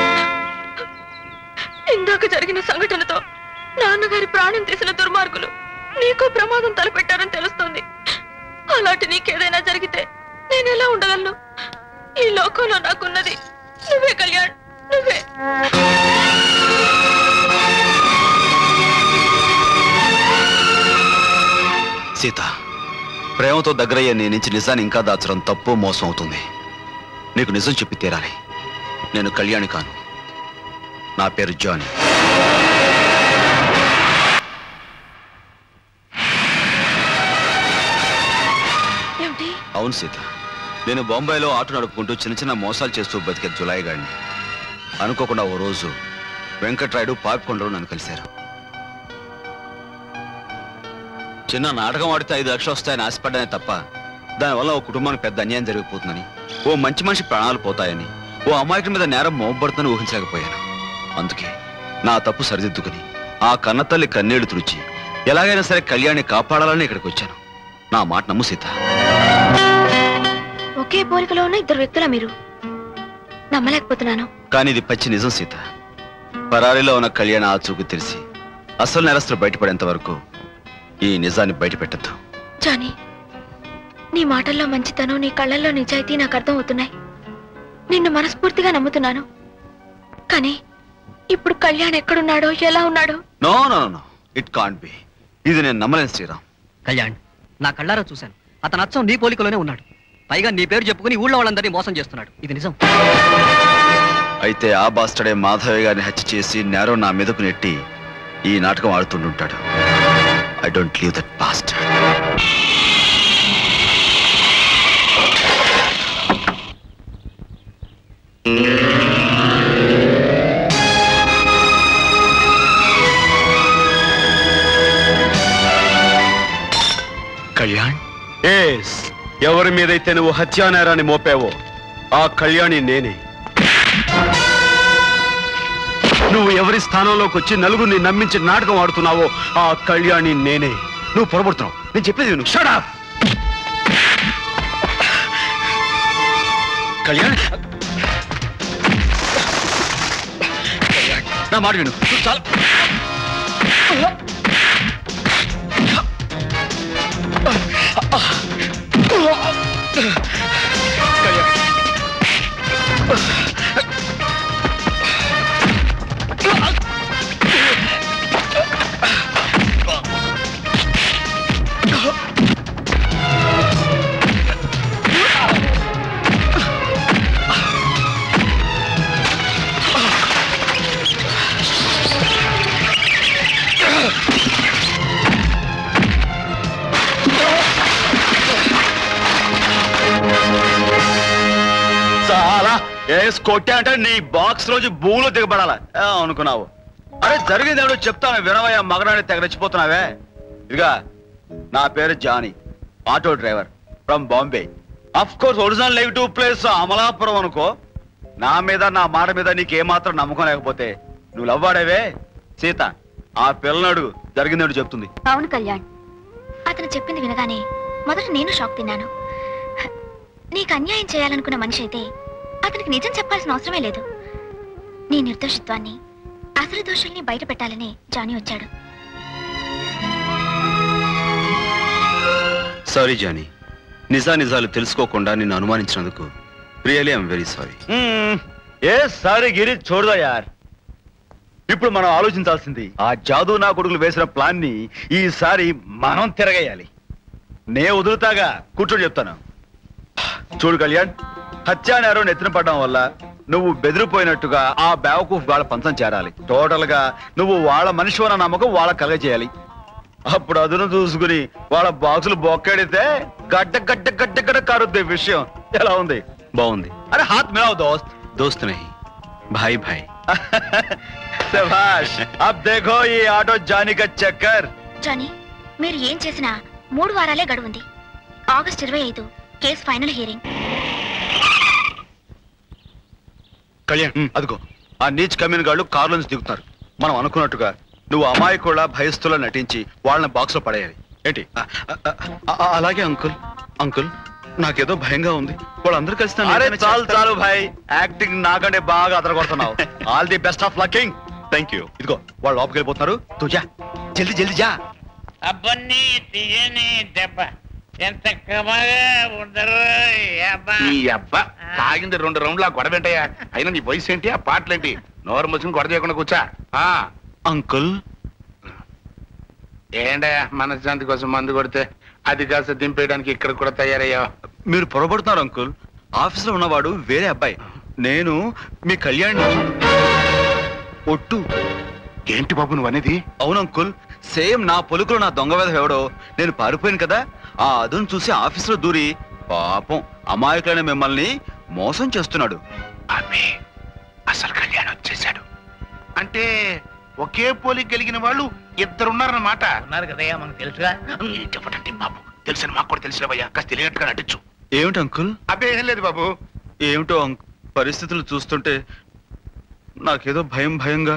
ఇందాక జరిగిన సంఘటనతో నాన్నగారి ప్రాణం తీసిన దుర్మార్గులు నీకు ప్రమాదం తలపెట్టారని తెలుస్తోంది అలాంటి నీకేదైనా జరిగితే నేను ఎలా ఉండగలను ఈ లోకంలో నాకున్నది నువ్వే కళ్యాణ్ నువ్వే సీత ప్రేమతో దగ్గరయ్యే నీ నుంచి నిజాన్ని ఇంకా దాచడం తప్పు మోసం అవుతుంది నీకు నిజం చెప్పి తీరాలి నేను కళ్యాణి కాను నా పేరు జానీ ఏమిటి అవును సీత నేను బొంబాయిలో ఆటో నడుపుకుంటూ చిన్న చిన్న మోసాలు చేస్తూ బతికే జులాయి గాడిని అనుకోకుండా ఓ రోజు వెంకట్రాయుడు పాపికొండలు నన్ను కలిశారు చిన్న నాటకం ఆడితే ఐదు లక్షలు వస్తాయని ఆశపడ్డానే తప్ప దానివల్ల ఓ కుటుంబానికి పెద్ద అన్యాయం జరిగిపోతుందని ఓ మంచి మనిషి ప్రాణాలు పోతాయని ఓ అమాయకుడి మీద నేరం మోపబడుతుందని ఊహించలేకపోయాను అందుకే నా తప్పు సరిదిద్దుకుని ఆ కన్నతల్లి కన్నీళ్లు తుడిచి ఎలాగైనా సరే కళ్యాణి కాపాడాలని ఇక్కడికి వచ్చాను నా మాట నమ్ము సీత ఒకే పోలికలో ఉన్న ఇద్దరు వ్యక్తుల మీరు నమ్మలేకపోతున్నాను కానీ ఇది పచ్చి నిజం సీత పరారీలో ఉన్న కళ్యాణ ఆచూకు తెలిసి అసలు నేరస్తులు బయటపడేంత వరకు ఈ నిజాన్ని బయటపెట్టద్దు జానీ నీ మాటల్లో మంచితనం నీ కళ్ళల్లో నిజాయితీ నాకు అర్థం అవుతున్నాయి నిన్ను మనస్ఫూర్తిగా నమ్ముతున్నాను కానీ ఇప్పుడు కళ్యాణ్ ఎక్కడున్నాడో ఎలా ఉన్నాడో no no no it can't be ఇది నేను నమ్మలేను శ్రీరామ్ కళ్యాణ్ నా కళ్ళారా చూశాను అతను అచ్చం నీ పోలికలోనే ఉన్నాడు పైగా నీ పేరు చెప్పుకుని ఊళ్ళో వాళ్ళందరినీ మోసం చేస్తున్నాడు ఇది నిజం అయితే ఆ బాస్టడే మాధవి గారిని హత్య చేసి నేరం నా మీదకు నెట్టి ఈ నాటకం ఆడుతుండుంటాడు I don't leave that past Kalyan ఏస్ ఎవరి మీదైతే నువ్వు హత్యా నేరాన్ని మోపావో ఆ కళ్యాణి నేనే నువ్వు ఎవరి స్థానంలోకి వచ్చి నలుగురిని నమ్మించి నాటకం ఆడుతున్నావో ఆ కళ్యాణి నేనే నువ్వు పొరబడుతున్నావు నేను చెప్పేది నువ్వు షడా కళ్యాణ్ కళ్యాణ్, నా మాట విను నువ్వు చాలా చాలా ఏస్ కొట్టా అంటే నీ బాక్స్ రోజు భూమిలో దిగబడాలా ఏ, అనుకున్నావు అరే జరిగింది ఏమిటో చెప్తాను వినవయ్యా మగనాన్ని తెగ రెచ్చిపోతున్నావే ఇదిగా నా పేరు Johnny auto driver from Bombay of course original negative place Amalapuram అనుకో నా మీద నా మాట మీద నీకు ఏమాత్రం నమ్మకం లేకపోతే నువ్వు లవ్వాడేవే సీత ఆ పిల్లనాడు జరిగిందేమిటో చెప్తుంది అవును కళ్యాణ్ అతను చెప్పింది వినగానే మొదట నేను షాక్ తిన్నాను నీకు అన్యాయం చేయాలనుకున్న మనిషి అయితే అతనికి నిజం చెప్పాల్సిన అవసరమే లేదు నీ నిర్దోషిత్వాన్ని అసలు దోషుల్ని బయట పెట్టాలని జానీ వచ్చాడు సారీ జానీ నిజా నిజాలు తెలుసుకోకుండా నిన్ను అనుమానించినందుకు రియలీ ఐఎమ్ వెరీ సారీ ఏ సారీ గిరి చూడదా యార్ ఇప్పుడు మనం ఆలోచించాల్సింది ఆ జాదు నా కొడుకులు వేసిన ప్లాన్ ని ఈసారి మనం తిరగేయాలి నే వదులుతాగా కూర్చొని చెప్తాను చూడు కళ్యాణ్ హత్యా నేరం నెత్తిన పడడం వల్ల నువ్వు బెదిరిపోయినట్టుగా ఆ బేవకూఫ్ వాళ్ళ పంచం చేరాలి టోటల్ గా నువ్వు వాళ్ళ మనిషి అన్న నమ్మకం వాళ్ళ కలగజేయాలి అప్పుడు అదును చూసుకుని వాళ్ళ బాక్సులు బొక్కెడితే గడ్డ గడ్డ గడ్డ గడ్డ కారుద్ది విషయం ఎలా ఉంది బాగుంది అరే హాత్ మిలావ్ దోస్త్ దోస్త్ నహీ భాయ్ భాయ్ శభాష్ అబ్ దేఖో ఈ ఆటో జానీ కా చక్కర్ జానీ మీరు ఏం చేసినా మూడు వారాలే గడువుంది ఆగస్ట్ ఇరవై ఐదు కేసు ఫైనల్ హియరింగ్ కళ్యాణ్ అదిగో ఆ నీచ్ కమ్యూన్ గాళ్ళు కారులో నుంచి దిగుతున్నారు మనం అనుకున్నట్టుగా నువ్వు అమాయకుల భయస్థులా నటించి వాళ్ళని బాక్స్ లో పడేయాలి ఏంటి ఆ, ఆ, ఆ, ఆ, అలాగే అంకుల్ అంకుల్ నాకేదో భయంగా ఉంది వాళ్ళందరూ కలిసి నన్ను అరే ఏదైనా చాలు చేస్తారు. చాలు భాయ్ యాక్టింగ్ నాకంటే బాగా అదరగొడుతున్నావు ఆల్ ది బెస్ట్ ఆఫ్ లకింగ్ థ్యాంక్ యూ ఇదిగో వాళ్ళు లోపలికి వెళ్ళిపోతున్నారు తుజా జల్దీ జల్దీ జా అబ్బన్ని తీయని దెబ్బ ఎంత కమ్మగా ఉండరు ఈ అబ్బా. నీ అబ్బా తాగింది రెండు రౌండ్లు ఆ గొడవ ఏంటయ్యా అయినా నీ వయసు ఏంటి ఆ పాటలేంటి నోరు మూసుకుని గొడవ చేయకుండా కూర్చా ఆ అంకుల్ ఏంటయ్యా మనశ్శాంతి కోసం మందు కొడితే అది కాస్త దింపేయడానికి ఇక్కడ కూడా తయారయ్యా మీరు పొరపడుతున్నారు అంకుల్ ఆఫీసులో ఉన్నవాడు వేరే అబ్బాయి నేను మీ కళ్యాణ్ ఒట్టు ఏంటి బాబు నువ్వు అనేది అవును అంకుల్ సేమ్ నా పొలుకులో నా దొంగ వేధ ఎవడో నేను పారిపోయాను కదా ఆ అదును చూసి ఆఫీసులో దూరి పాపం అమాయకులైన మిమ్మల్ని మోసం చేస్తున్నాడు అబ్బే అసలు కళ్యాణ్ వచ్చేసాడు అంటే ఒకే పోలికి కలిగిన వాళ్ళు ఇద్దరున్నారన్నమాట ఉన్నారు కదయ్యా మనకు తెలుసుగా చెప్పటండి బాబు తెలిసిన మాకు కూడా తెలిసినవయ్యా కాస్త తెలియనట్టుగా నటించు ఏమిటి అంకుల్ అబ్బే ఏం లేదు బాబు ఏమిటో అంక్ పరిస్థితులు చూస్తుంటే నాకేదో భయం భయంగా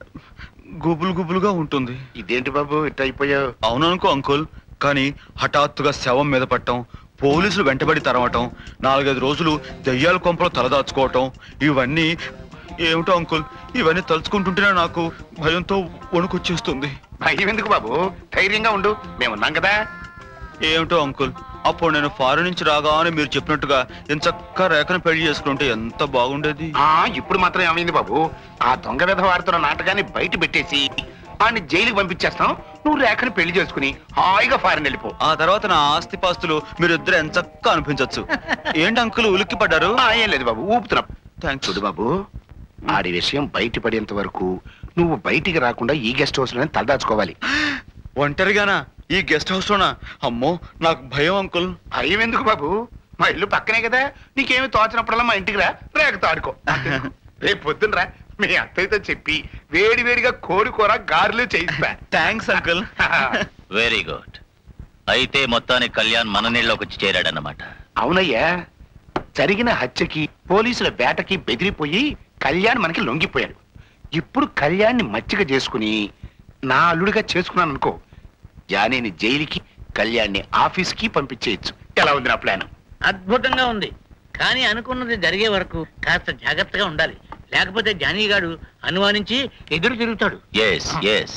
గుబులు గుబులుగా ఉంటుంది ఇదేంటి బాబు ఇట్ట అయిపోయావు అవుననుకో అంకుల్ కానీ హఠాత్తుగా శవం మీద పట్టడం పోలీసులు వెంటబడి తరవటం నాలుగైదు రోజులు దెయ్యాల కొంపలో తలదాచుకోవటం ఇవన్నీ ఏమిటో అంకుల్ ఇవన్నీ తలుచుకుంటుంటేనే నాకు భయంతో వణుకొచ్చేస్తుంది భయం ఎందుకు బాబు ధైర్యంగా ఉండు మేము ఉన్నాం కదా ఏమిటో అంకుల్ అప్పుడు నేను ఫారెన్ నుంచి రాగానే మీరు చెప్పినట్టుగా ఎంచక్క రేఖను పెళ్లి చేసుకుంటే ఎంత బాగుండేది ఆ ఇప్పుడు మాత్రం ఏమైంది బాబు ఆ దొంగ విధ వాడుతున్న నాటకాన్ని బయట పెట్టేసి ఆడిని జైలుకి పంపించేస్తాం నువ్వు రేఖని పెళ్లి చేసుకుని హాయిగా ఫారెన్ వెళ్ళిపో ఆ తర్వాత నా ఆస్తి పాస్తులు మీరిద్దరు ఎంచక్క అనిపించవచ్చు ఏంటి అంకుల్ ఉలిక్కి పడ్డారు ఆ, ఏం లేదు బాబు ఊపుతున్నా థ్యాంక్స్ చూడు బాబు ఆడి విషయం బయటపడేంత వరకు నువ్వు బయటికి రాకుండా ఈ గెస్ట్ హౌస్ లోనే తలదాచుకోవాలి ఒంటరిగానా ఈ గెస్ట్ హౌస్ లోనా అమ్మో నాకు భయం అంకుల్ భయం ఎందుకు బాబు మా ఇల్లు పక్కనే కదా నీకేమి తోచినప్పుడల్లా మా ఇంటికి రా రేఖతో ఆడుకో రేపు పొద్దున రా మీ అత్తయ్యతో చెప్పి వేడి వేడిగా కోడి కూర గారెలు చేయిస్తా థ్యాంక్స్ అంకుల్ వెరీ గుడ్ అయితే మొత్తానికి కళ్యాణ్ మన నీళ్ళలోకి వచ్చి చేరాడన్నమాట అవునయ్యా జరిగిన హత్యకి పోలీసుల వేటకి బెదిరిపోయి కళ్యాణ్ మనకి లొంగిపోయాడు ఇప్పుడు కళ్యాణ్ని మచ్చిక చేసుకుని నా అల్లుడిగా చేసుకున్నాను అనుకో జానేని జైలుకి కళ్యాణ్ని ఆఫీస్కి పంపించేయచ్చు ఎలా ఉంది నా ప్లాన్ అద్భుతంగా ఉంది కానీ అనుకున్నది జరిగే వరకు కాస్త జాగ్రత్తగా ఉండాలి లేకపోతే జానీగాడు అనుమానించి ఎదురు తిరుగుతాడు ఎస్ ఎస్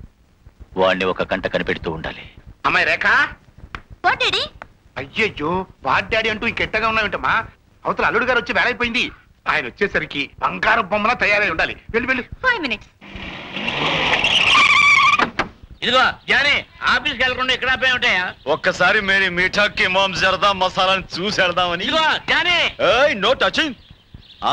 వాణ్ణి ఒక కంట కనిపెడుతూ ఉండాలి అమ్మాయి రేఖ డాడీ అయ్యయ్యో వాడ్ డాడీ అంటూ ఇంకెట్టగా ఉన్నావేంటమ్మా అవతల అల్లుడు గారు వచ్చి వేలైపోయింది ఆయన వచ్చేసరికి బంగారు బొమ్మలా తయారై ఉండాలి వెళ్ళి వెళ్ళి ఫైవ్ మినిట్స్ ఇదిగో జానీ ఆఫీస్కి వెళ్ళకుండా ఇక్కడ ఆపే ఉంటాయా ఒక్కసారి మేరీ మీఠాకి మామ్ జరదా మసాలాని చూసి వెళ్దామని ఇదిగో జానీ ఏయ్ నో టచింగ్ ఆ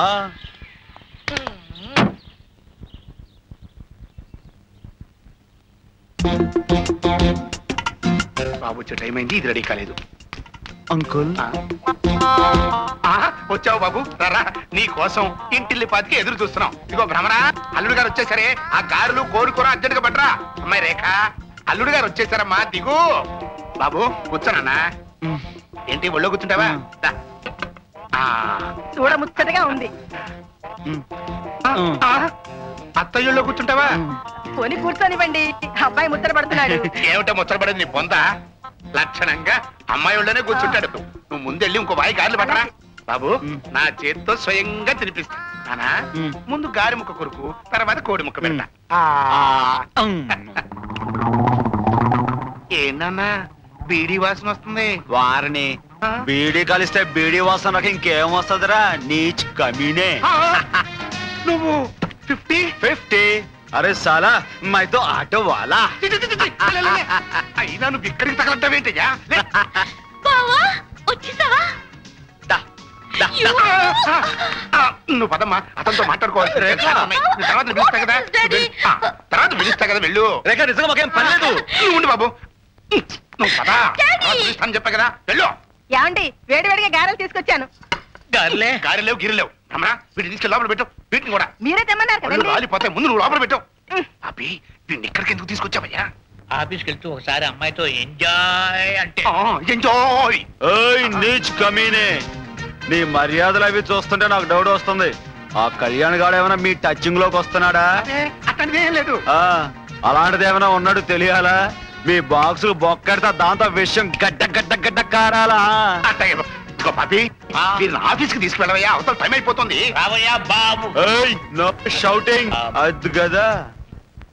బాబు వచ్చే టైం అయింది ఇది రెడీ కాలేదు అంకుల్ ఆ, వచ్చావు బాబు రారా నీ కోసం ఇంటిల్లి పాతికి ఎదురు చూస్తున్నాం ఇదిగో భ్రమరా అల్లుడు గారు వచ్చేసరే ఆ గారెలు కోరుకూర అర్జెంట్ గా పట్టరా అమ్మాయి రేఖ అల్లుడు గారు వచ్చేసారమ్మా దిగు బాబు కూర్చోనన్నా ఏంటి ఒళ్ళో కూర్చుంటావా దా. ఆ, చూడ ముచ్చటగా ఉంది ఆ, అత్తయ్యలో కూర్చుంటావా కొని కూర్చొనివ్వండి అబ్బాయి ముచ్చట పడుతున్నాడు ఏమిటో ముచ్చటపడేది నీ బొంద లక్షణంగా అమ్మాయి ఒళ్ళోనే కూర్చుంటాడు నువ్వు ముందెళ్ళి ఇంకో వాయి గారెలు పట్టరా బాబు నా చేతితో స్వయంగా తినిపిస్తా నానా ముందు గారి ముక్క కొరుకు తర్వాత కోడి ముక్క పెడతా ఏంటన్నా బీడీ వాసన వస్తుంది వారిని బీడీ కలిస్తే బీడీ వాసన నాకు ఇంకేం వస్తుందిరా నీచ్ కమీనే నువ్వు ఫిఫ్టీ ఫిఫ్టీ అరే సాలా మైతో ఆటో వాలా అయినా నువ్వు ఇక్కడికి తగలంటావేంటయ్యా లే. బావా వచ్చేసావా ఆ, నువ్వు పదమ్మా అతనితో మాట్లాడుకోవాలి రేఖ. తర్వాత పిలుస్తా కదా డాడీ. ఆ, తర్వాత పిలుస్తా కదా వెళ్ళు రేఖ నిజంగా మాకేం పని లేదు నువ్వు ఉండు బాబు నువ్వు పదా తర్వాత పిలుస్తాను చెప్పా కదా వెళ్ళు ఏమండి వేడి వేడిగా గారెలు తీసుకొచ్చాను గారిలే గారిలేవు గిరిలేవు రమణ వీటిని తీసుకెళ్ళి లోపల పెట్టు వీటిని కూడా మీరే తెమ్మన్నారు ఒళ్ళు కదండి రాలిపోతాయి ముందు నువ్వు లోపల పెట్టు అబ్బి వీడిని ఇక్కడికి ఎందుకు తీసుకొచ్చావయ్యా ఆఫీస్కి వెళ్తూ ఒకసారి అమ్మాయితో ఎంజాయ్ అంటే ఎంజాయ్ ఏయ్ నీచ్ కమీనే నీ మర్యాదలు అవి చూస్తుంటే నాకు డౌట్ వస్తుంది ఆ కళ్యాణ్ గాడు ఏమైనా మీ టచింగ్ లోకి వస్తున్నాడా అతనిది ఏం లేదు ఆ అలాంటిది ఏమైనా ఉన్నాడు తెలియాలా మీ బాక్స్ బొక్కెడతా దాంతో విషయం గడ్డ గడ్డ గడ్డ కారాలా ఇదిగో పాపి వీరిని ఆఫీస్ కి తీసుకువెళ్ళవయ్యా అవతల టైం అయిపోతుంది రావయ్యా బాబు ఏయ్ నో షౌటింగ్ అది కదా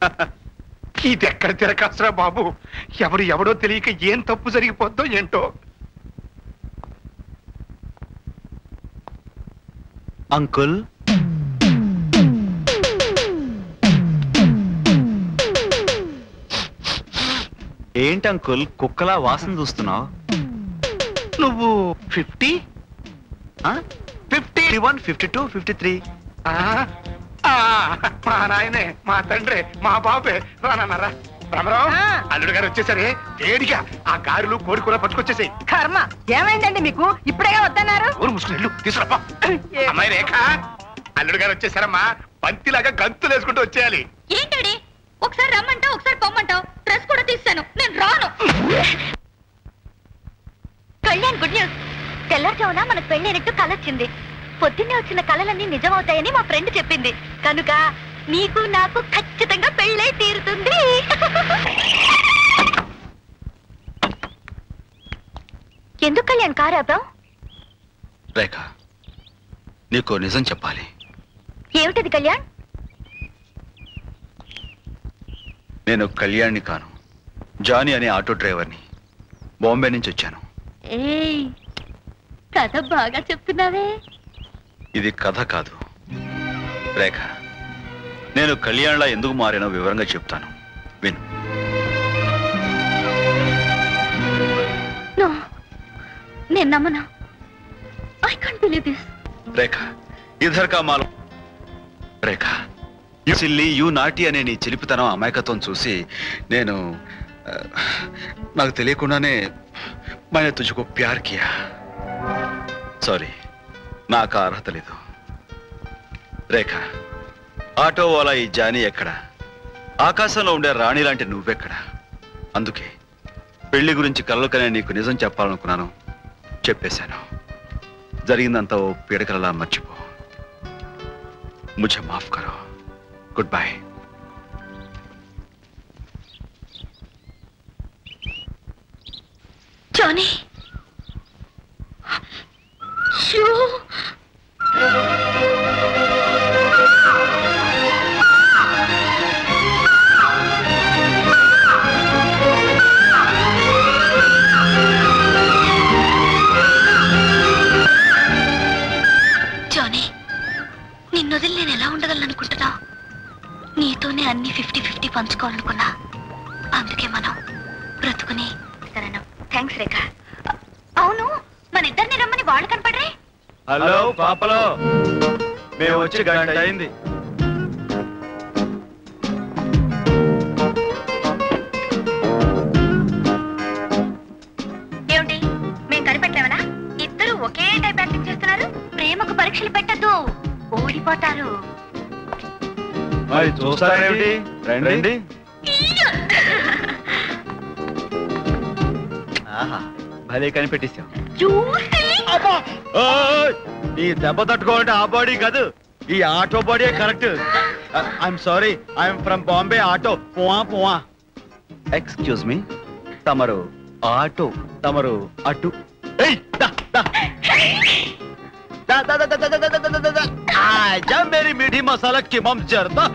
ఇది ఎక్కడ తిరగచ్చరా బాబు ఎవరు ఎవడో తెలియక ఏం తప్పు జరిగిపోద్దో ఏంటో అంకుల్ ఏంటి అంకుల్ కుక్కలా వాసన చూస్తున్నావు నువ్వు fifty fifty one fifty two fifty three మా నాయనే మా తండ్రి మా బాబే రానన్నారా రామరావు అల్లుడు గారు వచ్చేసరి వేడిగా ఆ గారెలు కోడికూర పట్టుకొచ్చేసాయి కర్మ ఏమైందండి మీకు ఇప్పుడేగా వద్దన్నారు ఊరు ముసుకుని ఇల్లు తీసుకురాపా అమ్మాయి రేఖ అల్లుడు గారు వచ్చేసారమ్మా బంతిలాగా గంతులు వేసుకుంటూ వచ్చేయాలి ఏంటడి ఒకసారి రమ్మంటావు ఒకసారి పొమ్మంటావు డ్రెస్ కూడా తీస్తాను నేను రాను కళ్యాణ్ గుడ్ న్యూస్ తెల్లారుజామున మనకు పెళ్ళైనట్టు కల వచ్చింది పొద్దున్నే వచ్చిన కళలన్నీ నిజమవుతాయని మా ఫ్రెండ్ చెప్పింది కనుక నీకు నాకు ఖచ్చితంగా పెళ్ళై తీరుతుంది ఎందుకు కళ్యాణ్ కారు ఆపావ్? రేఖ నీకు నిజం చెప్పాలి ఏమిటది కళ్యాణ్ నేను కళ్యాణ్ని కాను జానీ అనే ఆటో డ్రైవర్ని బాంబే నుంచి వచ్చాను ఏయ్ కథ బాగా చెప్తున్నావే ఇది కథ కాదు రేఖ నేను కళ్యాణ్లా ఎందుకు మారానో వివరంగా చెప్తాను విను నో నేను నమ్మను I can't believe this Rekha ఇధర్ కా మాలు Rekha you silly you naughty అనే నీ చిలిపితనం అమాయకత్వం చూసి నేను ఆ, నాకు తెలియకుండానే మన తుజుకు ప్యార్ కియా సారీ నాకు ఆ అర్హత లేదు రేఖ ఆటో వాలా ఈ జానీ ఎక్కడ ఆకాశంలో ఉండే రాణి లాంటి నువ్వెక్కడ అందుకే పెళ్లి గురించి కలలు కనే నీకు నిజం చెప్పాలనుకున్నాను చెప్పేశాను జరిగిందంతా ఓ పీడకలలా మర్చిపో ముझे మాఫ్ కరో గుడ్ బై జానీ షూ జానీ నిన్ను వదిలి నేను ఎలా ఉండగలను అనుకుంటున్నావు నీతోనే అన్ని ఫిఫ్టీ ఫిఫ్టీ పంచుకోవాలనుకున్నా అందుకే మనం బ్రతుకుని థ్యాంక్స్ రేఖ అవును మన ఇద్దరిని రమ్మని వాళ్ళు కనపడరే హలో పాపలో మేము వచ్చి గంట అయింది ఏమిటి మేము కనిపెట్టామనా ఇద్దరు ఒకే టైప్ యాక్టింగ్ చేస్తున్నారు ప్రేమకు పరీక్షలు పెట్టద్దు ఓడిపోతారు మరి చూస్తారేమిటి రండి ఆహా భలే కనిపెట్టేశాం ఓయ్! నీ దెబ్బ తట్టుకోవాలంటే ఆ బాడీ కాదు ఈ auto body correct I'm sorry I'm from Bombay auto పోవా పోవా ఎక్స్క్యూజ్ మీ తమరు ఆటో తమరు అటు ఏయ్, దా, దా. దా, దా, దా, దా, దా, దా, దా, దా, దా, దా, దా. ఆజా మేరీ మీఠీ మసాలా కిమం జర్దా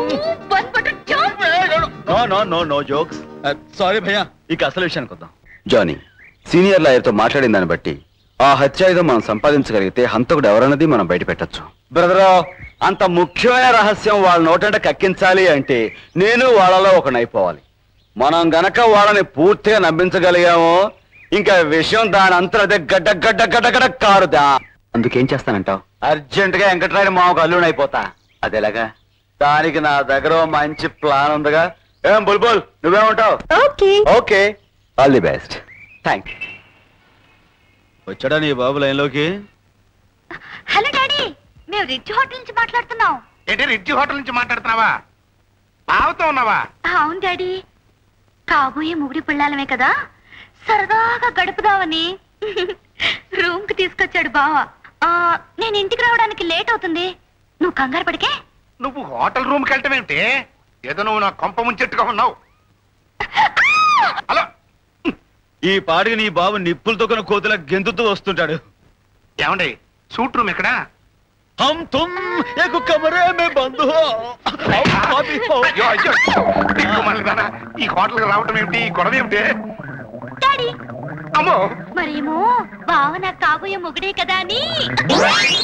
no no no no jokes sorry భయ్యా ఇక అసలు విషయానికి వద్దాం జానీ సీనియర్ లాయర్తో మాట్లాడిన దాన్ని బట్టి ఆ హత్యాయుధం మనం సంపాదించగలిగితే హంతకుడు ఎవరన్నది మనం బయట పెట్టచ్చు బ్రదరు అంత ముఖ్యమైన రహస్యం వాళ్ళ నోటంట కక్కించాలి అంటే నేను వాళ్ళలో ఒకనైపోవాలి మనం గనక వాళ్ళని పూర్తిగా నమ్మించగలిగామో ఇంకా విషయం దాని అంతరదే గడ్డ గడ్డ గడ్డ గడ్డ కారుదా అందుకేం చేస్తానంటావు అర్జెంట్ గా వెంకటరాయని మామకు అల్లుడు అయిపోతా అదేలాగా దానికి నా దగ్గర ఓ మంచి ప్లాన్ ఉందిగా ఏం బుల్బుల్ నువ్వేమంటావు okay okay all the best thank వచ్చాడా నీ బాబు లైన్లోకి హలో డాడీ మేము రిచ్ హోటల్ నుంచి మాట్లాడుతున్నాం ఏంటి రిడ్జి హోటల్ నుంచి మాట్లాడుతున్నావా బావతో ఉన్నావా అవును డాడీ కాబోయే ముగుడి పిల్లలమే కదా సరదాగా గడుపుదామని రూమ్ కి తీసుకొచ్చాడు బావ ఆ, నేను ఇంటికి రావడానికి లేట్ అవుతుంది నువ్వు కంగారు పడికే నువ్వు హోటల్ రూమ్కి వెళ్ళటం ఏమిటి ఏదో నువ్వు నా కొంప ముంచెట్టుగా ఉన్నావు ఈ పాడికి నీ బాబు నిప్పులతో కొన కోతుల గెంతుతూ వస్తుంటాడు ఏమండి సూట్ రూమ్ ఎక్కడా హమ్ తుమ్ ఏకు కమరే మే బంద్ హో అయ్యో, అయ్యో. దిక్కుమాలిదానా, ఈ హోటల్కి రావటం ఏమిటి ఈ గొడవ ఏమిటి డాడీ అమ్మో మరేమో బావ నాకు కాబోయే మొగుడే కదా అని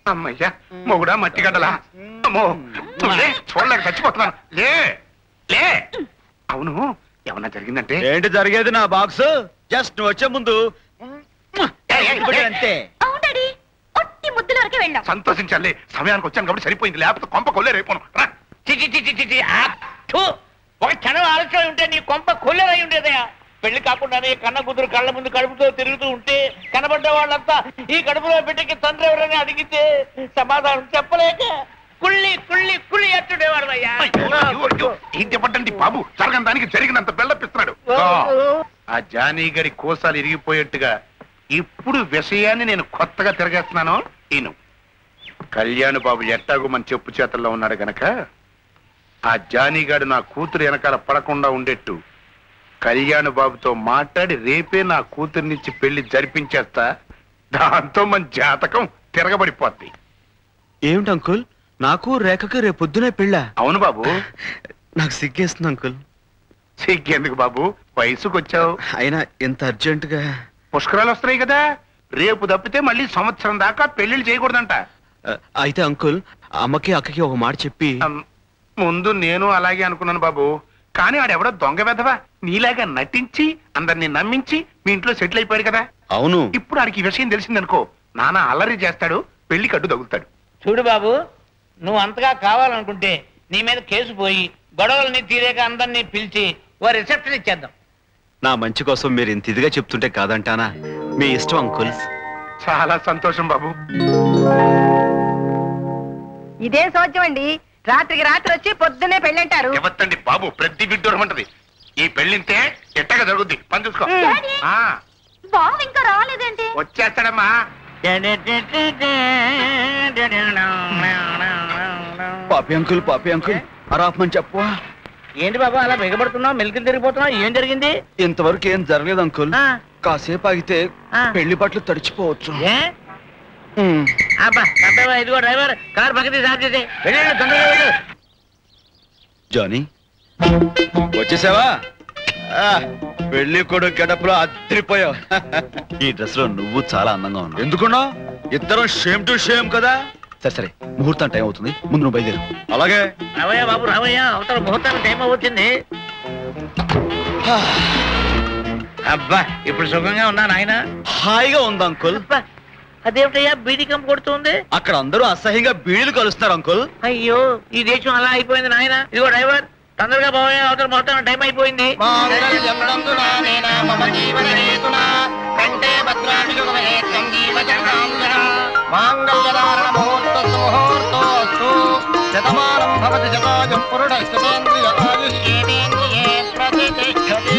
అమ్మయ్యా మొగుడా మట్టి గడ్డలా అమ్మో లే చూడలేక చచ్చిపోతున్నాను లే లే అవును ఏమన్నా జరిగిందంటే ఏంటి జరిగేది నా బాక్స్ జస్ట్ నువ్వు వచ్చే ముందు ఇప్పుడు అంతే అవును డాడీ ఒట్టి ముద్దుల వరకే వెళ్ళాం సంతోషించాలి సమయానికి వచ్చాను కాబట్టి సరిపోయింది లేకపోతే కొంప కొల్లే రేపోను రా చిచి చిచి చిచి ఆ, థు. ఒక క్షణం ఆలస్యం ఉంటే నీ కొంప కొల్లెరై ఉండేదయా పెళ్లి కాకుండానే కన్న కూతురు కళ్ళ ముందు కడుపుతో తిరుగుతూ ఉంటే కనబడ్డ వాళ్ళంతా ఈ కడుపులో బిడ్డకి తండ్రి ఎవరని అడిగితే సమాధానం చెప్పలేక కుళ్ళి కుళ్ళి కుళ్ళి ఎత్తుండేవాడు ఏం చెప్పండి బాబు జరగని దానికి జరిగినంత బెల్లపిస్తున్నాడు ఆ జానీగడి కోసాలు ఇరిగిపోయేట్టుగా ఇప్పుడు విషయాన్ని నేను కొత్తగా తిరగేస్తున్నాను ఈను కళ్యాణ్ బాబు ఎట్టాగో మన చెప్పు చేతల్లో ఉన్నాడు గనక ఆ జానీగాడు నా కూతురు వెనకాల పడకుండా ఉండేట్టు కళ్యాణ్ బాబుతో మాట్లాడి రేపే నా కూతుర్నిచ్చి పెళ్లి జరిపించేస్తా దాంతో మన జాతకం తిరగబడిపోద్ది ఏమిటి అంకుల్ నాకు రేఖకి రేపు పొద్దునే పెళ్ళా అవును బాబు నాకు సిగ్గేస్తుంది అంకుల్ సిగ్గెందుకు బాబు వయసుకు వచ్చావు అయినా ఇంత అర్జెంట్ గా పుష్కరాలు వస్తున్నాయి కదా రేపు తప్పితే మళ్ళీ సంవత్సరం దాకా పెళ్లిళ్ళు చేయకూడదంట అయితే అంకుల్ అమ్మకి అక్కకి ఒక మాట చెప్పి ముందు నేను అలాగే అనుకున్నాను బాబు కానీ ఆడెవడో దొంగ వెధవా నీలాగా నటించి అందరిని నమ్మించి మీ ఇంట్లో సెటిల్ అయిపోయాడు కదా అవును ఇప్పుడు ఆడికి ఈ విషయం తెలిసిందనుకో నాన్న అల్లరి చేస్తాడు పెళ్లి కట్టు తగులుతాడు చూడు బాబు నువ్వు అంతగా కావాలనుకుంటే నీ మీద కేసు పోయి గొడవల్ని తీరేక అందరినీ పిలిచి ఓ రిసెప్షన్ ఇచ్చేద్దాం నా మంచి కోసం మీరు ఇంత ఇదిగా చెప్తుంటే కాదంటానా మీ ఇష్టం అంకుల్ చాలా సంతోషం బాబు ఇదే సోద్యం అండి రాత్రికి రాత్రి వచ్చి పొద్దున్నే పెళ్ళంటారు ఎవత్తండి బాబు ప్రతి విడ్డూరం ఉంటది ఈ పెళ్లింతే ఎట్టగా జరుగుద్ది పని చూసుకో డాడీ. ఆ, బావ ఇంకా రాలేదేంటి వచ్చేస్తాడమ్మా పాపి అంకుల్ పాపి అంకుల్ అరాపమని చెప్పవా ఏంటి బాబా అలా బిగబడుతున్నావు మెలికలు తిరిగిపోతున్నావు ఏం జరిగింది ఇంతవరకు ఏం జరగలేదు అంకుల్ కాసేపు ఆగితే పెళ్లి బట్టలు తడిచిపోవచ్చు ఉమ్. అబ్బా అబ్బాయి ఇదిగో డ్రైవర్ కార్ పక్కది సార్ చేసి వెళ్ళండి తొందరగా వెళ్ళు జానీ వచ్చేసావా ఆ, పెళ్లి కొడుకు గడపలో అద్దరిపోయావు ఈ డ్రెస్ లో నువ్వు చాలా అందంగా ఉన్నావు ఎందుకున్నావు ఇద్దరం షేమ్ టు షేమ్ కదా సరే సరే ముహూర్తం టైం అవుతుంది ముందు నువ్వు బయలుదేరు అలాగే రావయ్య బాబు రావయ్య అవతల ముహూర్తానికి టైం అవుతుంది అబ్బా ఇప్పుడు సుఖంగా ఉన్నా నాయన హాయిగా ఉంది అంకుల్ అదేమిటయ్యా బీడికం కొడుతుంది అక్కడ అందరూ అసహ్యంగా బీడీలు కలుస్తున్నారు అంకుల్ అయ్యో ఈ దేశం అలా అయిపోయింది నాయన ఇదిగో డ్రైవర్ తొందరగా పోయా అవతల మొత్తం టైం అయిపోయింది శతమానం భవతి శతాజం పురుడ శతేంద్రియ ఆయుష్యేంద్రియే ప్రతిష్టతి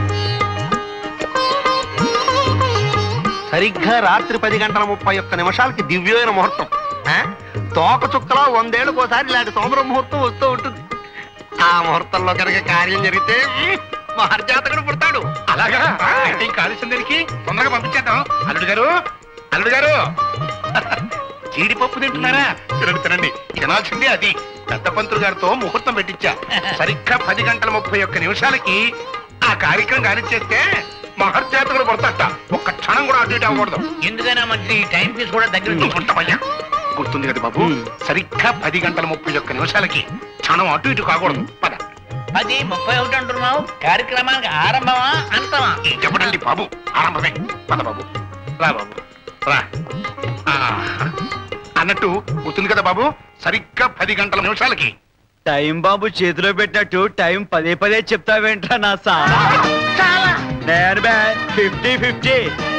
సరిగ్గా రాత్రి పది గంటల ముప్పై ఒక్క నిమిషాలకి దివ్యమైన ముహూర్తం ఆ? తోక చుక్కలో వందేళ్ళకి ఒకసారి ఇలాంటి సోమరం ముహూర్తం వస్తూ ఉంటుంది ఆ ముహూర్తంలో కనుక కార్యం జరిగితే మ్మ్, మహర్జాతకుడు పుడతాడు అలాగా అయితే ఇంకా ఆలస్యం దేనికి తొందరగా పంపించేద్దాం అల్లుడు గారు అల్లుడు గారు జీడిపప్పు తింటున్నారా తినండి తినండి తినాల్సిందే అది పెద్ద పంతులు గారితో ముహూర్తం పెట్టించా సరిగ్గా పది గంటల ముప్పై ఒక్క నిమిషాలకి ఆ కార్యక్రమం కానిచ్చేస్తే మహర్జాతకుడు పుడతాట ఒక్క క్షణం కూడా అటు ఇటు అవ్వకూడదు ఎందుకైనా మంచి టైం పీస్ కూడా దగ్గర ఉంటామయ్యా గుర్తుంది కదా బాబు సరిగ్గా పది గంటల ముప్పై ఒక్క నిమిషాలకి క్షణం అటు ఇటు కాకూడదు పద అది ముప్పై ఒకటి అంటున్నావు కార్యక్రమానికి ఆరంభమా అంతమా చెప్పడండి బాబు ఆరంభమే పద బాబు రా బాబు రా ఆ, అన్నట్టు గుర్తుంది కదా బాబు సరిగ్గా పది గంటల నిమిషాలకి టైం బాబు చేతిలో పెట్టినట్టు టైం పదే పదే చెప్తావేంట్రా నా సా నేను బే ఫిఫ్టీ ఫిఫ్టీ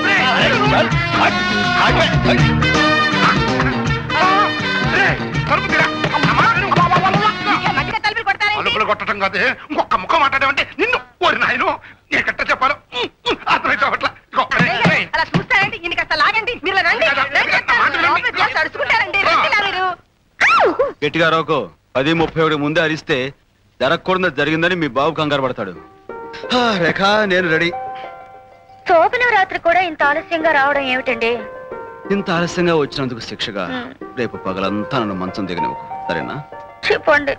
అలుపులు కొట్టడం కాదు ఇంకొక ముఖం మాట్లాడమంటే నిన్ను ఓరి నాయను నేను కట్ట చెప్పాను అర్థమైతే అట్లా అలా చూస్తారండి ఈయన కాస్త లాగండి మీరు ఇలా రండి రండి చెప్తాను. లోపలికి చేసి అరుచుకుంటారండి రండి ఇలా మీరు గట్టిగా రోకో పది ముప్పై ఒకటి ముందే అరిస్తే జరగకూడదు జరిగిందని మీ బాబు కంగారు పడతాడు హా, రేఖ నేను రెడీ శోభనవరాత్రి కూడా ఇంత ఆలస్యంగా రావడం ఏమిటండి ఇంత ఆలస్యంగా వచ్చినందుకు శిక్షగా రేపు పగలంతా నన్ను మంచం దిగనివ్వకు సరేనా చెప్పండి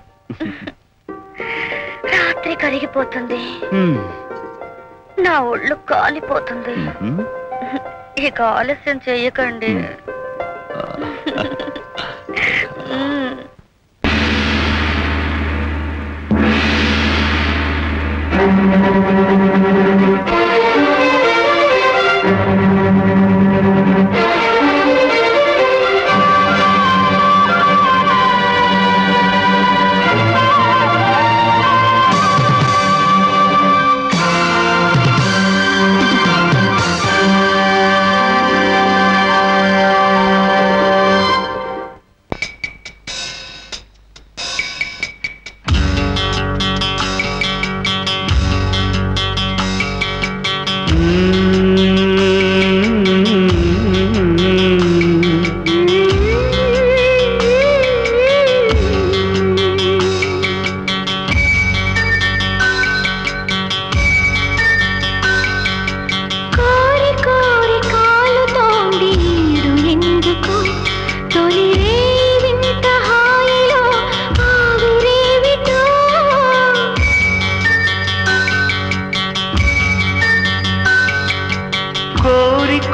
రాత్రి కరిగిపోతుంది హ్మ్. నా ఒళ్ళు కాలిపోతుంది హ్మ్. ఇక ఆలస్యం చెయ్యకండి ఆ.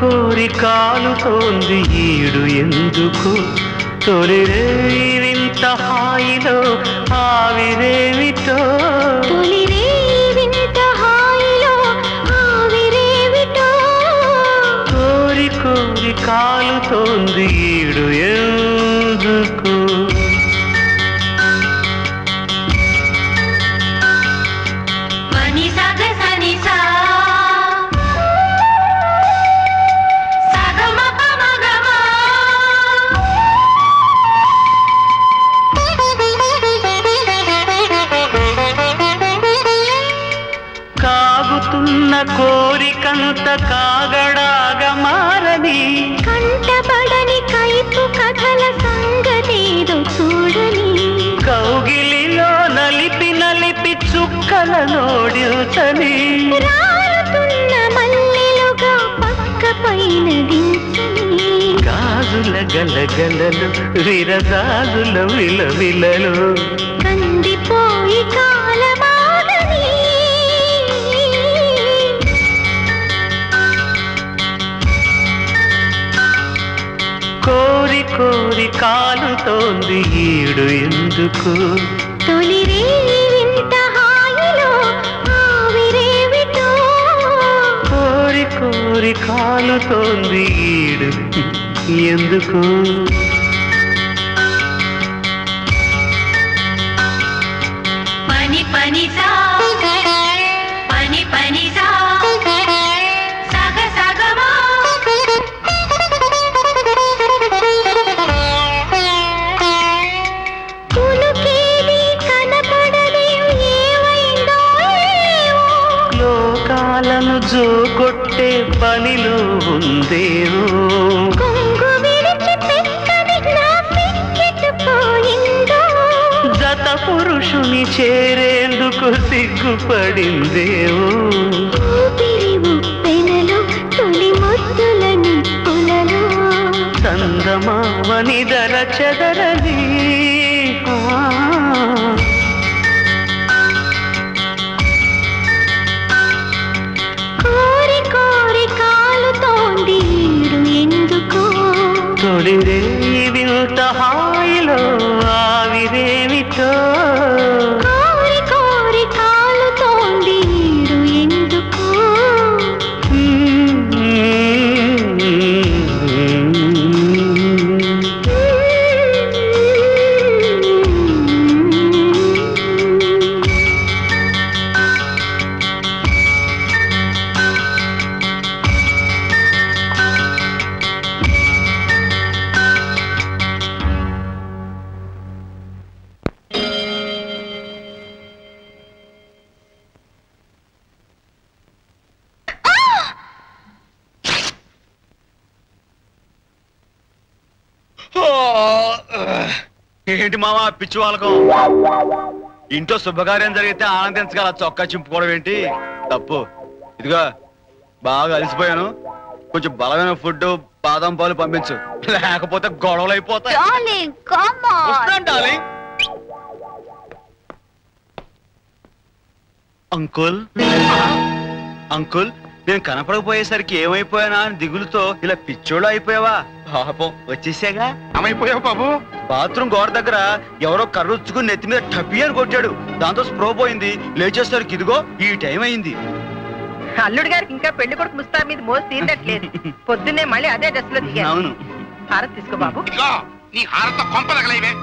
కోరి కాలుతోంది ఈడు ఎందుకు తొలిరే వింత హాయిలో ఆవిరేమిటో తొలిరే వింత హాయిలో ఆవిరేమిటో కోరి కోరి కాలుతోంది ఈడు ఎందుకు మని సగ సని సా సగమ పమగమ కాగుతున్న కోరికంత కాగడాగా మారని కంటపడని కైపు కథల సంగతేదో చూడని కౌగిలిలో నలిపి నలిపి చుక్కల నోడిల్చని రాలుతున్న మల్లెలుగా పక్క పైన దించని గాజుల గలగలలు విరజాజుల విలవిలలు కందిపోయి కాలమాగని కోరి కోరి కాలుతోంది ఈడు ఎందుకు తొలిరే వింత హాయిలో ఆవిరేమిటో కోరి కోరి కాలుతోంది ఈడు ఎందుకు పని పని సా పని పని సా సగ సగమా కులుకేది కనపడలేవు ఏమైందో ఏవో. లోకాలను జోగొట్టే పనిలో ఉందేమో కొంగు విడిచి పెక్కని నా పెక్కెట్టుపోయిందో. జత పురుషుని చేరేందుకు సిగ్గుపడిందేమో ఊపిరి ఉప్పెనలో తొలి ముద్దుల నిప్పులలో చందమామని ధర చెదరని ఆ. కోరి కోరి కాలుతోంది ఈడు ఎందుకో తొలిరే వింత హాయిలో ఆవిరేమిటో కోరి కోరి కాలుతోంది ఈడు ఎందుకో ఏంటి మావా పిచ్చి వాళ్ళకం ఇంట్లో శుభకార్యం జరిగితే ఆనందించగల చొక్కా చింపుకోవడం ఏంటి తప్పు ఇదిగో బాగా అలసిపోయాను కొంచెం బలమైన ఫుడ్ బాదం పాలు పంపించు లేకపోతే గొడవలు అయిపోతాయి డార్లింగ్ కమ్ వస్తున్నాను, డార్లింగ్. అంకుల్ అంకుల్ నేను కనపడకపోయేసరికి ఏమైపోయానా అని దిగులుతో ఇలా పిచ్చోళ్ళు అయిపోయావా పాపం వచ్చేసాగా ఏమైపోయావు బాబు బాత్రూమ్ గోడ దగ్గర ఎవరో కర్రుచ్చుకుని నెత్తి మీద టపి అని కొట్టాడు దాంతో స్ప్రో పోయింది లేచేసరికి ఇదిగో ఈ టైం అయింది అల్లుడు గారికి ఇంకా పెళ్లి కొడుకు ముస్తాబ్ మీద మోసి తీరట్లేదు పొద్దున్నే మళ్ళీ అదే డ్రెస్ లో దిగాను అవును హారతి తీసుకో బాబు నీ హారతో కొంప తగలైవే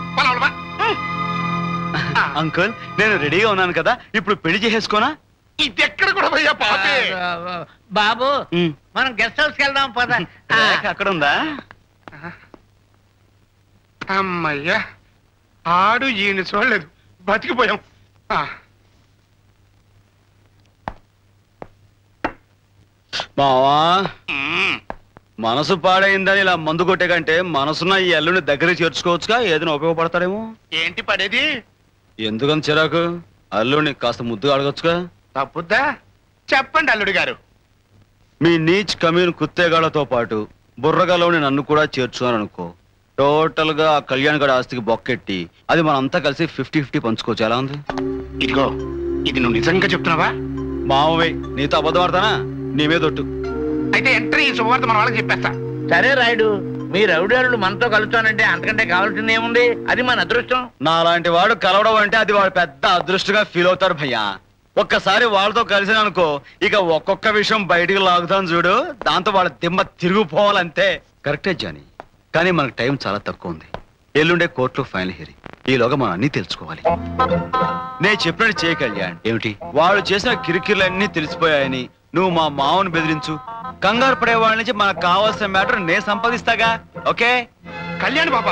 అంకుల్ నేను రెడీగా ఉన్నాను కదా ఇప్పుడు పెళ్లి చేసేసుకోనా ఇది ఎక్కడ కూడా పోయా పాపే బాబు మనం గెస్ట్ హౌస్ కి వెళ్దాం పద రేఖ అక్కడ ఉందా అమ్మయ్యా ఆడు ఈయన చూడలేదు బతికిపోయాం ఆ, మావా మనసు పాడైందని ఇలా మందు కొట్టే కంటే మనసున్న ఈ అల్లుని దగ్గరికి చేర్చుకోవచ్చుగా ఏదైనా ఉపయోగపడతాడేమో ఏంటి పడేది ఎందుకని చిరాకు అల్లుని కాస్త ముద్దుగా అడగొచ్చుగా తప్పుద్దా చెప్పండి అల్లుడు గారు మీ నీచ్ కమ్యూన్ కుత్తేగాళ్లతో పాటు బుర్రగాలోని నన్ను కూడా చేర్చున్నాను అనుకో టోటల్ గా ఆ కళ్యాణ్ గడ ఆస్తికి బొక్కెట్టి అది మనంతా కలిసి ఫిఫ్టీ ఫిఫ్టీ పంచుకోవచ్చు ఎలా ఉంది ఇదిగో ఇది నువ్వు నిజంగా చెప్తున్నావా మావయ్య నీతో అబద్ధం ఆడతానా నీ మీద ఒట్టు అయితే ఎంట్రీ ఈ శుభవార్త మన వాళ్ళకి చెప్పేస్తా సరే రాయుడు మీ రౌడీలు మనతో కలుస్తానంటే అంతకంటే కావాల్సింది ఏముంది అది మన అదృష్టం నాలాంటి వాడు కలవడం అంటే అది వాడు పెద్ద అదృష్టంగా ఫీల్ అవుతారు భయ్యా ఒక్కసారి వాళ్ళతో కలిసిన అనుకో ఇక ఒక్కొక్క విషయం బయటికి లాగుతాం చూడు దాంతో వాళ్ళ దిమ్మ తిరిగిపోవాలంతే కరెక్టే జానీ కానీ మనకు టైం చాలా తక్కువ ఉంది ఎల్లుండే కోర్టులో ఫైనల్ హియరింగ్ ఈలోగా మనం అన్ని తెలుసుకోవాలి నేను చెప్పినట్టు చేయ కళ్యాణ్ ఏమిటి వాళ్ళు చేసిన కిరికిర్లన్నీ తెలిసిపోయాయని నువ్వు మా మామను బెదిరించు కంగారు పడే వాళ్ళ నుంచి మనకు కావాల్సిన మ్యాటర్ నేను సంపాదిస్తాగా ఓకే కళ్యాణ్ బాబా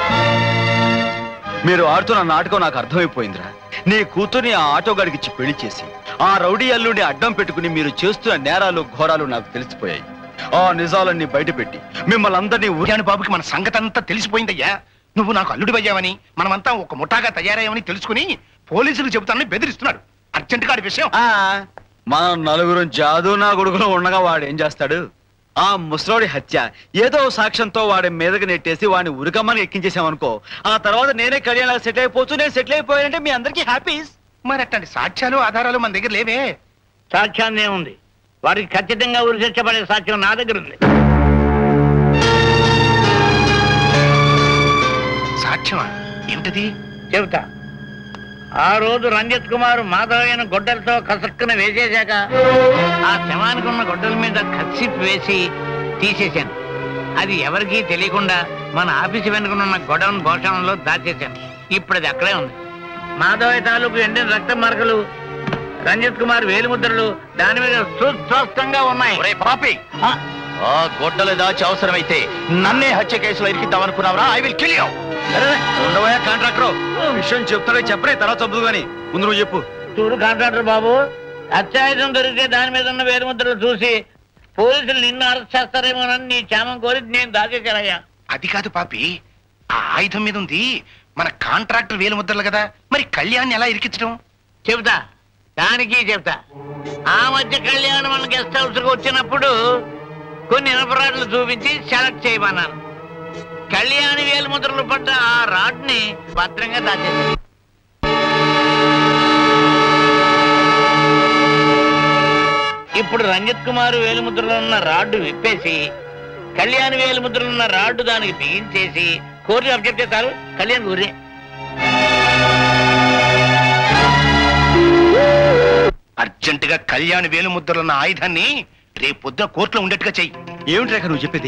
మీరు ఆడుతున్న నాటకం నాకు అర్థమైపోయిందిరా నీ కూతుర్ని ఆ ఆటో గడికిచ్చి పెళ్లి చేసి ఆ రౌడీ అల్లుడిని అడ్డం పెట్టుకుని మీరు చేస్తున్న నేరాలు ఘోరాలు నాకు తెలిసిపోయాయి ఆ నిజాలన్నీ బయటపెట్టి మిమ్మల్ని అందరినీ కళ్యాణ్ బాబుకి మన సంగతి అంతా తెలిసిపోయిందయ్యా నువ్వు నాకు అల్లుడి అయ్యావని మనమంతా ఒక ముఠాగా తయారయ్యామని తెలుసుకుని పోలీసులకు చెబుతానని బెదిరిస్తున్నాడు అర్జెంట్ గారి విషయం మనం నలుగురు జాదు నా కొడుకులో ఉండగా వాడు ఏం చేస్తాడు ఆ ముసలోడి హత్య ఏదో సాక్ష్యంతో వాడి మీదకి నెట్టేసి వాడిని ఉరికమ్మని ఎక్కించేసామనుకో ఆ తర్వాత నేనే కళ్యాణ్ సెటిల్ అయిపోతూ నేను సెటిల్ అయిపోయానంటే మీ అందరికీ హ్యాపీ మరి అట్లాంటి సాక్ష్యాలు ఆధారాలు మన దగ్గర లేవే సాక్ష్యాన్ని ఉంది వారికి ఖచ్చితంగా ఉరి శిక్ష పడే సాక్ష్యం నా దగ్గర ఉంది సాక్ష్యమా ఏమిటది చెబుతా ఆ రోజు రంజిత్ కుమార్ మాధవయ్యను గొడ్డలతో కసక్కున వేసేశాక ఆ శవానికి ఉన్న గొడ్డల మీద కసిప్ వేసి తీసేశాను అది ఎవరికీ తెలియకుండా మన ఆఫీసు వెనుకనున్న గొడవన్ భోషణంలో దాచేశాను ఇప్పుడు అది అక్కడే ఉంది మాధవయ్య తాలూకు ఎండిన రక్త మరకలు రంజిత్ కుమార్ వేలిముద్రలు దాని మీద సుస్పష్టంగా ఉన్నాయి పాపి ఆ గొడ్డలు దాచి అవసరమైతే నన్నే హత్య కేసులో ఇరికిద్దామనుకున్నావరా ఐ విల్ కిల్ యూ ఉండబోయా కాంట్రాక్టర్ విషయం చెప్తాడే చెప్పరే తర్వాత చంపుదు గాని ముందు నువ్వు చెప్పు చూడు కాంట్రాక్టర్ బాబు అత్యాయుధం దొరికితే దాని మీద ఉన్న వేలిముద్రలు చూసి పోలీసులు నిన్ను అరెస్ట్ చేస్తారేమోనని నీ క్షేమం కోరి నేను దాచేశానయ్యా అది కాదు పాపి ఆ ఆయుధం మీద ఉంది మన కాంట్రాక్టర్ వేలు ముద్రలు కదా మరి కళ్యాణ్ ఎలా ఇరికించడం చెబుతా దానికి చెప్తా ఆ మధ్య కళ్యాణం మన గెస్ట్ హౌస్ కు వచ్చినప్పుడు కొన్ని ఇనపరాడ్లు చూపించి సెలెక్ట్ చేయమన్నాను కళ్యాణి వేలు ముద్రలు పడ్డ ఆ రాడ్ ని భద్రంగా దాచేశాను ఇప్పుడు రంజిత్ కుమార్ వేలుముద్రలో ఉన్న రాడ్డు విప్పేసి కళ్యాణ్ వేలుముద్రలో ఉన్న రాడ్డు దానికి బిగించేసి కోర్టు అబ్జెక్ట్ చేస్తారు కళ్యాణ్ ఊరే అర్జెంట్ గా కళ్యాణ్ వేలు ముద్రలున్న ఆయుధాన్ని రేపు పొద్దున కోర్టులో ఉండేట్టుగా చెయ్యి ఏమిటి రేఖ నువ్వు చెప్పేది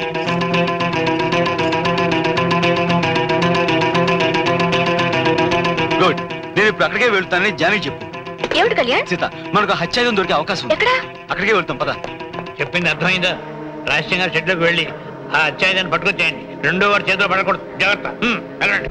గుడ్ నేను ఇప్పుడు అక్కడికే వెళ్తానని జానీ చెప్పు ఏమిటి కళ్యాణ్ సీత మనకు హత్యాయుధం దొరికే అవకాశం ఉంది ఎక్కడ అక్కడికే వెళ్తాం పద చెప్పింది అర్థమైందా రహస్యంగా షెడ్లోకి వెళ్ళి ఆ అత్యాయుధాన్ని పట్టుకొచ్చేయండి రెండో వారి చేతిలో పడకూడదు జాగ్రత్త హ్మ్, వెళ్ళండి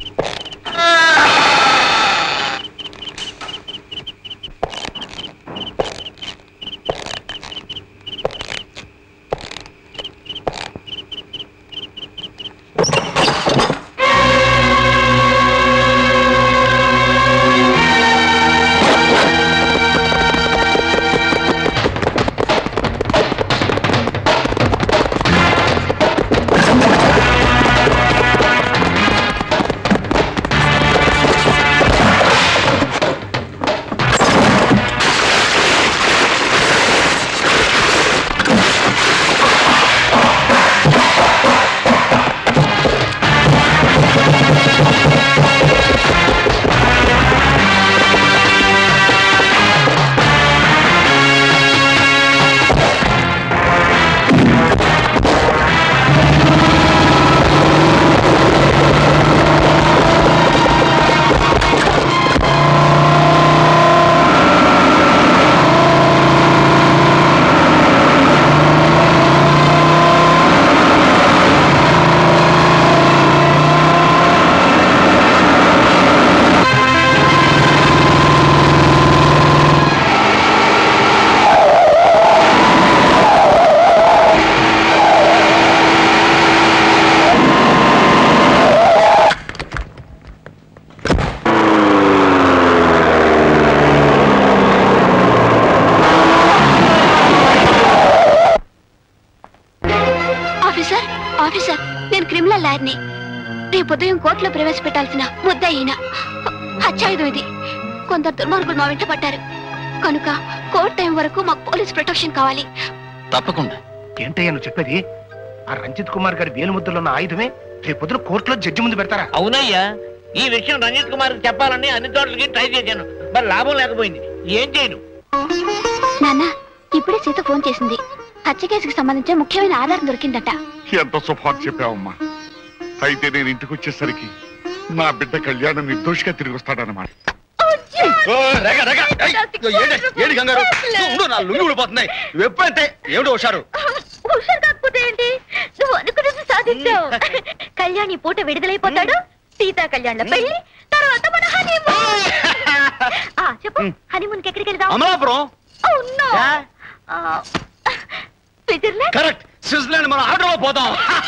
ఆఫీసర్ ఆఫీసర్ నేను క్రిమినల్ లాయర్ని రేపు ఉదయం కోర్టులో ప్రవేశపెట్టాల్సిన ముద్ద ఈయన హత్యాయుధం ఇది కొందరు దుర్మార్గులు మా వెంట పడ్డారు కనుక కోర్టు టైం వరకు మాకు పోలీస్ ప్రొటెక్షన్ కావాలి తప్పకుండా ఏంటయ్యా నువ్వు చెప్పేది ఆ రంజిత్ కుమార్ గారి వేలుముద్రలో ఉన్న ఆయుధమే రేపొద్దున కోర్టులో జడ్జి ముందు పెడతారా అవునయ్యా ఈ విషయం రంజిత్ కుమార్ చెప్పాలని అన్ని చోట్లకి ట్రై చేశాను మరి లాభం లేకపోయింది ఏం చేయను నాన్న ఇప్పుడే సీత ఫోన్ చేసింది హత్య కేసుకు సంబంధించిన ముఖ్యమైన ఆధారం దొరికిందట ఎంత శుభార్త చెప్పావమ్మా అయితే నేను ఇంటికి వచ్చేసరికి నా బిడ్డ కళ్యాణం నిర్దోషిగా తిరిగి వస్తాడనమాట ఓ, రేగ, రేగ, ఏయ్, ఇదో ఏంటి ఏంటి కంగారు నువ్వు ఉండు, నా లుంగి ఊడిపోతున్నాయి నువ్వు ఎప్పుడంటే ఏమిటో హుషారు హుషారు కాకపోతే ఏంటి నువ్వు అనుకున్నది సాధించావు కళ్యాణ్ ఈ పూట విడుదలైపోతాడు సీతా కళ్యాణ్ పెళ్లి తర్వాత మన హనీమూన్ ఆ చెప్పు హనీమూన్ కి ఎక్కడికి వెళ్దాం అమలాపురం Oh, no. ఆ, స్విట్జర్లాండ్ కరెక్ట్ స్విట్జర్లాండ్ మన ఆటోలో పోతాం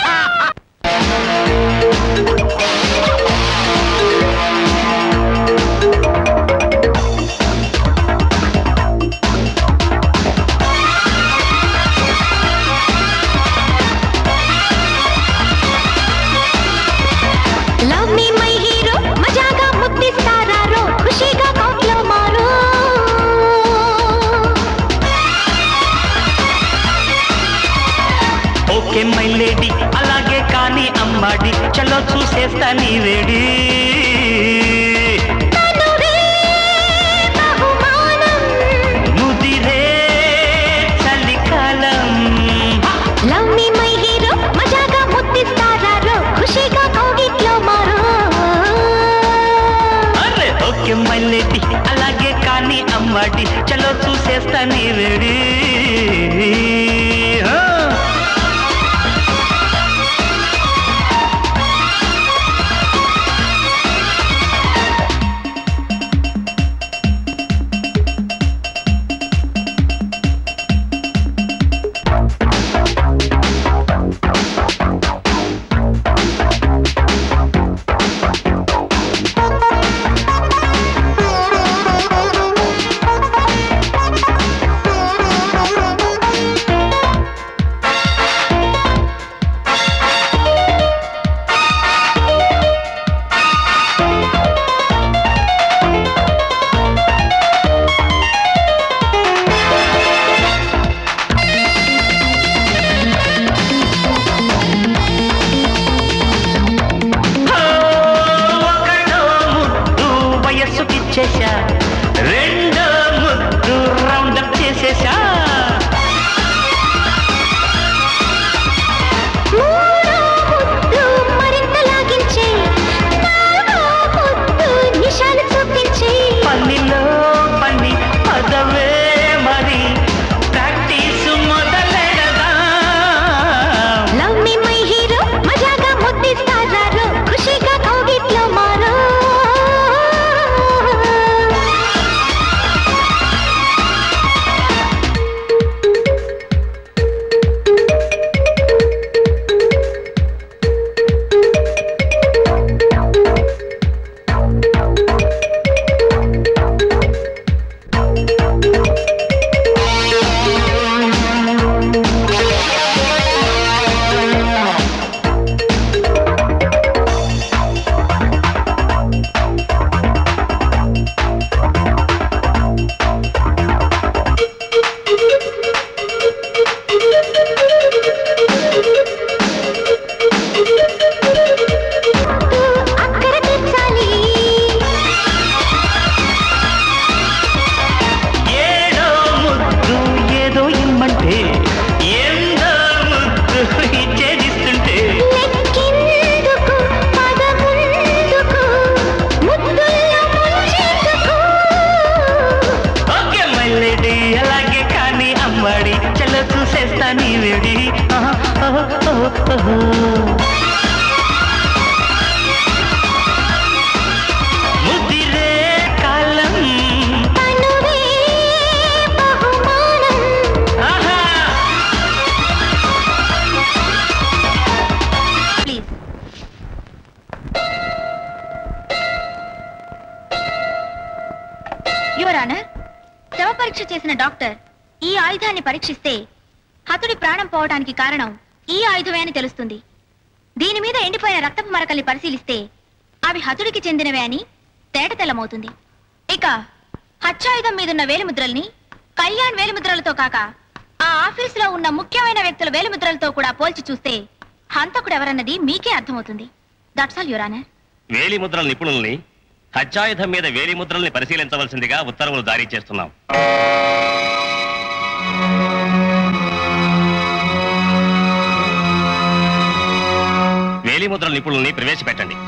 లవ్ మీ మై హీరో మజాగా ముద్దిస్తారారో ఖుషీగా కౌట్లో మారో ఓకే మై లేడీ అలాగే కానీ అమ్మాడి చలో చూసేస్తా నీ వేడి ముదిరే చలికాలం లవ్ మీ మై హీరో మజాగా ముద్దిస్తారారో ఖుషీగా కౌగిట్లో మారో అరే ఓకే మై లేడీ అలాగే కానీ అమ్మాడి చలో చూసేస్తా నీ వేడి ఆ. ఒకటో ముద్దు వయస్సుకిచ్చేశా రెండో ముద్దు రౌండప్ చేసేశా మూడో ముద్దు మరింత లాగించే నాలుగో ముద్దు నిషాలు చూపించే పల్లిలో పని పదవే మరి ప్రాక్టీస్ మొదలెడదా లవ్ మీ మై హీరో మజాగా ముద్దిస్తారారో ఖుషీగా కౌగిట్లో మారో అక్కర తీర్చాలి ఏడో ముద్దు ఏదో ఇమ్మంటే ఎందో ముద్దు ఇచ్చేదిస్తుంటే లెక్కిందుకు పదముందుకు ముద్దుల్లో ముంచెందుకు ఓకే మల్లెడి అలాగే కానీ అమ్మాడి చలో చూసేస్తా నీ వేడి ఆహా, ఓహో, ఓహో, ఓహో. ముదిరే కాలం తనువే బహుమానం ఆహా ప్లీజ్ యువర్ ఆనర్ శవ పరీక్ష చేసిన డాక్టర్ ఈ ఆయుధాన్ని పరీక్షిస్తే హతుడి ప్రాణం పోవడానికి కారణం ఈ ఆయుధమే అని తెలుస్తుంది దీని మీద ఎండిపోయిన రక్తపు మరకల్ని పరిశీలిస్తే అవి హతుడికి చెందినవే అని తేటతెల్లమవుతుంది ఇక హత్యాయుధం మీదున్న వేలిముద్రల్ని కళ్యాణ్ వేలిముద్రలతో కాక ఆ ఆఫీసులో ఉన్న ముఖ్యమైన వ్యక్తుల వేలిముద్రలతో కూడా పోల్చి చూస్తే హంతకుడు ఎవరన్నది మీకే అర్థమవుతుంది దట్స్ ఆల్ యువర్ ఆనర్ వేలి ముద్రల నిపుణుల్ని హత్యాయుధం మీద వేలి ముద్రల్ని పరిశీలించవలసిందిగా ఉత్తర్వులు జారీ చేస్తున్నాం వేలి ముద్రల నిపుణుల్ని ప్రవేశపెట్టండి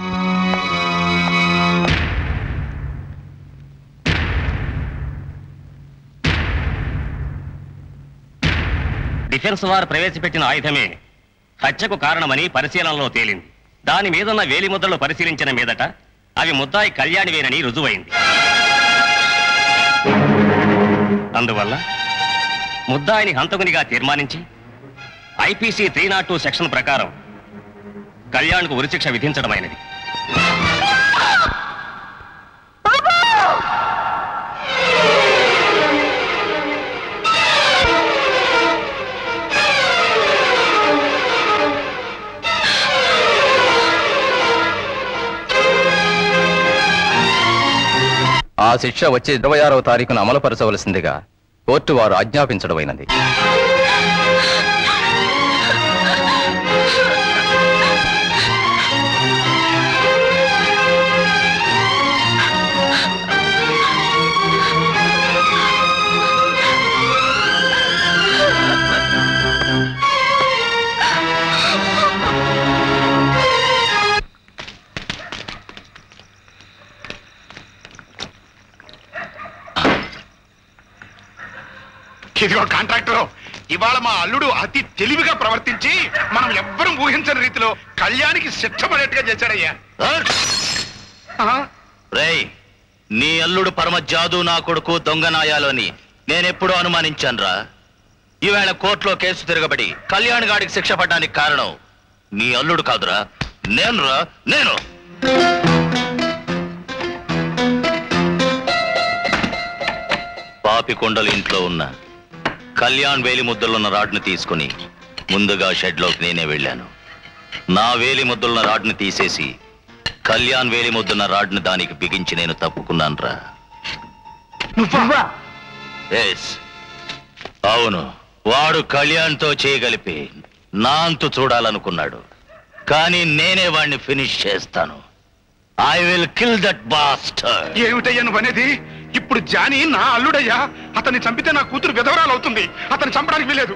డిఫెన్స్ వారు ప్రవేశపెట్టిన ఆయుధమే హత్యకు కారణమని పరిశీలనలో తేలింది దాని మీదున్న వేలి ముద్రలు పరిశీలించిన మీదట అవి ముద్దాయి కళ్యాణివేనని రుజువైంది అందువల్ల ముద్దాయిని హంతకునిగా తీర్మానించి IPC three not two section ప్రకారం కళ్యాణ్కు ఉరిశిక్ష విధించడమైనది ఆ శిక్ష వచ్చే ఇరవై ఆరవ తారీఖున అమలుపరచవలసిందిగా కోర్టు వారు ఆజ్ఞాపించడమైనది ఇదిగో కాంట్రాక్టర్ ఇవాళ మా అల్లుడు అతి తెలివిగా ప్రవర్తించి మనం ఎవ్వరం ఊహించని రీతిలో కళ్యాణికి శిక్ష పడేట్టుగా చేశాడయ్యా రేయ్ నీ అల్లుడు పరమ జాదు నా కొడుకు దొంగ నాయాలు అని నేనెప్పుడూ అనుమానించానురా ఈవేళ కోర్టులో కేసు తిరగబడి కళ్యాణ్ గాడికి శిక్ష పడ్డానికి కారణం నీ అల్లుడు కాదురా నేనురా నేను పాపికొండలు ఇంట్లో ఉన్న కళ్యాణ్ వేలి ముద్దలున్న రాడ్ను తీసుకుని ముందుగా షెడ్లోకి నేనే వెళ్ళాను నా వేలి ముద్దలున్న రాడ్ని తీసేసి కళ్యాణ్ వేలి ముద్దున్న రాడ్ని దానికి బిగించి నేను తప్పుకున్నాను రా ఎస్ అవును వాడు కళ్యాణ్తో చేయగలిపి నా అంతు చూడాలనుకున్నాడు కానీ నేనే వాడిని ఫినిష్ చేస్తాను I will kill that bastard ఏమిటయ్యా నువ్వు అనేది ఇప్పుడు జానీ నా అల్లుడయ్యా అతన్ని చంపితే నా కూతురు విధవరాలు అవుతుంది అతన్ని చంపడానికి వీలేదు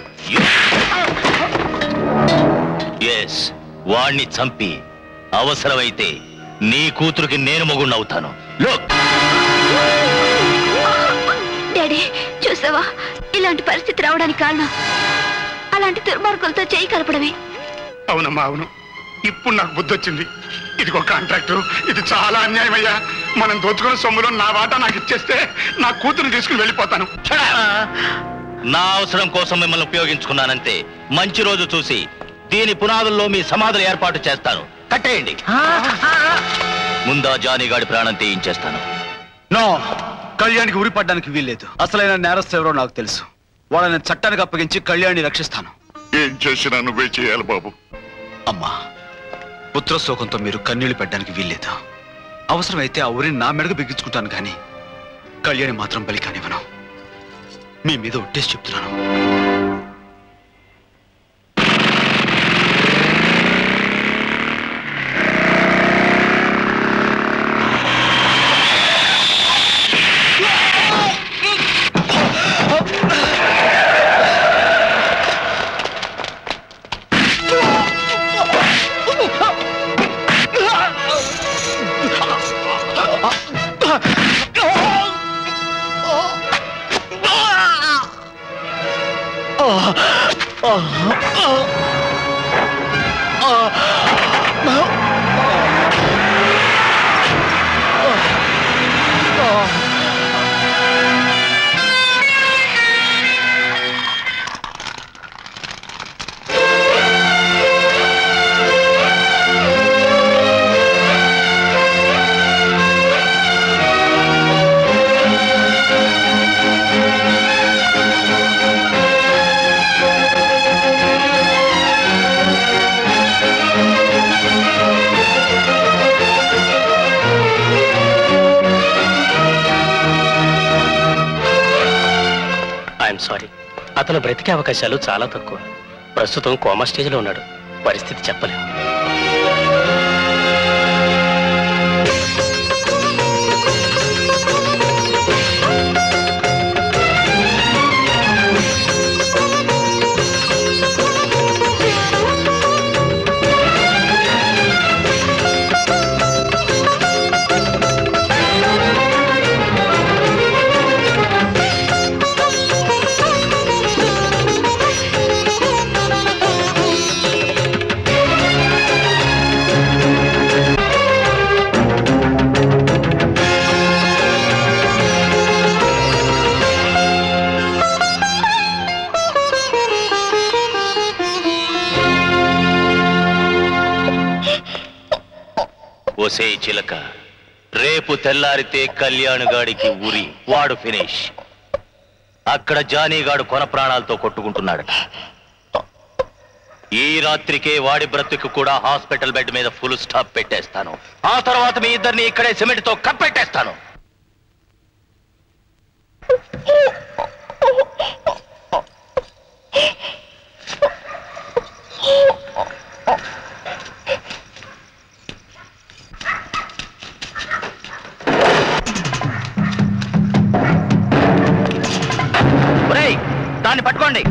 ఎస్ వాణ్ణి చంపి అవసరమైతే నీ కూతురికి నేను మొగుణ్ణవుతాను లుక్ డాడీ చూసావా ఇలాంటి పరిస్థితి రావడానికి కారణం అలాంటి దుర్మార్గులతో చేయి కలపడమే అవునమ్మా అవును ఇప్పుడు నాకు బుద్ధి వచ్చింది ఇదిగో కాంట్రాక్టర్ ఇది చాలా అన్యాయం అయ్యా మనం దోచుకున్న సొమ్ములో నా వాటా నాకు ఇచ్చేస్తే నా కూతురు తీసుకుని వెళ్ళిపోతాను నా అవసరం కోసం మిమ్మల్ని ఉపయోగించుకున్నానంతే మంచి రోజు చూసి దీని పునాదుల్లో మీ సమాధులు ఏర్పాటు చేస్తాను కట్టేయండి ముందా జానీగాడి ప్రాణం తీయించేస్తాను నో కళ్యాణ్కి ఉరి పడ్డానికి వీల్లేదు అసలైన నేరస్తు ఎవరో నాకు తెలుసు వాళ్ళని చట్టానికి అప్పగించి కళ్యాణ్ని రక్షిస్తాను ఏం చేసినా నువ్వే చేయాలి బాబు అమ్మా పుత్రశోకంతో మీరు కన్నీళ్లు పెట్టడానికి వీల్లేదు అవసరమైతే ఆ ఊరిని నా మెడకు బిగించుకుంటాను కానీ కళ్యాణి మాత్రం బలి కానివ్వను మీ మీద ఒట్టేసి చెప్తున్నాను ఆ అతను బ్రతికే అవకాశాలు చాలా తక్కువ ప్రస్తుతం కోమా స్టేజ్లో ఉన్నాడు పరిస్థితి చెప్పలేం ఒసే చిలక రేపు తెల్లారితే కళ్యాణగాడికి ఉరి వాడు ఫినిష్ అక్కడ జానీగాడు కొన ప్రాణాలతో కొట్టుకుంటున్నాడట ఈ రాత్రికే వాడి బ్రతుకు కూడా హాస్పిటల్ బెడ్ మీద ఫుల్ స్టాప్ పెట్టేస్తాను ఆ తర్వాత మీ ఇద్దరిని ఇక్కడే సిమెంట్ తో కప్పెట్టేస్తాను ఒరేయ్, దాన్ని పట్టుకోండి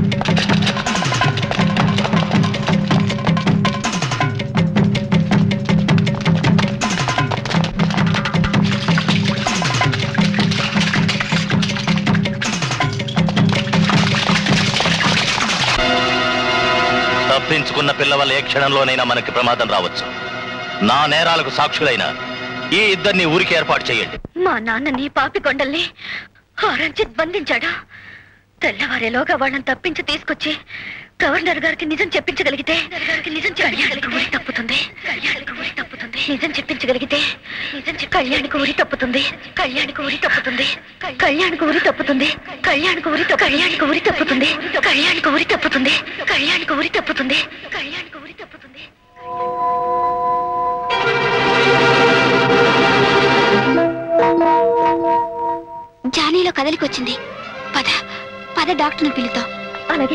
తప్పించుకున్న పిల్ల వల్ల ఏ క్షణంలోనైనా మనకి ప్రమాదం రావచ్చు నా నేరాలకు సాక్షులైన ఈ ఇద్దరిని ఊరికి ఏర్పాటు చేయండి మా నాన్నని పాపి కొండల్ని ఆ రంజిత్ బంధించాడు తెల్లవారేలోగా వాళ్ళని తప్పించి తీసుకొచ్చి గవర్నర్ గారికి నిజం చెప్పించగలిగితే నిజం కళ్యాణికి ఊరి తప్పుతుంది కళ్యాణికి ఊరి తప్పుతుంది నిజం చెప్పించగలిగితే నిజం చెప్పి కళ్యాణికి ఊరి తప్పుతుంది కళ్యాణికి ఊరి తప్పుతుంది కళ్యాణికి ఊరి తప్పుతుంది కళ్యాణికి ఊరి తప్పు- కళ్యాణికి ఊరి తప్పుతుంది కళ్యాణికి ఊరి తప్పుతుంది కళ్యాణికి ఊరి తప్పుతుంది కళ్యాణికి ఊరి తప్పుతుంది జానీలో కదలికొచ్చింది పద పద డాక్టర్ని పిలుతాం అలాగే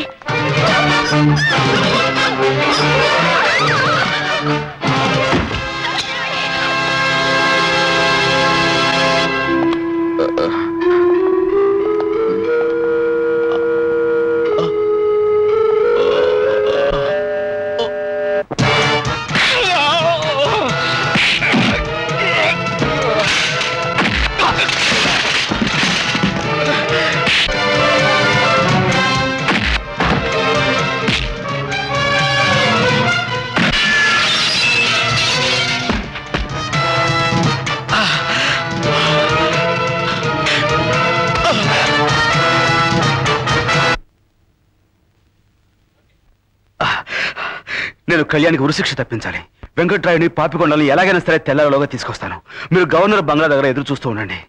నేను కళ్యాణ్కి ఉరిశిక్ష తప్పించాలి వెంకట్రాయుని పాపికొండల్ని ఎలాగైనా సరే తెల్లలోగా తీసుకొస్తాను మీరు గవర్నర్ బంగ్లా దగ్గర ఎదురు చూస్తూ ఉండండి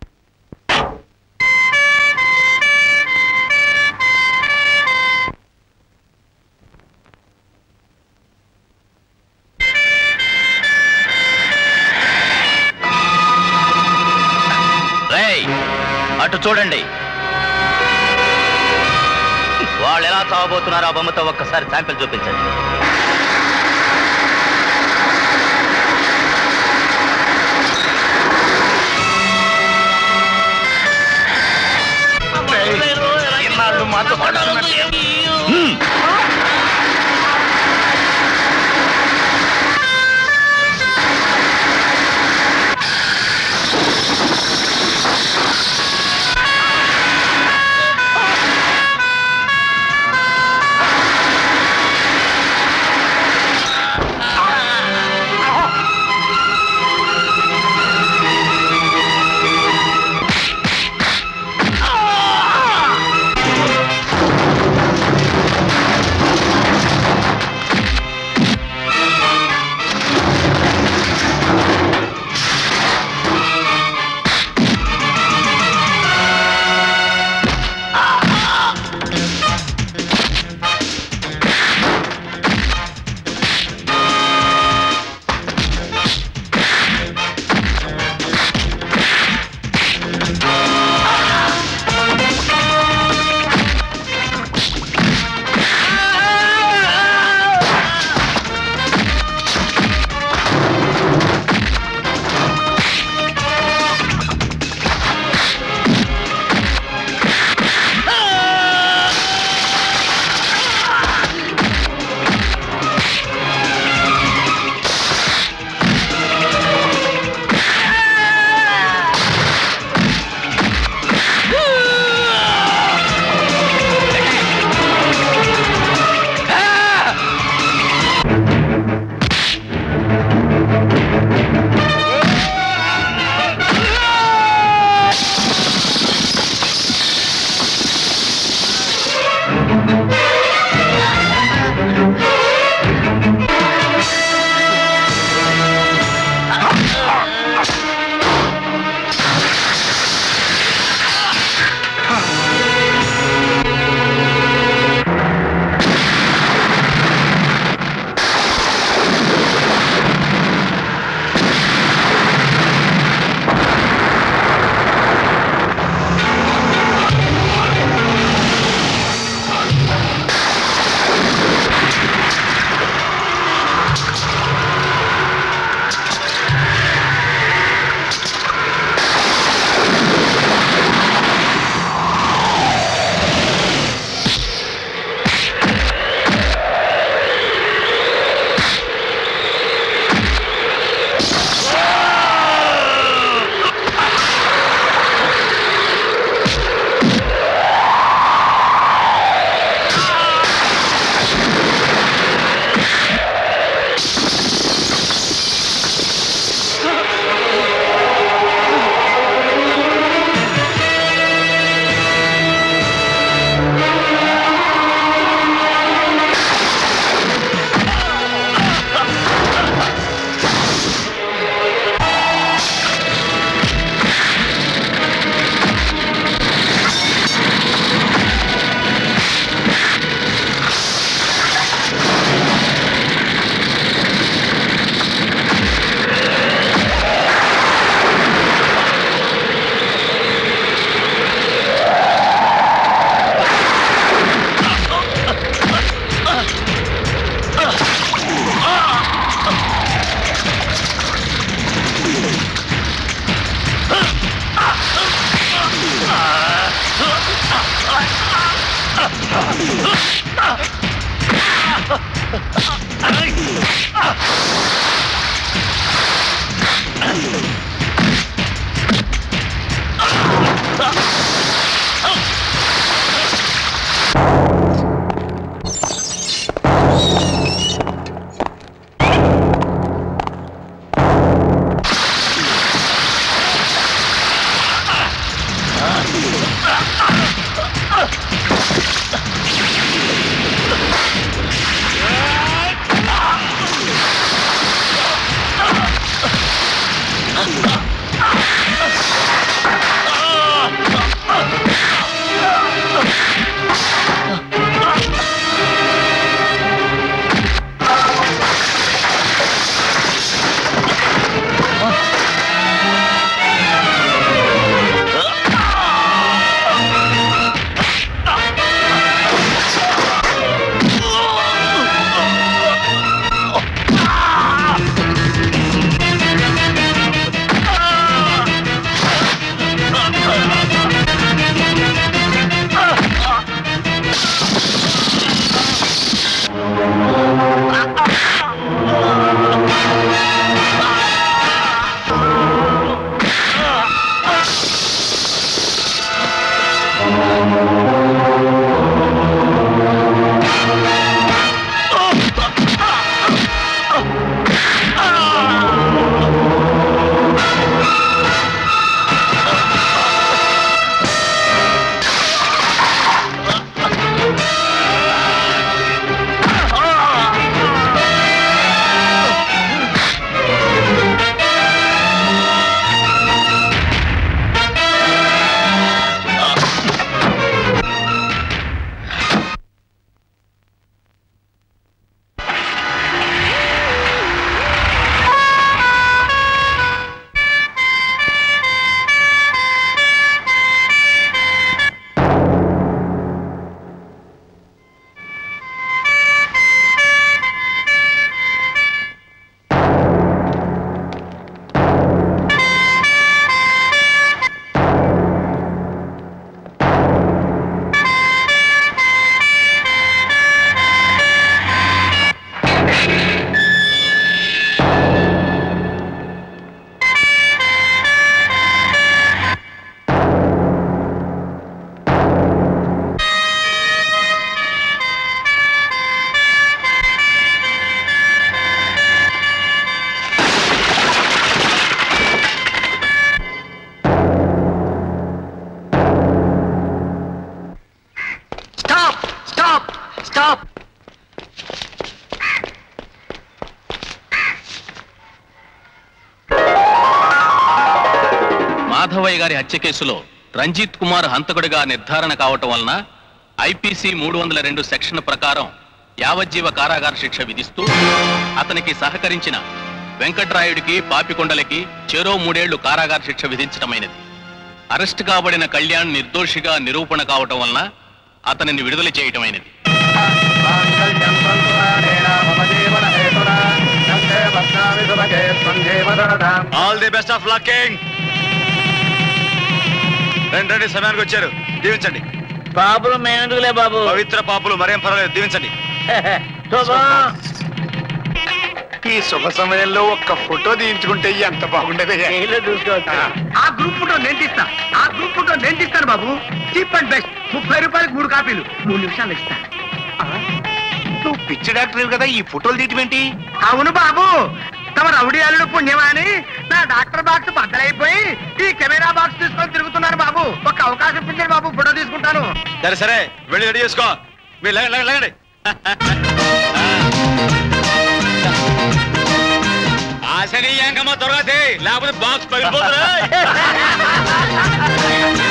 రేయ్ అటు చూడండి వాళ్ళు ఎలా చావబోతున్నారో ఆ బొమ్మతో ఒక్కసారి శాంపిల్ చూపించండి ఆ స్టాప్ స్టాప్ స్టాప్ మాధవయ్య గారి హత్య కేసులో రంజిత్ కుమార్ హంతకుడిగా నిర్ధారణ కావటం వలన ఐపీసీ మూడు వందల రెండు సెక్షన్ ప్రకారం యావజ్జీవ కారాగార శిక్ష విధిస్తూ అతనికి సహకరించిన వెంకట్రాయుడికి పాపికొండలకి చెరో మూడేళ్లు కారాగార శిక్ష విధించటమైనది అరెస్ట్ కాబడిన కళ్యాణ్ నిర్దోషిగా నిరూపణ కావటం వలన అతనిని విడుదల చేయటమైనది all the best of lucking రండి రండి సమయానికి వచ్చారు దీవించండి పాపులు మేమెందుకులే బాబు పవిత్ర పాపులు మరేం పర్వాలేదు దీవించండి ఈ శుభ సమయంలో ఒక్క ఫోటో తీయించుకుంటే ఎంత బాగుండేది ఆ గ్రూప్ ఫోటో నేను తీస్తా ఆ గ్రూప్ ఫోటో నేను తీస్తాను బాబు చీప్ అండ్ బెస్ట్ ముప్పై రూపాయలకు మూడు కాపీలు మూడు నిమిషాలు ఇస్తా నువ్వు పిచ్చి డాక్టర్ కదా ఈ ఫోటోలు తీయటమేంటి అవును బాబు తమ రౌడీ అల్లుడు పుణ్యమా అని నా డాక్టర్ బాక్స్ బద్దలైపోయి ఈ కెమెరా బాక్స్ తీసుకొని తిరుగుతున్నాను బాబు ఒక అవకాశం ఇప్పించండి బాబు ఫోటో తీసుకుంటాను సరే సరే వెళ్ళి రెడీ చేసుకో మీరు లేకండి లేకండి, లేకండి ఆశని ఏంకమ్మా త్వరగా తీ, లేకపోతే బాక్స్ పగిలిపోతురా